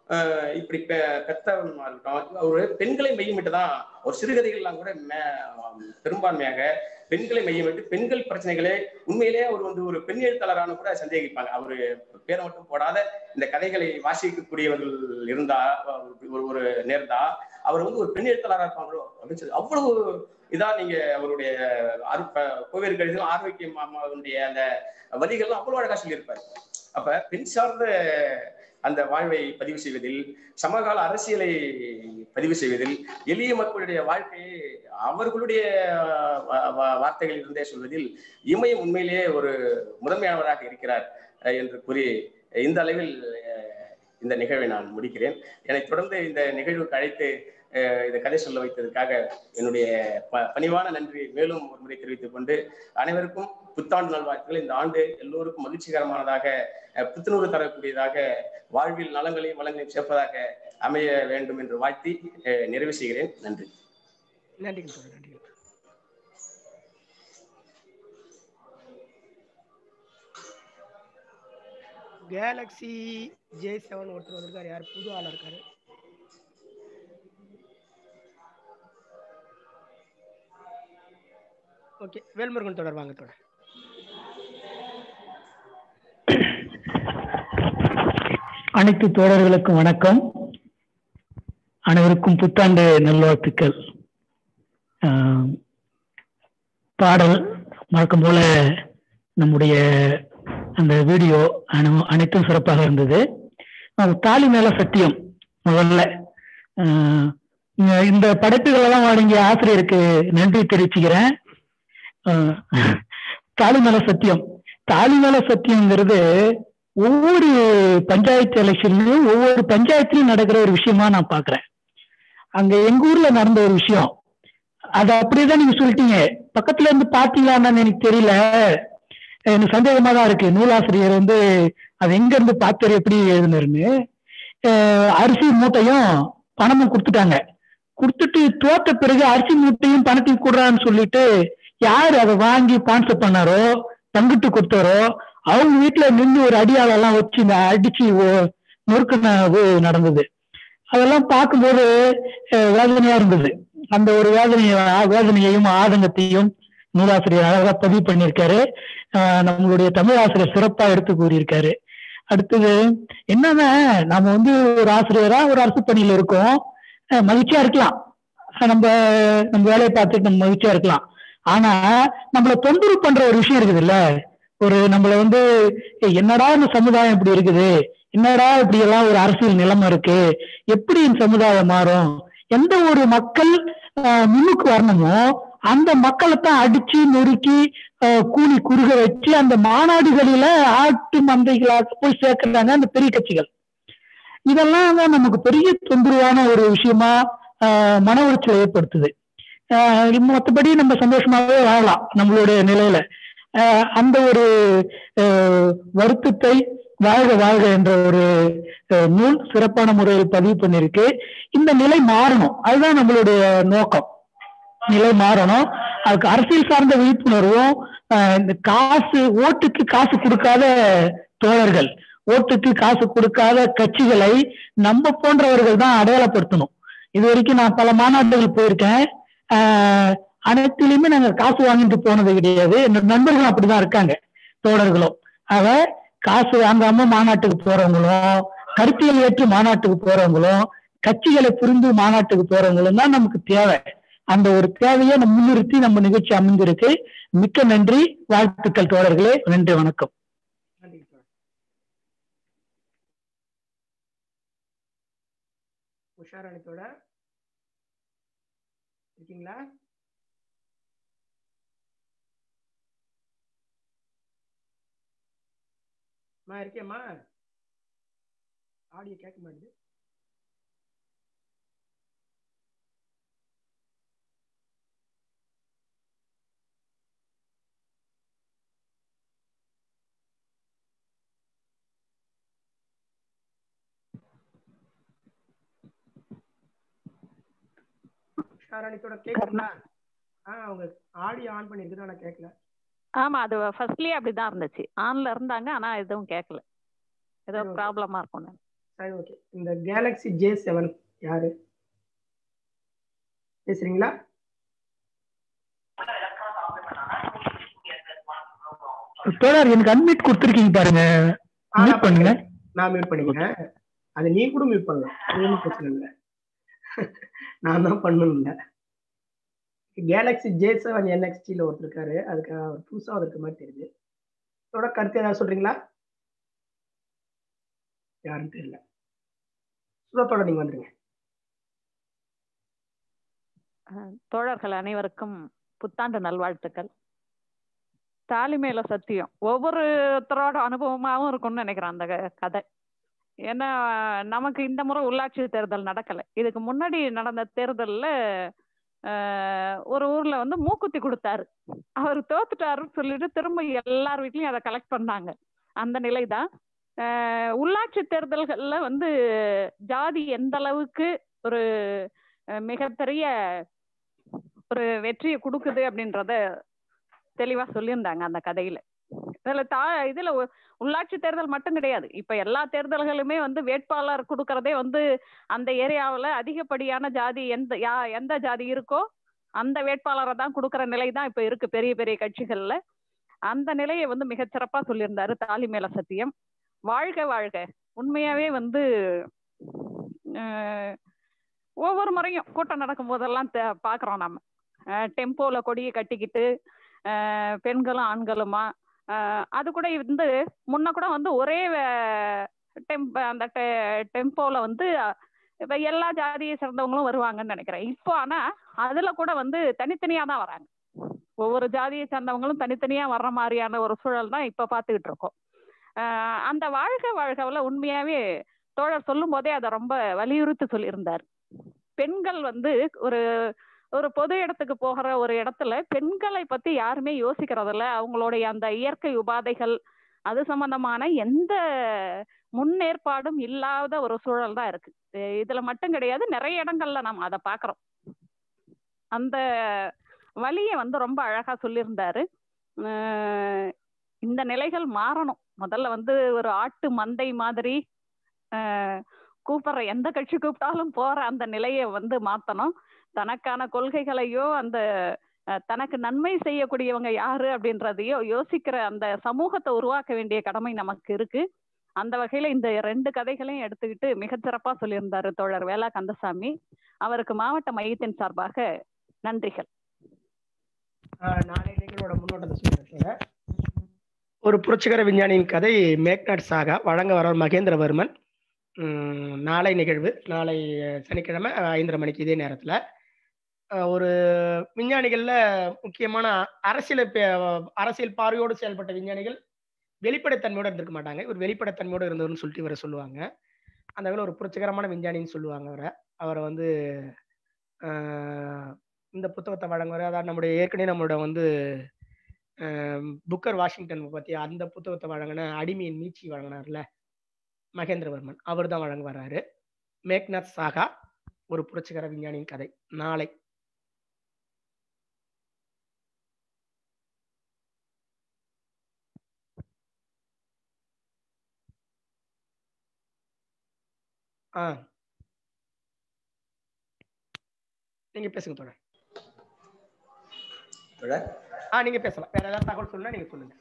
ஆஹ் இப்படி பெ- பெத்தவமா இருக்கட்டும் ஒரு பெண்களை மையமிட்டு தான் ஒரு சிறுகதைகள்லாம் கூட மே- பெரும்பான்மையாக பெண்களை மையமிட்டு பெண்கள் பிரச்சனைகளே உண்மையிலேயே அவர் வந்து ஒரு பெண் எழுத்தாளரான கூட சந்தேகிப்பாங்க அவரு பேரை மட்டும் போடாத இந்த கதைகளை வாசிக்கக்கூடியவர்கள் இருந்தா ஒரு ஒரு நேர்ந்தா அவர் வந்து ஒரு பெண் எழுத்தாளராக இருப்பாங்களோ அப்படின்னு சொல்லி அவ்வளவு இதா நீங்க அவருடைய அருப்ப கோவேறு கடிதம் ஆரோக்கியம் அம்மாவுடைய அந்த வரிகள்லாம் அவ்வளவு அழகா சொல்லியிருப்பாரு அப்ப பெண் சார்ந்த அந்த வாழ்வை பதிவு செய்வதில் சமகால அரசியலை பதிவு செய்வதில் எளிய மக்களுடைய வாழ்க்கையை அவர்களுடைய வா- வா- வார்த்தைகளில் இருந்தே சொல்வதில் இமயம் உண்மையிலேயே ஒரு முதன்மையானவராக இருக்கிறார் அஹ், என்று கூறி இந்த அளவில் அஹ், இந்த நிகழ்வை நான் முடிக்கிறேன் என்னை தொடர்ந்து இந்த நிகழ்வுக்கு அழைத்து அஹ், இந்த கதை சொல்ல வைத்ததற்காக என்னுடைய ப- பணிவான நன்றி மேலும் ஒரு முறை தெரிவித்துக் கொண்டு அனைவருக்கும் புத்தாண்டு நல்வாழ்த்துக்கள் இந்த ஆண்டு எல்லோருக்கும் மகிழ்ச்சிகரமானதாக அஹ், புத்துணர்வு தரக்கூடியதாக வாழ்வில் நலங்களையும் வளங்களையும் சேர்ப்பதாக அமைய வேண்டும் என்று வாழ்த்தி அஹ், நிறைவு செய்கிறேன் நன்றி நன்றிங்க தோழர் நன்றிங்க கேலக்ஸி ஜே செவன் ஒருத்தர் வந்திருக்காரு யார் புது ஆளா இருக்காரு ஓகே வேல்முருகன் தொடர் வாங்க தொடர் அனைத்து தோழர்களுக்கும் வணக்கம் அனைவருக்கும் புத்தாண்டு நல்வாழ்த்துக்கள் ஆஹ் பாடல் வழக்கம் போல நம்முடைய அந்த வீடியோ அனு- அனைத்தும் சிறப்பாக இருந்தது அது தாலி மேல சத்தியம் முதல்ல ஆஹ் இந்த- இந்த படைப்புகள் எல்லாம் வழங்கிய ஆசிரியருக்கு நன்றி தெரிவிச்சுக்கிறேன் ஆஹ் தாலி மேல சத்தியம் தாலி மேல சத்தியம்ங்கிறது ஒவ்வொரு பஞ்சாயத்து எலெக்ஷன்லயும் ஒவ்வொரு பஞ்சாயத்துலயும் நடக்கிற ஒரு விஷயமா நான் பாக்குறேன் அங்க எங்க ஊர்ல நடந்த ஒரு விஷயம் அது அப்படியேதான் நீங்க சொல்லிட்டீங்க பக்கத்துல இருந்து பாத்தீங்களான்னு எனக்கு தெரியல எனக்கு சந்தேகமா தான் இருக்கு நூலாசிரியர் வந்து அது எங்க இருந்து பார்த்தாரு எப்படி எழுதினாருன்னு அஹ் அரிசி மூட்டையும் பணமும் கொடுத்துட்டாங்க கொடுத்துட்டு தோத்த பிறகு அரிசி மூட்டையும் பணத்தையும் கொடுறான்னு சொல்லிட்டு யார் அதை வாங்கி ஸ்பான்சர் பண்ணாரோ பங்கிட்டு கொடுத்தாரோ அவங்க வீட்டுல நின்று ஒரு அடியாளெல்லாம் வச்சு இந்த அடிச்சு ஒ- நொறுக்குன இது நடந்தது அதெல்லாம் பார்க்கும்போது அஹ், வேதனையா இருந்தது அந்த ஒரு வேதனைய வேதனையையும் ஆதங்கத்தையும் நூலாசிரியர் அழகா பதிவு பண்ணியிருக்காரு அஹ், நம்மளுடைய தமிழ் ஆசிரியர் சிறப்பா எடுத்து கூறியிருக்காரு அடுத்தது என்னன்னா நாம வந்து ஒரு ஆசிரியரா ஒரு அரசு பணியில இருக்கோம் அஹ், மகிழ்ச்சியா இருக்கலாம் அஹ், நம்ம நம்ம வேலையை பார்த்துட்டு நம்ம மகிழ்ச்சியா இருக்கலாம் ஆனா நம்மள தொந்தரவு பண்ற ஒரு விஷயம் இருக்குது இல்ல ஒரு நம்மள வந்து "ஏய், என்னடா இந்த சமுதாயம் இப்படி இருக்குது என்னடா இப்படி எல்லாம் ஒரு அரசியல் நிலைமை இருக்கு எப்படி இந்த சமுதாயம் மாறும் எந்த ஒரு மக்கள் ஆஹ், முன்னுக்கு வரணுமோ அந்த மக்களை தான் அடிச்சு நொறுக்கி ஆஹ், கூலி குறுக வச்சு அந்த மாநாடுகளில ஆட்டு மந்தைகளாக போய் சேர்க்கிறாங்க அந்த பெரிய கட்சிகள் இதெல்லாம் தான் நமக்கு பெரிய தொந்தரவான ஒரு விஷயமா ஆஹ், மன உளைச்சலை ஏற்படுத்துது ஆஹ், மத்தபடி நம்ம சந்தோஷமாவே வாழலாம் நம்மளுடைய நிலையில ஆஹ், அந்த ஒரு ஆஹ், வருத்தத்தை வாழ்க வாழ்க என்ற ஒரு அஹ், நூல் சிறப்பான முறையில் பதிவு பண்ணிருக்கு இந்த நிலை மாறணும் அதுதான் நம்மளுடைய நோக்கம் நிலை மாறணும் அதுக்கு அரசியல் சார்ந்த விழிப்புணர்வும் அஹ், இந்த காசு ஓட்டுக்கு காசு கொடுக்காத தோழர்கள் ஓட்டுக்கு காசு கொடுக்காத கட்சிகளை நம்ம போன்றவர்கள் தான் அடையாளப்படுத்தணும் இது வரைக்கும் நான் பல மாநாட்டுகள் போயிருக்கேன் ஆஹ், அனைத்திலுமே நாங்க காசு வாங்கிட்டு போனது கிடையாது என்னோட நண்பர்களும் அப்படிதான் இருக்காங்க தோழர்களும் ஆக காசு வாங்காம மாநாட்டுக்கு போறவங்களும் கருத்தியல் ஏற்று மாநாட்டுக்கு போறவங்களும் கட்சிகளை புரிந்து மாநாட்டுக்கு போறவங்களும் தான் நமக்கு தேவை அந்த ஒரு தேவையை நம்ம முன்னிறுத்தி நம்ம நிகழ்ச்சி அமைந்திருக்கு மிக்க நன்றி வாழ்த்துக்கள் தோழர்களே நன்றி வணக்கம் நன்றி தோழர் உஷாராணித்தோட இருக்கீங்களா அம்மா இருக்கேம்மா ஆடியோ கேட்க மாட்டேது உஷாராணித்தோட கேட்குங்களா ஆ அவங்க ஆடியோ ஆன் பண்ணிருக்குது ஆனா கேட்கல ஆமா அது ஃபர்ஸ்ட்லயே அப்படிதான் இருந்துச்சு ஆன்ல இருந்தாங்க ஆனா எதுவும் கேட்கல ஏதோ சரி, okay. ப்ராப்ளமா இருக்கும் சரி ஓகே இந்த கேலக்ஸி ஜே செவன் யாரு பேசுறீங்களா தோழர் எனக்கு அன்மியூட் கொடுத்துருக்கீங்க பாருங்க ஆ, நான் மியூட் பண்ணுங்க நான் மியூட் பண்ணிக்கிறேன் அது நீ கூட மியூட் பண்ணலாம் அது ஒன்றும் பிரச்சனை இல்லை நான் தான் பண்ணணும்ல கேலக்ஸி ஜே செவன் என்எக்ஸ்டியில் ஒருத்தர் இருக்காரு அதுக்கு அவர் புதுசாக இருக்க மாதிரி தெரியுது இதோட கருத்து ஏதாவது சொல்றீங்களா யாருன்னு தெரியல சுதத்தோட நீங்க வந்துருங்க தோழர்கள் அனைவருக்கும் புத்தாண்டு நல்வாழ்த்துக்கள் தாலி மேல சத்தியம் ஒவ்வொருத்தரோட அனுபவமாவும் இருக்கும்னு நினைக்கிறேன் அந்த க- கதை ஏன்னா நமக்கு இந்த முறை உள்ளாட்சி தேர்தல் நடக்கல இதுக்கு முன்னாடி நடந்த தேர்தல்ல ஆஹ், ஒரு ஊர்ல வந்து மூக்குத்தி கொடுத்தாரு அவர் தோத்துட்டாருன்னு சொல்லிட்டு திரும்ப எல்லார் வீட்லயும் அதை கலெக்ட் பண்ணாங்க அந்த நிலைதான் ஆஹ், உள்ளாட்சி தேர்தல்கள்ல வந்து ஜாதி எந்த அளவுக்கு ஒரு அஹ், மிகப்பெரிய ஒரு வெற்றியை கொடுக்குது அப்படின்றத தெளிவா சொல்லியிருந்தாங்க அந்த கதையில இதுல தா இதுல உ- உள்ளாட்சி தேர்தல் மட்டும் கிடையாது இப்ப எல்லா தேர்தல்களுமே வந்து வேட்பாளர் கொடுக்கறதே வந்து அந்த ஏரியாவுல அதிகப்படியான ஜாதி எந்த யா எந்த ஜாதி இருக்கோ அந்த வேட்பாளரை தான் கொடுக்கற நிலை தான் இப்ப இருக்கு பெரிய பெரிய கட்சிகள்ல அந்த நிலையை வந்து மிகச்சிறப்பா சொல்லியிருந்தாரு தாலி மேல சத்தியம் வாழ்க வாழ்க உண்மையாவே வந்து அஹ், ஒவ்வொரு முறையும் கூட்டம் நடக்கும் போதெல்லாம் தே- பாக்குறோம் நம்ம டெம்போல கொடியை கட்டிக்கிட்டு அஹ், பெண்களும் ஆண்களுமா அஹ், அது கூட வந்து முன்ன கூட வந்து ஒரே டெம்ப் அந்த டெம்போல வந்து அஹ், இப்ப எல்லா ஜாதியை சேர்ந்தவங்களும் வருவாங்கன்னு நினைக்கிறேன் இப்போ ஆனா அதுல கூட வந்து தனித்தனியா தான் வராங்க ஒவ்வொரு ஜாதியை சேர்ந்தவங்களும் தனித்தனியா வர்ற மாதிரியான ஒரு சூழல் தான் இப்ப பாத்துக்கிட்டு இருக்கோம் அஹ், அந்த வாழ்க வாழ்கவுல உண்மையாவே தோழர் சொல்லும் போதே அதை ரொம்ப வலியுறுத்தி சொல்லியிருந்தார் பெண்கள் வந்து ஒரு ஒரு பொது இடத்துக்கு போகிற ஒரு இடத்துல பெண்களை பத்தி யாருமே யோசிக்கிறதில்ல அவங்களுடைய அந்த இயற்கை உபாதைகள் அது சம்பந்தமான எந்த முன்னேற்பாடும் இல்லாத ஒரு சூழல் தான் இருக்கு அஹ் இதுல மட்டும் கிடையாது நிறைய இடங்கள்ல நம்ம அதை பாக்குறோம் அந்த வழியை வந்து ரொம்ப அழகா சொல்லியிருந்தாரு அஹ் இந்த நிலைகள் மாறணும் முதல்ல வந்து ஒரு ஆட்டு மந்தை மாதிரி அஹ் கூப்பிடுற எந்த கட்சி கூப்பிட்டாலும் போற அந்த நிலையை வந்து மாத்தணும் தனக்கான கொள்கைகளையோ அந்த அஹ், தனக்கு நன்மை செய்யக்கூடியவங்க யாரு அப்படின்றதையோ யோசிக்கிற அந்த சமூகத்தை உருவாக்க வேண்டிய கடமை நமக்கு இருக்கு அந்த வகையில இந்த ரெண்டு கதைகளையும் எடுத்துக்கிட்டு மிகச்சிறப்பா சொல்லியிருந்தாரு தோழர் வேளா கந்தசாமி அவருக்கு மாவட்ட மையத்தின் சார்பாக நன்றிகள் ஆஹ் நாளை நிகழ்வோட முன்னோட்டத்தை சொல்லியிருக்கேன் ஒரு புரட்சிகர விஞ்ஞானியின் கதை மேக்நாட் சாகா வழங்க வர மகேந்திரவர்மன் உம், நாளை நிகழ்வு நாளை அஹ், சனிக்கிழமை அஹ், ஐந்தரை மணிக்கு இதே நேரத்தில் ஒரு விஞ்ஞானிகள்ல முக்கியமான அரசியல் பே- அரசியல் பார்வையோடு செயல்பட்ட விஞ்ஞானிகள் வெளிப்படைத்தன்மையோடு இருந்திருக்க மாட்டாங்க இவர் வெளிப்படைத்தன்மையோடு இருந்தவர்னு சொல்லிட்டு இவரை சொல்லுவாங்க அந்த வகையில் ஒரு புரட்சிகரமான விஞ்ஞானின்னு சொல்லுவாங்க அவரை அவரை வந்து ஆஹ், இந்த புத்தகத்தை வழங்குவார் அதாவது நம்முடைய ஏற்கனவே நம்மளோட வந்து ஆஹ், புக்கர் வாஷிங்டன் பற்றி அந்த புத்தகத்தை வழங்கின அடிமையின் மீட்சி வழங்கினார்ல மகேந்திரவர்மன் அவர் தான் வழங்க வர்றாரு மேக்நாத் சாகா ஒரு புரட்சிகர விஞ்ஞானியின் கதை நாளை ஆ நீங்க பேசுங்க தோழர் தொடர் ஆ நீங்க பேசலாம் வேற ஏதாவது தகவல் சொல்லணும்னா நீங்க சொல்லுங்க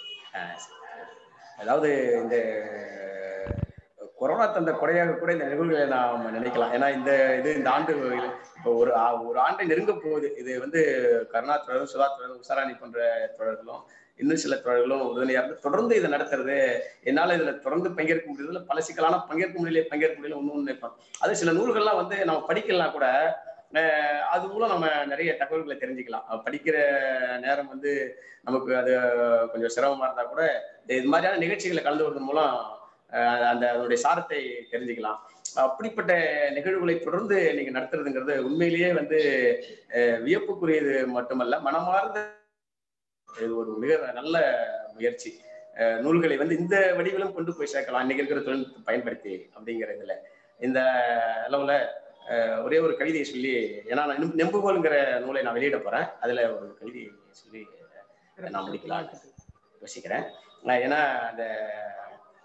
அதாவது இந்த கொரோனா தந்த கொடையாக கூட இந்த நிகழ்வுகளை நாம் நினைக்கலாம் ஏன்னா இந்த இது இந்த ஆண்டு இப்போ ஒரு ஆ- ஒரு ஆண்டை நெருங்க போகுது இது வந்து கருணா தொடரும் சுதா தொடரும் உஷாராணி போன்ற தொடர்களும் இன்னும் சில தொடர்களும் உறுதுணையாக இருந்து தொடர்ந்து இதை நடத்துறது என்னால இதுல தொடர்ந்து பங்கேற்க முடியறதுல பல சிக்கலான பங்கேற்க முடியல பங்கேற்க முடியல ஒன்று நினைப்போம் அது சில நூல்கள்லாம் வந்து நம்ம படிக்கலாம் கூட அஹ் அது மூலம் நம்ம நிறைய தகவல்களை தெரிஞ்சுக்கலாம் அஹ் படிக்கிற நேரம் வந்து நமக்கு அது கொஞ்சம் சிரமமா இருந்தா கூட இது மாதிரியான நிகழ்ச்சிகளை கலந்து வருவதன் மூலம் அஹ் அந்த அதனுடைய சாரத்தை தெரிஞ்சுக்கலாம் அப்படிப்பட்ட நிகழ்வுகளை தொடர்ந்து நீங்க நடத்துறதுங்கிறது உண்மையிலேயே வந்து அஹ் வியப்புக்குரியது மட்டுமல்ல மனமார்ந்த இது ஒரு மிக நல்ல முயற்சி அஹ் நூல்களை வந்து இந்த வடிவிலும் கொண்டு போய் சேர்க்கலாம் இன்னைக்கு இருக்கிற தொழில்நுட்பத்தை பயன்படுத்தி அப்படிங்கிற இதுல இந்த அளவுல அஹ் ஒரே ஒரு கவிதையை சொல்லி ஏன்னா நான் நெம்பு- நெம்புகோல்ங்கிற நூலை நான் வெளியிட போறேன் அதுல ஒரு கவிதையை சொல்லி நான் முடிக்கலாம் யோசிக்கிறேன் நான் ஏன்னா அந்த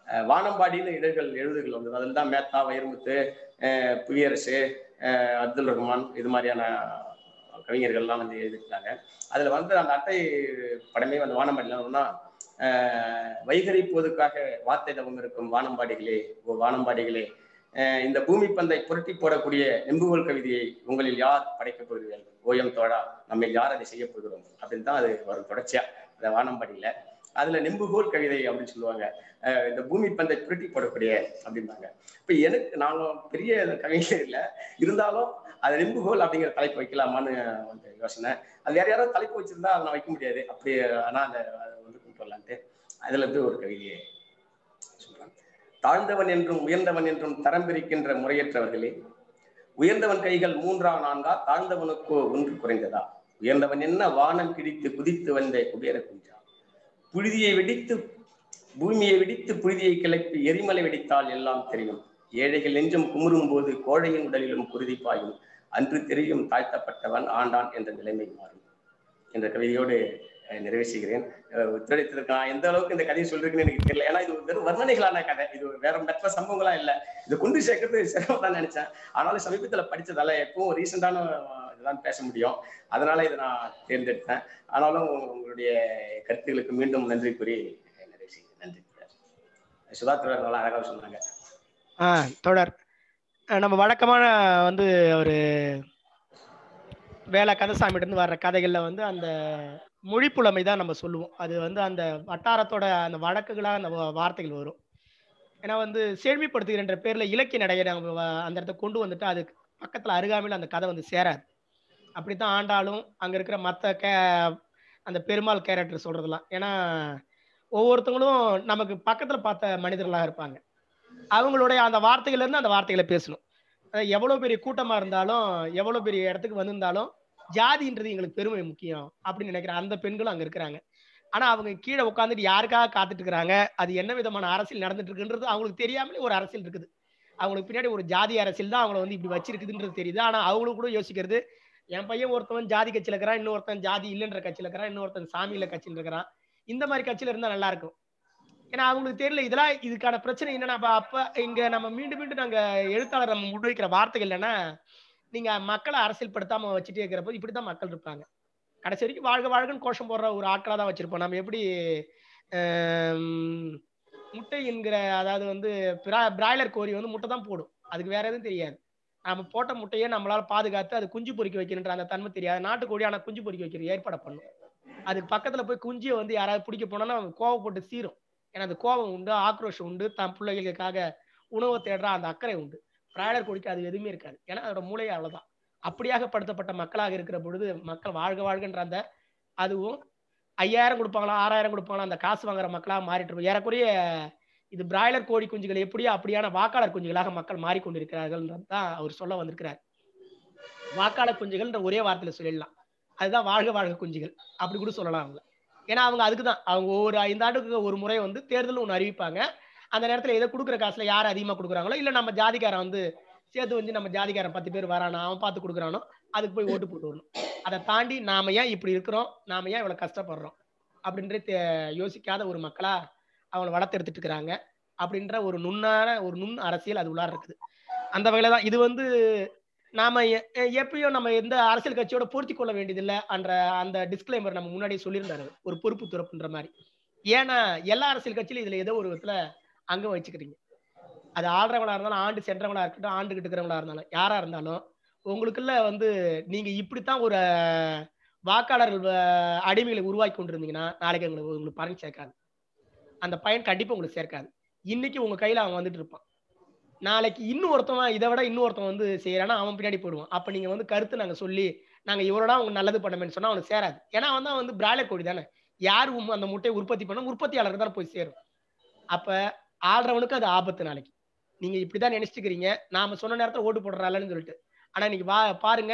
அஹ், வானம்பாடின்னு இதழ்கள் எழுதுகள் வந்தது அதில் தான் மேத்தா வைரமுத்து அஹ், புவியரசு அஹ், அப்துல் ரஹ்மான் இது மாதிரியான கவிஞர்கள்லாம் வந்து எழுதிருக்காங்க அதுல வந்து அந்த அட்டை படமே வந்து வானம்பாடியில் என்னன்னா அஹ், வைகரி போதுக்காக வார்த்தை தவம் இருக்கும் வானம்பாடிகளே ஓ வானம்பாடிகளே அஹ், இந்த பூமி பந்தை புரட்டி போடக்கூடிய நெம்புகோல் கவிதையை உங்களில் யார் படைக்கப் போகிறீர்கள் ஓயம் தோழா நம்ம யார் அதை செய்ய போகிறோம் அப்படின்னு தான் அது வரும் தொடர்ச்சியா அந்த வானம்பாடியில அதுல நெம்புகோல் கவிதை அப்படின்னு சொல்லுவாங்க அஹ், இந்த பூமி பந்தை புரட்டி போடக்கூடிய அப்படிம்பாங்க இப்ப எனக்கு நானும் பெரிய கவிஞர் இல்லை இருந்தாலும் அது நெம்புகோல் அப்படிங்கிற தலைப்பு வைக்கலாமான்னு வந்து யோசனை அது வேற யாராவது தலைப்பு வச்சிருந்தா அதை நான் வைக்க முடியாது அப்படி ஆனா அந்த அதை வந்து கொண்டு வரலான்ட்டு அதுல இருந்து ஒரு கவிதையை சொல்றேன் தாழ்ந்தவன் என்றும் உயர்ந்தவன் என்றும் தரம் பிரிக்கின்ற முறையற்றவர்களே உயர்ந்தவன் கைகள் மூன்றா நான்கா தாழ்ந்தவனுக்கோ ஒன்று குறைந்ததா உயர்ந்தவன் என்ன வானம் கிடித்து குதித்து வந்த குபேர குஞ்சா புழுதியை வெடித்து பூமியை வெடித்து புழுதியை கிளப்பி எரிமலை வெடித்தால் எல்லாம் தெரியும் ஏழைகள் நெஞ்சம் குமுறும் போது கோழையின் உடலிலும் குருதி பாயும் அன்று தெரியும் தாழ்த்தப்பட்டவன் ஆண்டான் என்ற நிலைமை மாறும் என்ற கவிதையோடு அஹ், நிறைவு செய்கிறேன் அஹ், ஒத்துழைத்ததற்கு நான் எந்த அளவுக்கு இந்த கதையை சொல்றேன்னு எனக்கு தெரியல ஏன்னா இது ஒரு வெறும் வர்ணனைகளான கதை இது ஒரு வேற மற்ற சம்பவங்களா இல்ல இது கொண்டு சேர்க்கறது சிரமம் தான் நினைச்சேன் ஆனாலும் சமீபத்துல படிச்சதால எப்பவும் ரீசெண்டான இதுதான் பேச முடியும் அதனால இதை நான் தேர்ந்தெடுத்தேன் ஆனாலும் உங்களுடைய கருத்துக்களுக்கு மீண்டும் நன்றி கூறி நிறைவு செய்கிறேன் நன்றி சுதா தொடர் நல்லா அழகாக சொன்னாங்க ஆ தொடர் அஹ் நம்ம வழக்கமான வந்து ஒரு வேலை கந்தசாமிகிட்ட இருந்து வர்ற கதைகள்ல வந்து அந்த மொழிப்புலமை தான் நம்ம சொல்லுவோம் அது வந்து அந்த வட்டாரத்தோட அந்த வழக்குகளா அந்த வா- வார்த்தைகள் வரும் ஏன்னா வந்து செழுமைப்படுத்துகிற பேர்ல இலக்கிய நடையை நம்ம வ- அந்த இடத்த கொண்டு வந்துட்டு அது பக்கத்துல அருகாமையில் அந்த கதை வந்து சேராது அப்படித்தான் ஆண்டாலும் அங்க இருக்கிற மற்ற கே அந்த பெருமாள் கேரக்டர் சொல்றதெல்லாம் ஏன்னா ஒவ்வொருத்தவங்களும் நமக்கு பக்கத்துல பார்த்த மனிதர்களாக இருப்பாங்க அவங்களுடைய அந்த வார்த்தைகள்ல இருந்து அந்த வார்த்தைகளை பேசணும் அதாவது எவ்வளவு பெரிய கூட்டமா இருந்தாலும் எவ்வளவு பெரிய இடத்துக்கு வந்திருந்தாலும் ஜாதின்றது எங்களுக்கு பெருமை முக்கியம் அப்படின்னு நினைக்கிற அந்த பெண்களும் அங்க இருக்கிறாங்க ஆனா அவங்க கீழே உட்காந்துட்டு யாருக்காக காத்துட்டு இருக்கிறாங்க அது என்ன விதமான அரசியல் நடந்துட்டு இருக்குன்றது அவங்களுக்கு தெரியாமலே ஒரு அரசியல் இருக்குது அவங்களுக்கு பின்னாடி ஒரு ஜாதி அரசியல் தான் அவங்கள வந்து இப்படி வச்சிருக்குதுன்றது தெரியுது ஆனா அவங்களுக்கு கூட யோசிக்கிறது என் பையன் ஒருத்தவன் ஜாதி கட்சியில இருக்கிறான் இன்னொருத்தன் ஜாதி இல்லைன்ற கட்சியில இருக்கிறான் இன்னொருத்தன் சாமியில கட்சியில இருக்கிறான் இந்த மாதிரி கட்சியில இருந்தா நல்லா இருக்கும் ஏன்னா அவங்களுக்கு தெரியல இதெல்லாம் இதுக்கான பிரச்சனை என்னன்னா அப்ப அப்ப இங்க நம்ம மீண்டும் மீண்டும் நாங்க எழுத்தாளர் நம்ம முன்வைக்கிற வார்த்தைகள் என்னன்னா நீங்க மக்களை அரசியல்படுத்தாம வச்சுட்டே இருக்கிறப்போ இப்படித்தான் மக்கள் இருப்பாங்க கடைசி வரைக்கும் வாழ்க வாழ்கன்னு கோஷம் போடுற ஒரு ஆட்களா தான் வச்சிருப்போம் நம்ம எப்படி ஆம், முட்டை என்கிற அதாவது வந்து பிரா- பிராய்லர் கோழி வந்து முட்டை தான் போடும் அதுக்கு வேற எதுவும் தெரியாது நம்ம போட்ட முட்டையை நம்மளால பாதுகாத்து அது குஞ்சு பொறிக்க வைக்கணுன்ற அந்த தன்மை தெரியாது நாட்டுக்கோழி ஆனா குஞ்சு பொறிக்க வைக்கிற ஏற்பாடு பண்ணும் அதுக்கு பக்கத்துல போய் குஞ்சியை வந்து யாராவது பிடிக்க போனோம்னா கோவப்பட்டு சீரும் ஏன்னா அந்த கோபம் உண்டு ஆக்ரோஷம் உண்டு தன் பிள்ளைகளுக்காக உணவை தேடுற அந்த அக்கறை உண்டு பிராய்லர் கோழிக்கு அது எதுவுமே இருக்காது ஏன்னா அதோட மூளையே அவ்வளவுதான் அப்படியாக படுத்தப்பட்ட மக்களாக இருக்கிற பொழுது மக்கள் வாழ்க வாழ்கின்ற அந்த அதுவும் ஐயாயிரம் கொடுப்பாங்களா ஆறாயிரம் கொடுப்பாங்களா அந்த காசு வாங்குற மக்களாக மாறிட்டு இருக்கும் ஏறக்குறைய இது பிராய்லர் கோழி குஞ்சுகள் எப்படியோ அப்படியான வாக்காளர் குஞ்சுகளாக மக்கள் மாறிக்கொண்டிருக்கிறார்கள் தான் அவர் சொல்ல வந்திருக்கிறார் வாக்காளர் குஞ்சுகள்ன்ற ஒரே வார்த்தையில சொல்லிடலாம் அதுதான் வாழ்க வாழ்க குஞ்சுகள் அப்படி கூட சொல்லலாம் அவங்க ஏன்னா அவங்க அதுக்கு தான் அவங்க ஒவ்வொரு ஐந்தாண்டுக்கு ஒரு முறை வந்து தேர்தல் ஒன்று அறிவிப்பாங்க அந்த நேரத்தில் எதை கொடுக்குற காசுல யார் அதிகமாக கொடுக்குறாங்களோ இல்லை நம்ம ஜாதிக்காரன் வந்து சேர்த்து வந்து நம்ம ஜாதிக்காரன் பத்து பேர் வரானா அவன் பார்த்து கொடுக்குறானோ அதுக்கு போய் ஓட்டு போட்டு வரணும் அதை தாண்டி நாம ஏன் இப்படி இருக்கிறோம் நாம ஏன் இவ்வளவு கஷ்டப்படுறோம் அப்படின்ற தே- யோசிக்காத ஒரு மக்களா அவங்கள வளர்த்தெடுத்துட்டு இருக்கிறாங்க அப்படின்ற ஒரு நுண்ணான ஒரு நுண் அரசியல் அது உள்ளார இருக்குது அந்த வகையில தான் இது வந்து நாம எ- எ- எப்பயும் நம்ம எந்த அரசியல் கட்சியோட பூர்த்தி கொள்ள வேண்டியதில்லை என்ற அந்த டிஸ்க்ளைமர் நம்ம முன்னாடியே சொல்லியிருந்தாரு ஒரு பொறுப்பு துறப்புன்ற மாதிரி ஏன்னா எல்லா அரசியல் கட்சியிலும் இதுல ஏதோ ஒரு விதத்துல அங்கம் வச்சுக்கிறீங்க அது ஆள்றவங்களா இருந்தாலும் ஆண்டு சென்றவங்களா இருக்கட்டும் ஆண்டுகிட்டு இருக்கிறவங்களா இருந்தாலும் யாரா இருந்தாலும் உங்களுக்குள்ள வந்து நீங்க இப்படித்தான் ஒரு அஹ், வாக்காளர்கள் அஹ், அடிமைகளை உருவாக்கி கொண்டிருந்தீங்கன்னா நாளைக்கு உங்களுக்கு உங்களுக்கு பலன் சேர்க்காது அந்த பயன் கண்டிப்பா உங்களுக்கு சேர்க்காது இன்னைக்கு உங்க கையில அவன் வந்துட்டு இருப்பான் நாளைக்கு இன்னும் ஒருத்தவன் இதை விட இன்னும் ஒருத்தன் வந்து செய்யறானா அவன் பின்னாடி போயிடுவான் அப்ப நீங்க வந்து கருத்து நாங்க சொல்லி நாங்க இவ்வளோடா உங்களுக்கு நல்லது பண்ணமேன்னு சொன்னா அவனுக்கு சேராது ஏன்னா அவன் தான் வந்து பிராய்லர் கோழி தானே யார் உம் அந்த முட்டையை உற்பத்தி பண்ண உற்பத்தியாளருக்கு தான் போய் சேரும் அப்ப ஆடுறவனுக்கு அது ஆபத்து நாளைக்கு நீங்க இப்படிதான் நினைச்சிட்டு இருக்கிறீங்க நாம சொன்ன நேரத்துல ஓட்டு போடுறாங்கன்னு சொல்லிட்டு ஆனா இன்னைக்கு வா பாருங்க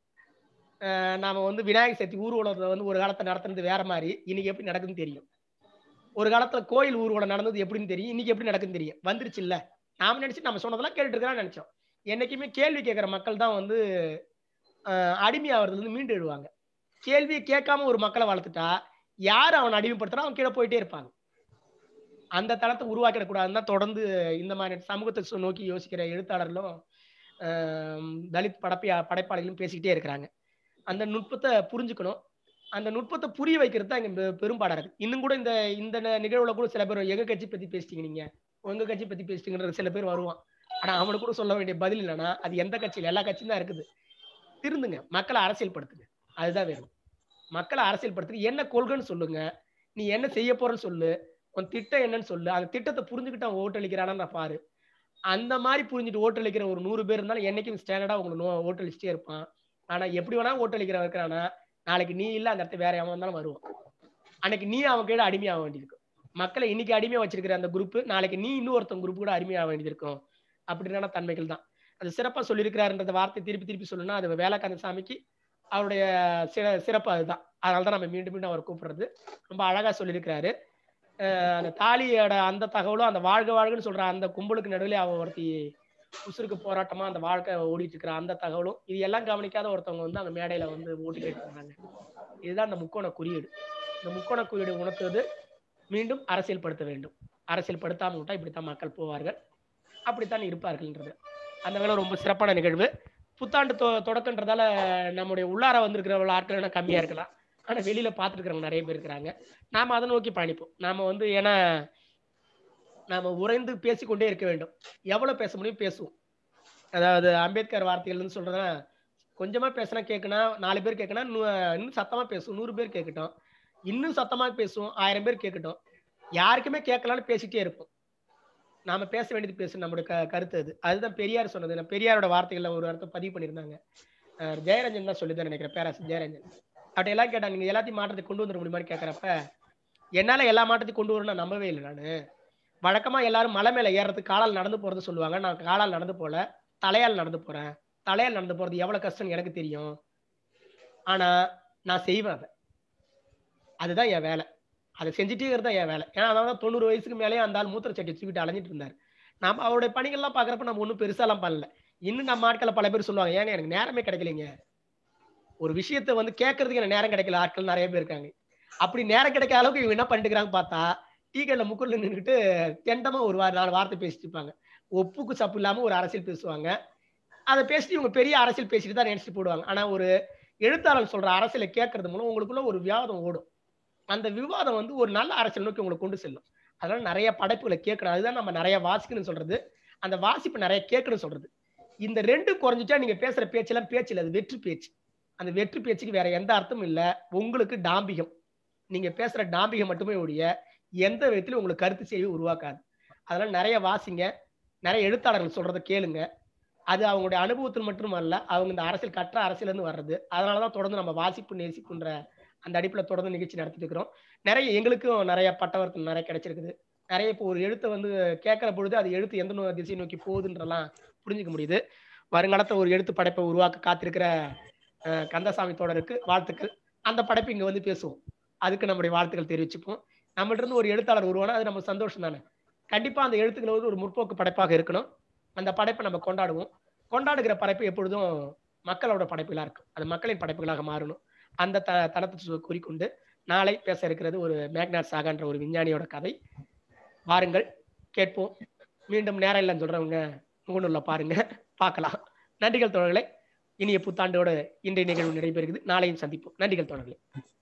அஹ் நாம வந்து விநாயகர் சதுர்த்தி ஊர்வலத்தை வந்து ஒரு காலத்துல நடத்துனது வேற மாதிரி இன்னைக்கு எப்படி நடக்குதுன்னு தெரியும் ஒரு காலத்துல கோயில் ஊர்வலம் நடந்தது எப்படின்னு தெரியும் இன்னைக்கு எப்படி நடக்குதுன்னு தெரியும் வந்துருச்சு இல்ல நாம நினைச்சு நம்ம சொன்னதெல்லாம் கேட்டுட்டு இருக்கிறான்னு நினைச்சோம் என்னைக்குமே கேள்வி கேட்கிற மக்கள் தான் வந்து அஹ் அடிமையாகிறதுல இருந்து மீண்டு எழுவாங்க கேள்வியை கேட்காம ஒரு மக்களை வளர்த்துட்டா யார் அவனை அடிமைப்படுத்துறா அவன் கீழே போயிட்டே இருப்பாங்க அந்த தளத்தை உருவாக்கிடக்கூடாதுன்னு தான் தொடர்ந்து இந்த மாதிரி சமூகத்தை சு- நோக்கி யோசிக்கிற எழுத்தாளர்களும் ஆம், தலித் படப்பி படைப்பாளிகளும் பேசிக்கிட்டே இருக்கிறாங்க அந்த நுட்பத்தை புரிஞ்சுக்கணும் அந்த நுட்பத்தை புரிய வைக்கிறது தான் இங்க பெ- பெரும்பாடா இருக்கு இன்னும் கூட இந்த இந்த ந- நிகழ்வுல கூட சில பேர் எங்க கட்சி பத்தி பேசிட்டீங்க நீங்க உங்க கட்சி பத்தி பேசிட்டீங்கன்ற சில பேர் வருவான் ஆனா அவனுக்கு கூட சொல்ல வேண்டிய பதில் இல்லைன்னா அது எந்த கட்சியில எல்லா கட்சியும் தான் இருக்குது திருந்துங்க மக்களை அரசியல்படுத்துங்க அதுதான் வேணும் மக்களை அரசியல்படுத்துங்க என்ன கொள்கைன்னு சொல்லுங்க நீ என்ன செய்ய போறன்னு சொல்லு உன் திட்டம் என்னன்னு சொல்லு அந்த திட்டத்தை புரிஞ்சுக்கிட்டு அவன் ஓட்டளிக்கிறானா நான் பாரு அந்த மாதிரி புரிஞ்சுட்டு ஓட்டளிக்கிற ஒரு நூறு பேர் இருந்தாலும் என்னைக்கும் ஸ்டாண்டர்டா உங்களுக்கு நோ ஓட்டளிச்சுட்டே இருப்பான் ஆனா எப்படி வேணா ஓட்டளிக்கிறவன் இருக்கிறானா நாளைக்கு நீ இல்ல அந்த இடத்துல வேற எவன் வந்தாலும் வருவான் அன்னைக்கு நீ அவன் கீழே அடிமையாக வேண்டியிருக்கும் மக்களை இன்னைக்கு அடிமையா வச்சிருக்கிற அந்த குரூப் நாளைக்கு நீ இன்னொருத்தன் குரூப் கூட அடிமையாக வேண்டியது இருக்கும் அப்படின்னா தன்மைகள் தான் அது சிறப்பா சொல்லியிருக்கிறாருன்றத வார்த்தை திருப்பி திருப்பி சொல்லணும்னா அது வேலைக்காந்த சாமிக்கு அவருடைய சிற சிறப்பு அதுதான் அதனால தான் நம்ம மீண்டும் மீண்டும் அவர் கூப்பிடுறது ரொம்ப அழகா சொல்லியிருக்கிறாரு அஹ் அந்த தாலியோட அந்த தகவலும் அந்த வாழ்க வாழ்கன்னு சொல்ற அந்த கும்பலுக்கு நடுவில் அவ ஒருத்தி உசுருக்கு போராட்டமா அந்த வாழ்க்கை ஓடிட்டு இருக்கிற அந்த தகவலும் இது எல்லாம் கவனிக்காத ஒருத்தவங்க வந்து அந்த மேடையில வந்து ஓட்டு கேட்டுருந்தாங்க இதுதான் அந்த முக்கோண குறியீடு இந்த முக்கோண குறியீடு உணர்த்துவது மீண்டும் அரசியல்படுத்த வேண்டும் அரசியல்படுத்தாம விட்டா இப்படித்தான் மக்கள் போவார்கள் அப்படித்தான் இருப்பார்கள்ன்றது அந்த வேலை ரொம்ப சிறப்பான நிகழ்வு புத்தாண்டு தொ தொடக்கன்றதால நம்முடைய உள்ளார வந்திருக்கிற ஆட்கள் வேணா கம்மியா இருக்கலாம் ஆனா வெளியில பார்த்துட்டு இருக்கிறவங்க நிறைய பேர் இருக்கிறாங்க நாம அதை நோக்கி பயணிப்போம் நாம வந்து ஏன்னா நாம உறைந்து பேசிக்கொண்டே இருக்க வேண்டும் எவ்வளவு பேச முடியும் பேசுவோம் அதாவது அம்பேத்கர் வார்த்தைகள்னு சொல்றதுனா கொஞ்சமா பேசினா கேட்கணும் நாலு பேர் கேட்கணும் இன்னும் சத்தமா பேசுவோம் நூறு பேர் கேட்கட்டும் இன்னும் சத்தமா பேசுவோம் ஆயிரம் பேர் கேட்கட்டும் யாருக்குமே கேட்கலாம்னு பேசிட்டே இருப்போம் நாம பேச வேண்டியது பேசு நம்மளுடைய க கருத்து அது அதுதான் பெரியார் சொன்னது நான் பெரியாரோட வார்த்தைகள்ல ஒரு இடத்த பதிவு பண்ணியிருந்தாங்க அஹ் ஜெயரஞ்சன் தான் சொல்லிதான் நினைக்கிறேன் பேராசு ஜெயரஞ்சன் அப்படி எல்லாம் கேட்டா நீங்க எல்லாத்தையும் மாற்றத்தை கொண்டு வந்துட முடியுமான்னு கேட்கறப்ப என்னால எல்லா மாற்றத்தையும் கொண்டு வரணும் நான் நம்பவே இல்லை நானு வழக்கமா எல்லாரும் மலை மேல ஏறதுக்கு காலால் நடந்து போறது சொல்லுவாங்க நான் காலால் நடந்து போல தலையால் நடந்து போறேன் தலையால் நடந்து போறது எவ்வளவு கஷ்டம்னு எனக்கு தெரியும் ஆனா நான் செய்வேன் அதை அதுதான் என் வேலை அதை செஞ்சுட்டே இருந்தா என் வேலை ஏன்னா அதான் தான் தொண்ணூறு வயசுக்கு மேலேயே அந்த ஆள் மூத்திர சட்டி தூக்கிட்டு அலைஞ்சிட்டு இருந்தார் நம்ம அவருடைய பணிகள்லாம் பாக்குறப்ப நம்ம ஒன்றும் பெருசாலாம் பண்ணல இன்னும் நம்ம ஆட்களை பல பேர் சொல்லுவாங்க ஏங்க எனக்கு நேரமே கிடைக்கலைங்க ஒரு விஷயத்த வந்து கேட்கறதுக்கு எனக்கு நேரம் கிடைக்கல ஆட்கள் நிறைய பேர் இருக்காங்க அப்படி நேரம் கிடைக்காத அளவுக்கு இவங்க என்ன பண்ணிட்டுக்கிறாங்க பார்த்தா டீ கடையில முக்குள்ள நின்றுட்டு தெண்டமா ஒரு வார நாலு வார்த்தை பேசிட்டு இருப்பாங்க ஒப்புக்கு சப்பு இல்லாம ஒரு அரசியல் பேசுவாங்க அதை பேசிட்டு இவங்க பெரிய அரசியல் பேசிட்டு தான் நினைச்சிட்டு போடுவாங்க ஆனா ஒரு எழுத்தாளர் சொல்ற அரசியலை கேட்கறது மூலம் உங்களுக்குள்ள ஒரு விவாதம் ஓடும் அந்த விவாதம் வந்து ஒரு நல்ல அரசியல் நோக்கி உங்களை கொண்டு செல்லும் அதனால நிறைய படைப்புகளை கேட்கணும் அதுதான் நம்ம நிறைய வாசிக்கணும்னு சொல்றது அந்த வாசிப்பு நிறைய கேட்கணும்னு சொல்றது இந்த ரெண்டு குறைஞ்சிட்டா நீங்க பேசுற பேச்செல்லாம் பேச்சு இல்லை அது வெற்றி பேச்சு அந்த வெற்றி பேச்சுக்கு வேற எந்த அர்த்தமும் இல்ல உங்களுக்கு டாம்பிகம் நீங்க பேசுற டாம்பிகம் மட்டுமே ஒழிய எந்த விதத்திலும் உங்களுக்கு கருத்து செய்தி உருவாக்காது அதனால நிறைய வாசிங்க நிறைய எழுத்தாளர்கள் சொல்றதை கேளுங்க அது அவங்களுடைய அனுபவத்தில் மட்டும் அல்ல அவங்க இந்த அரசியல் கற்ற அரசியல இருந்து வர்றது அதனாலதான் தொடர்ந்து நம்ம வாசிப்பு நேசிப்புன்ற அந்த அடிப்புல தொடர்ந்து நிகழ்ச்சி நடத்திட்டு இருக்கிறோம் நிறைய எங்களுக்கும் நிறைய பட்டவர்த்தம் நிறைய கிடைச்சிருக்குது நிறைய இப்போ ஒரு எழுத்தை வந்து கேட்கிற பொழுது அது எழுத்து எந்த நோ- திசை நோக்கி போகுதுன்றலாம் புரிஞ்சுக்க முடியுது வருங்காலத்துல ஒரு எழுத்து படைப்பை உருவாக்க காத்திருக்கிற அஹ், கந்தசாமி தோழருக்கு வாழ்த்துக்கள் அந்த படைப்பு இங்க வந்து பேசுவோம் அதுக்கு நம்முடைய வாழ்த்துக்கள் தெரிவிச்சுப்போம் நம்மள்ட்ட இருந்து ஒரு எழுத்தாளர் உருவானா அது நம்ம சந்தோஷம் தானே கண்டிப்பா அந்த எழுத்துக்கள் வந்து ஒரு முற்போக்கு படைப்பாக இருக்கணும் அந்த படைப்பை நம்ம கொண்டாடுவோம் கொண்டாடுகிற படைப்பு எப்பொழுதும் மக்களோட படைப்புகளா இருக்கும் அது மக்களின் படைப்புகளாக மாறணும் அந்த த தளத்தை சு- குறிக்கொண்டு நாளை பேச இருக்கிறது ஒரு மேக்னாட் சாகான்ற ஒரு விஞ்ஞானியோட கதை வாருங்கள் கேட்போம் மீண்டும் நேரம் இல்லைன்னு சொல்றவங்க முகநூல்ல பாருங்க பார்க்கலாம் நன்றிகள் தோழர்களே இனிய புத்தாண்டோட இன்றைய நிகழ்வு நடைபெறுகிறது நாளையும் சந்திப்போம் நன்றிகள் தோழர்களே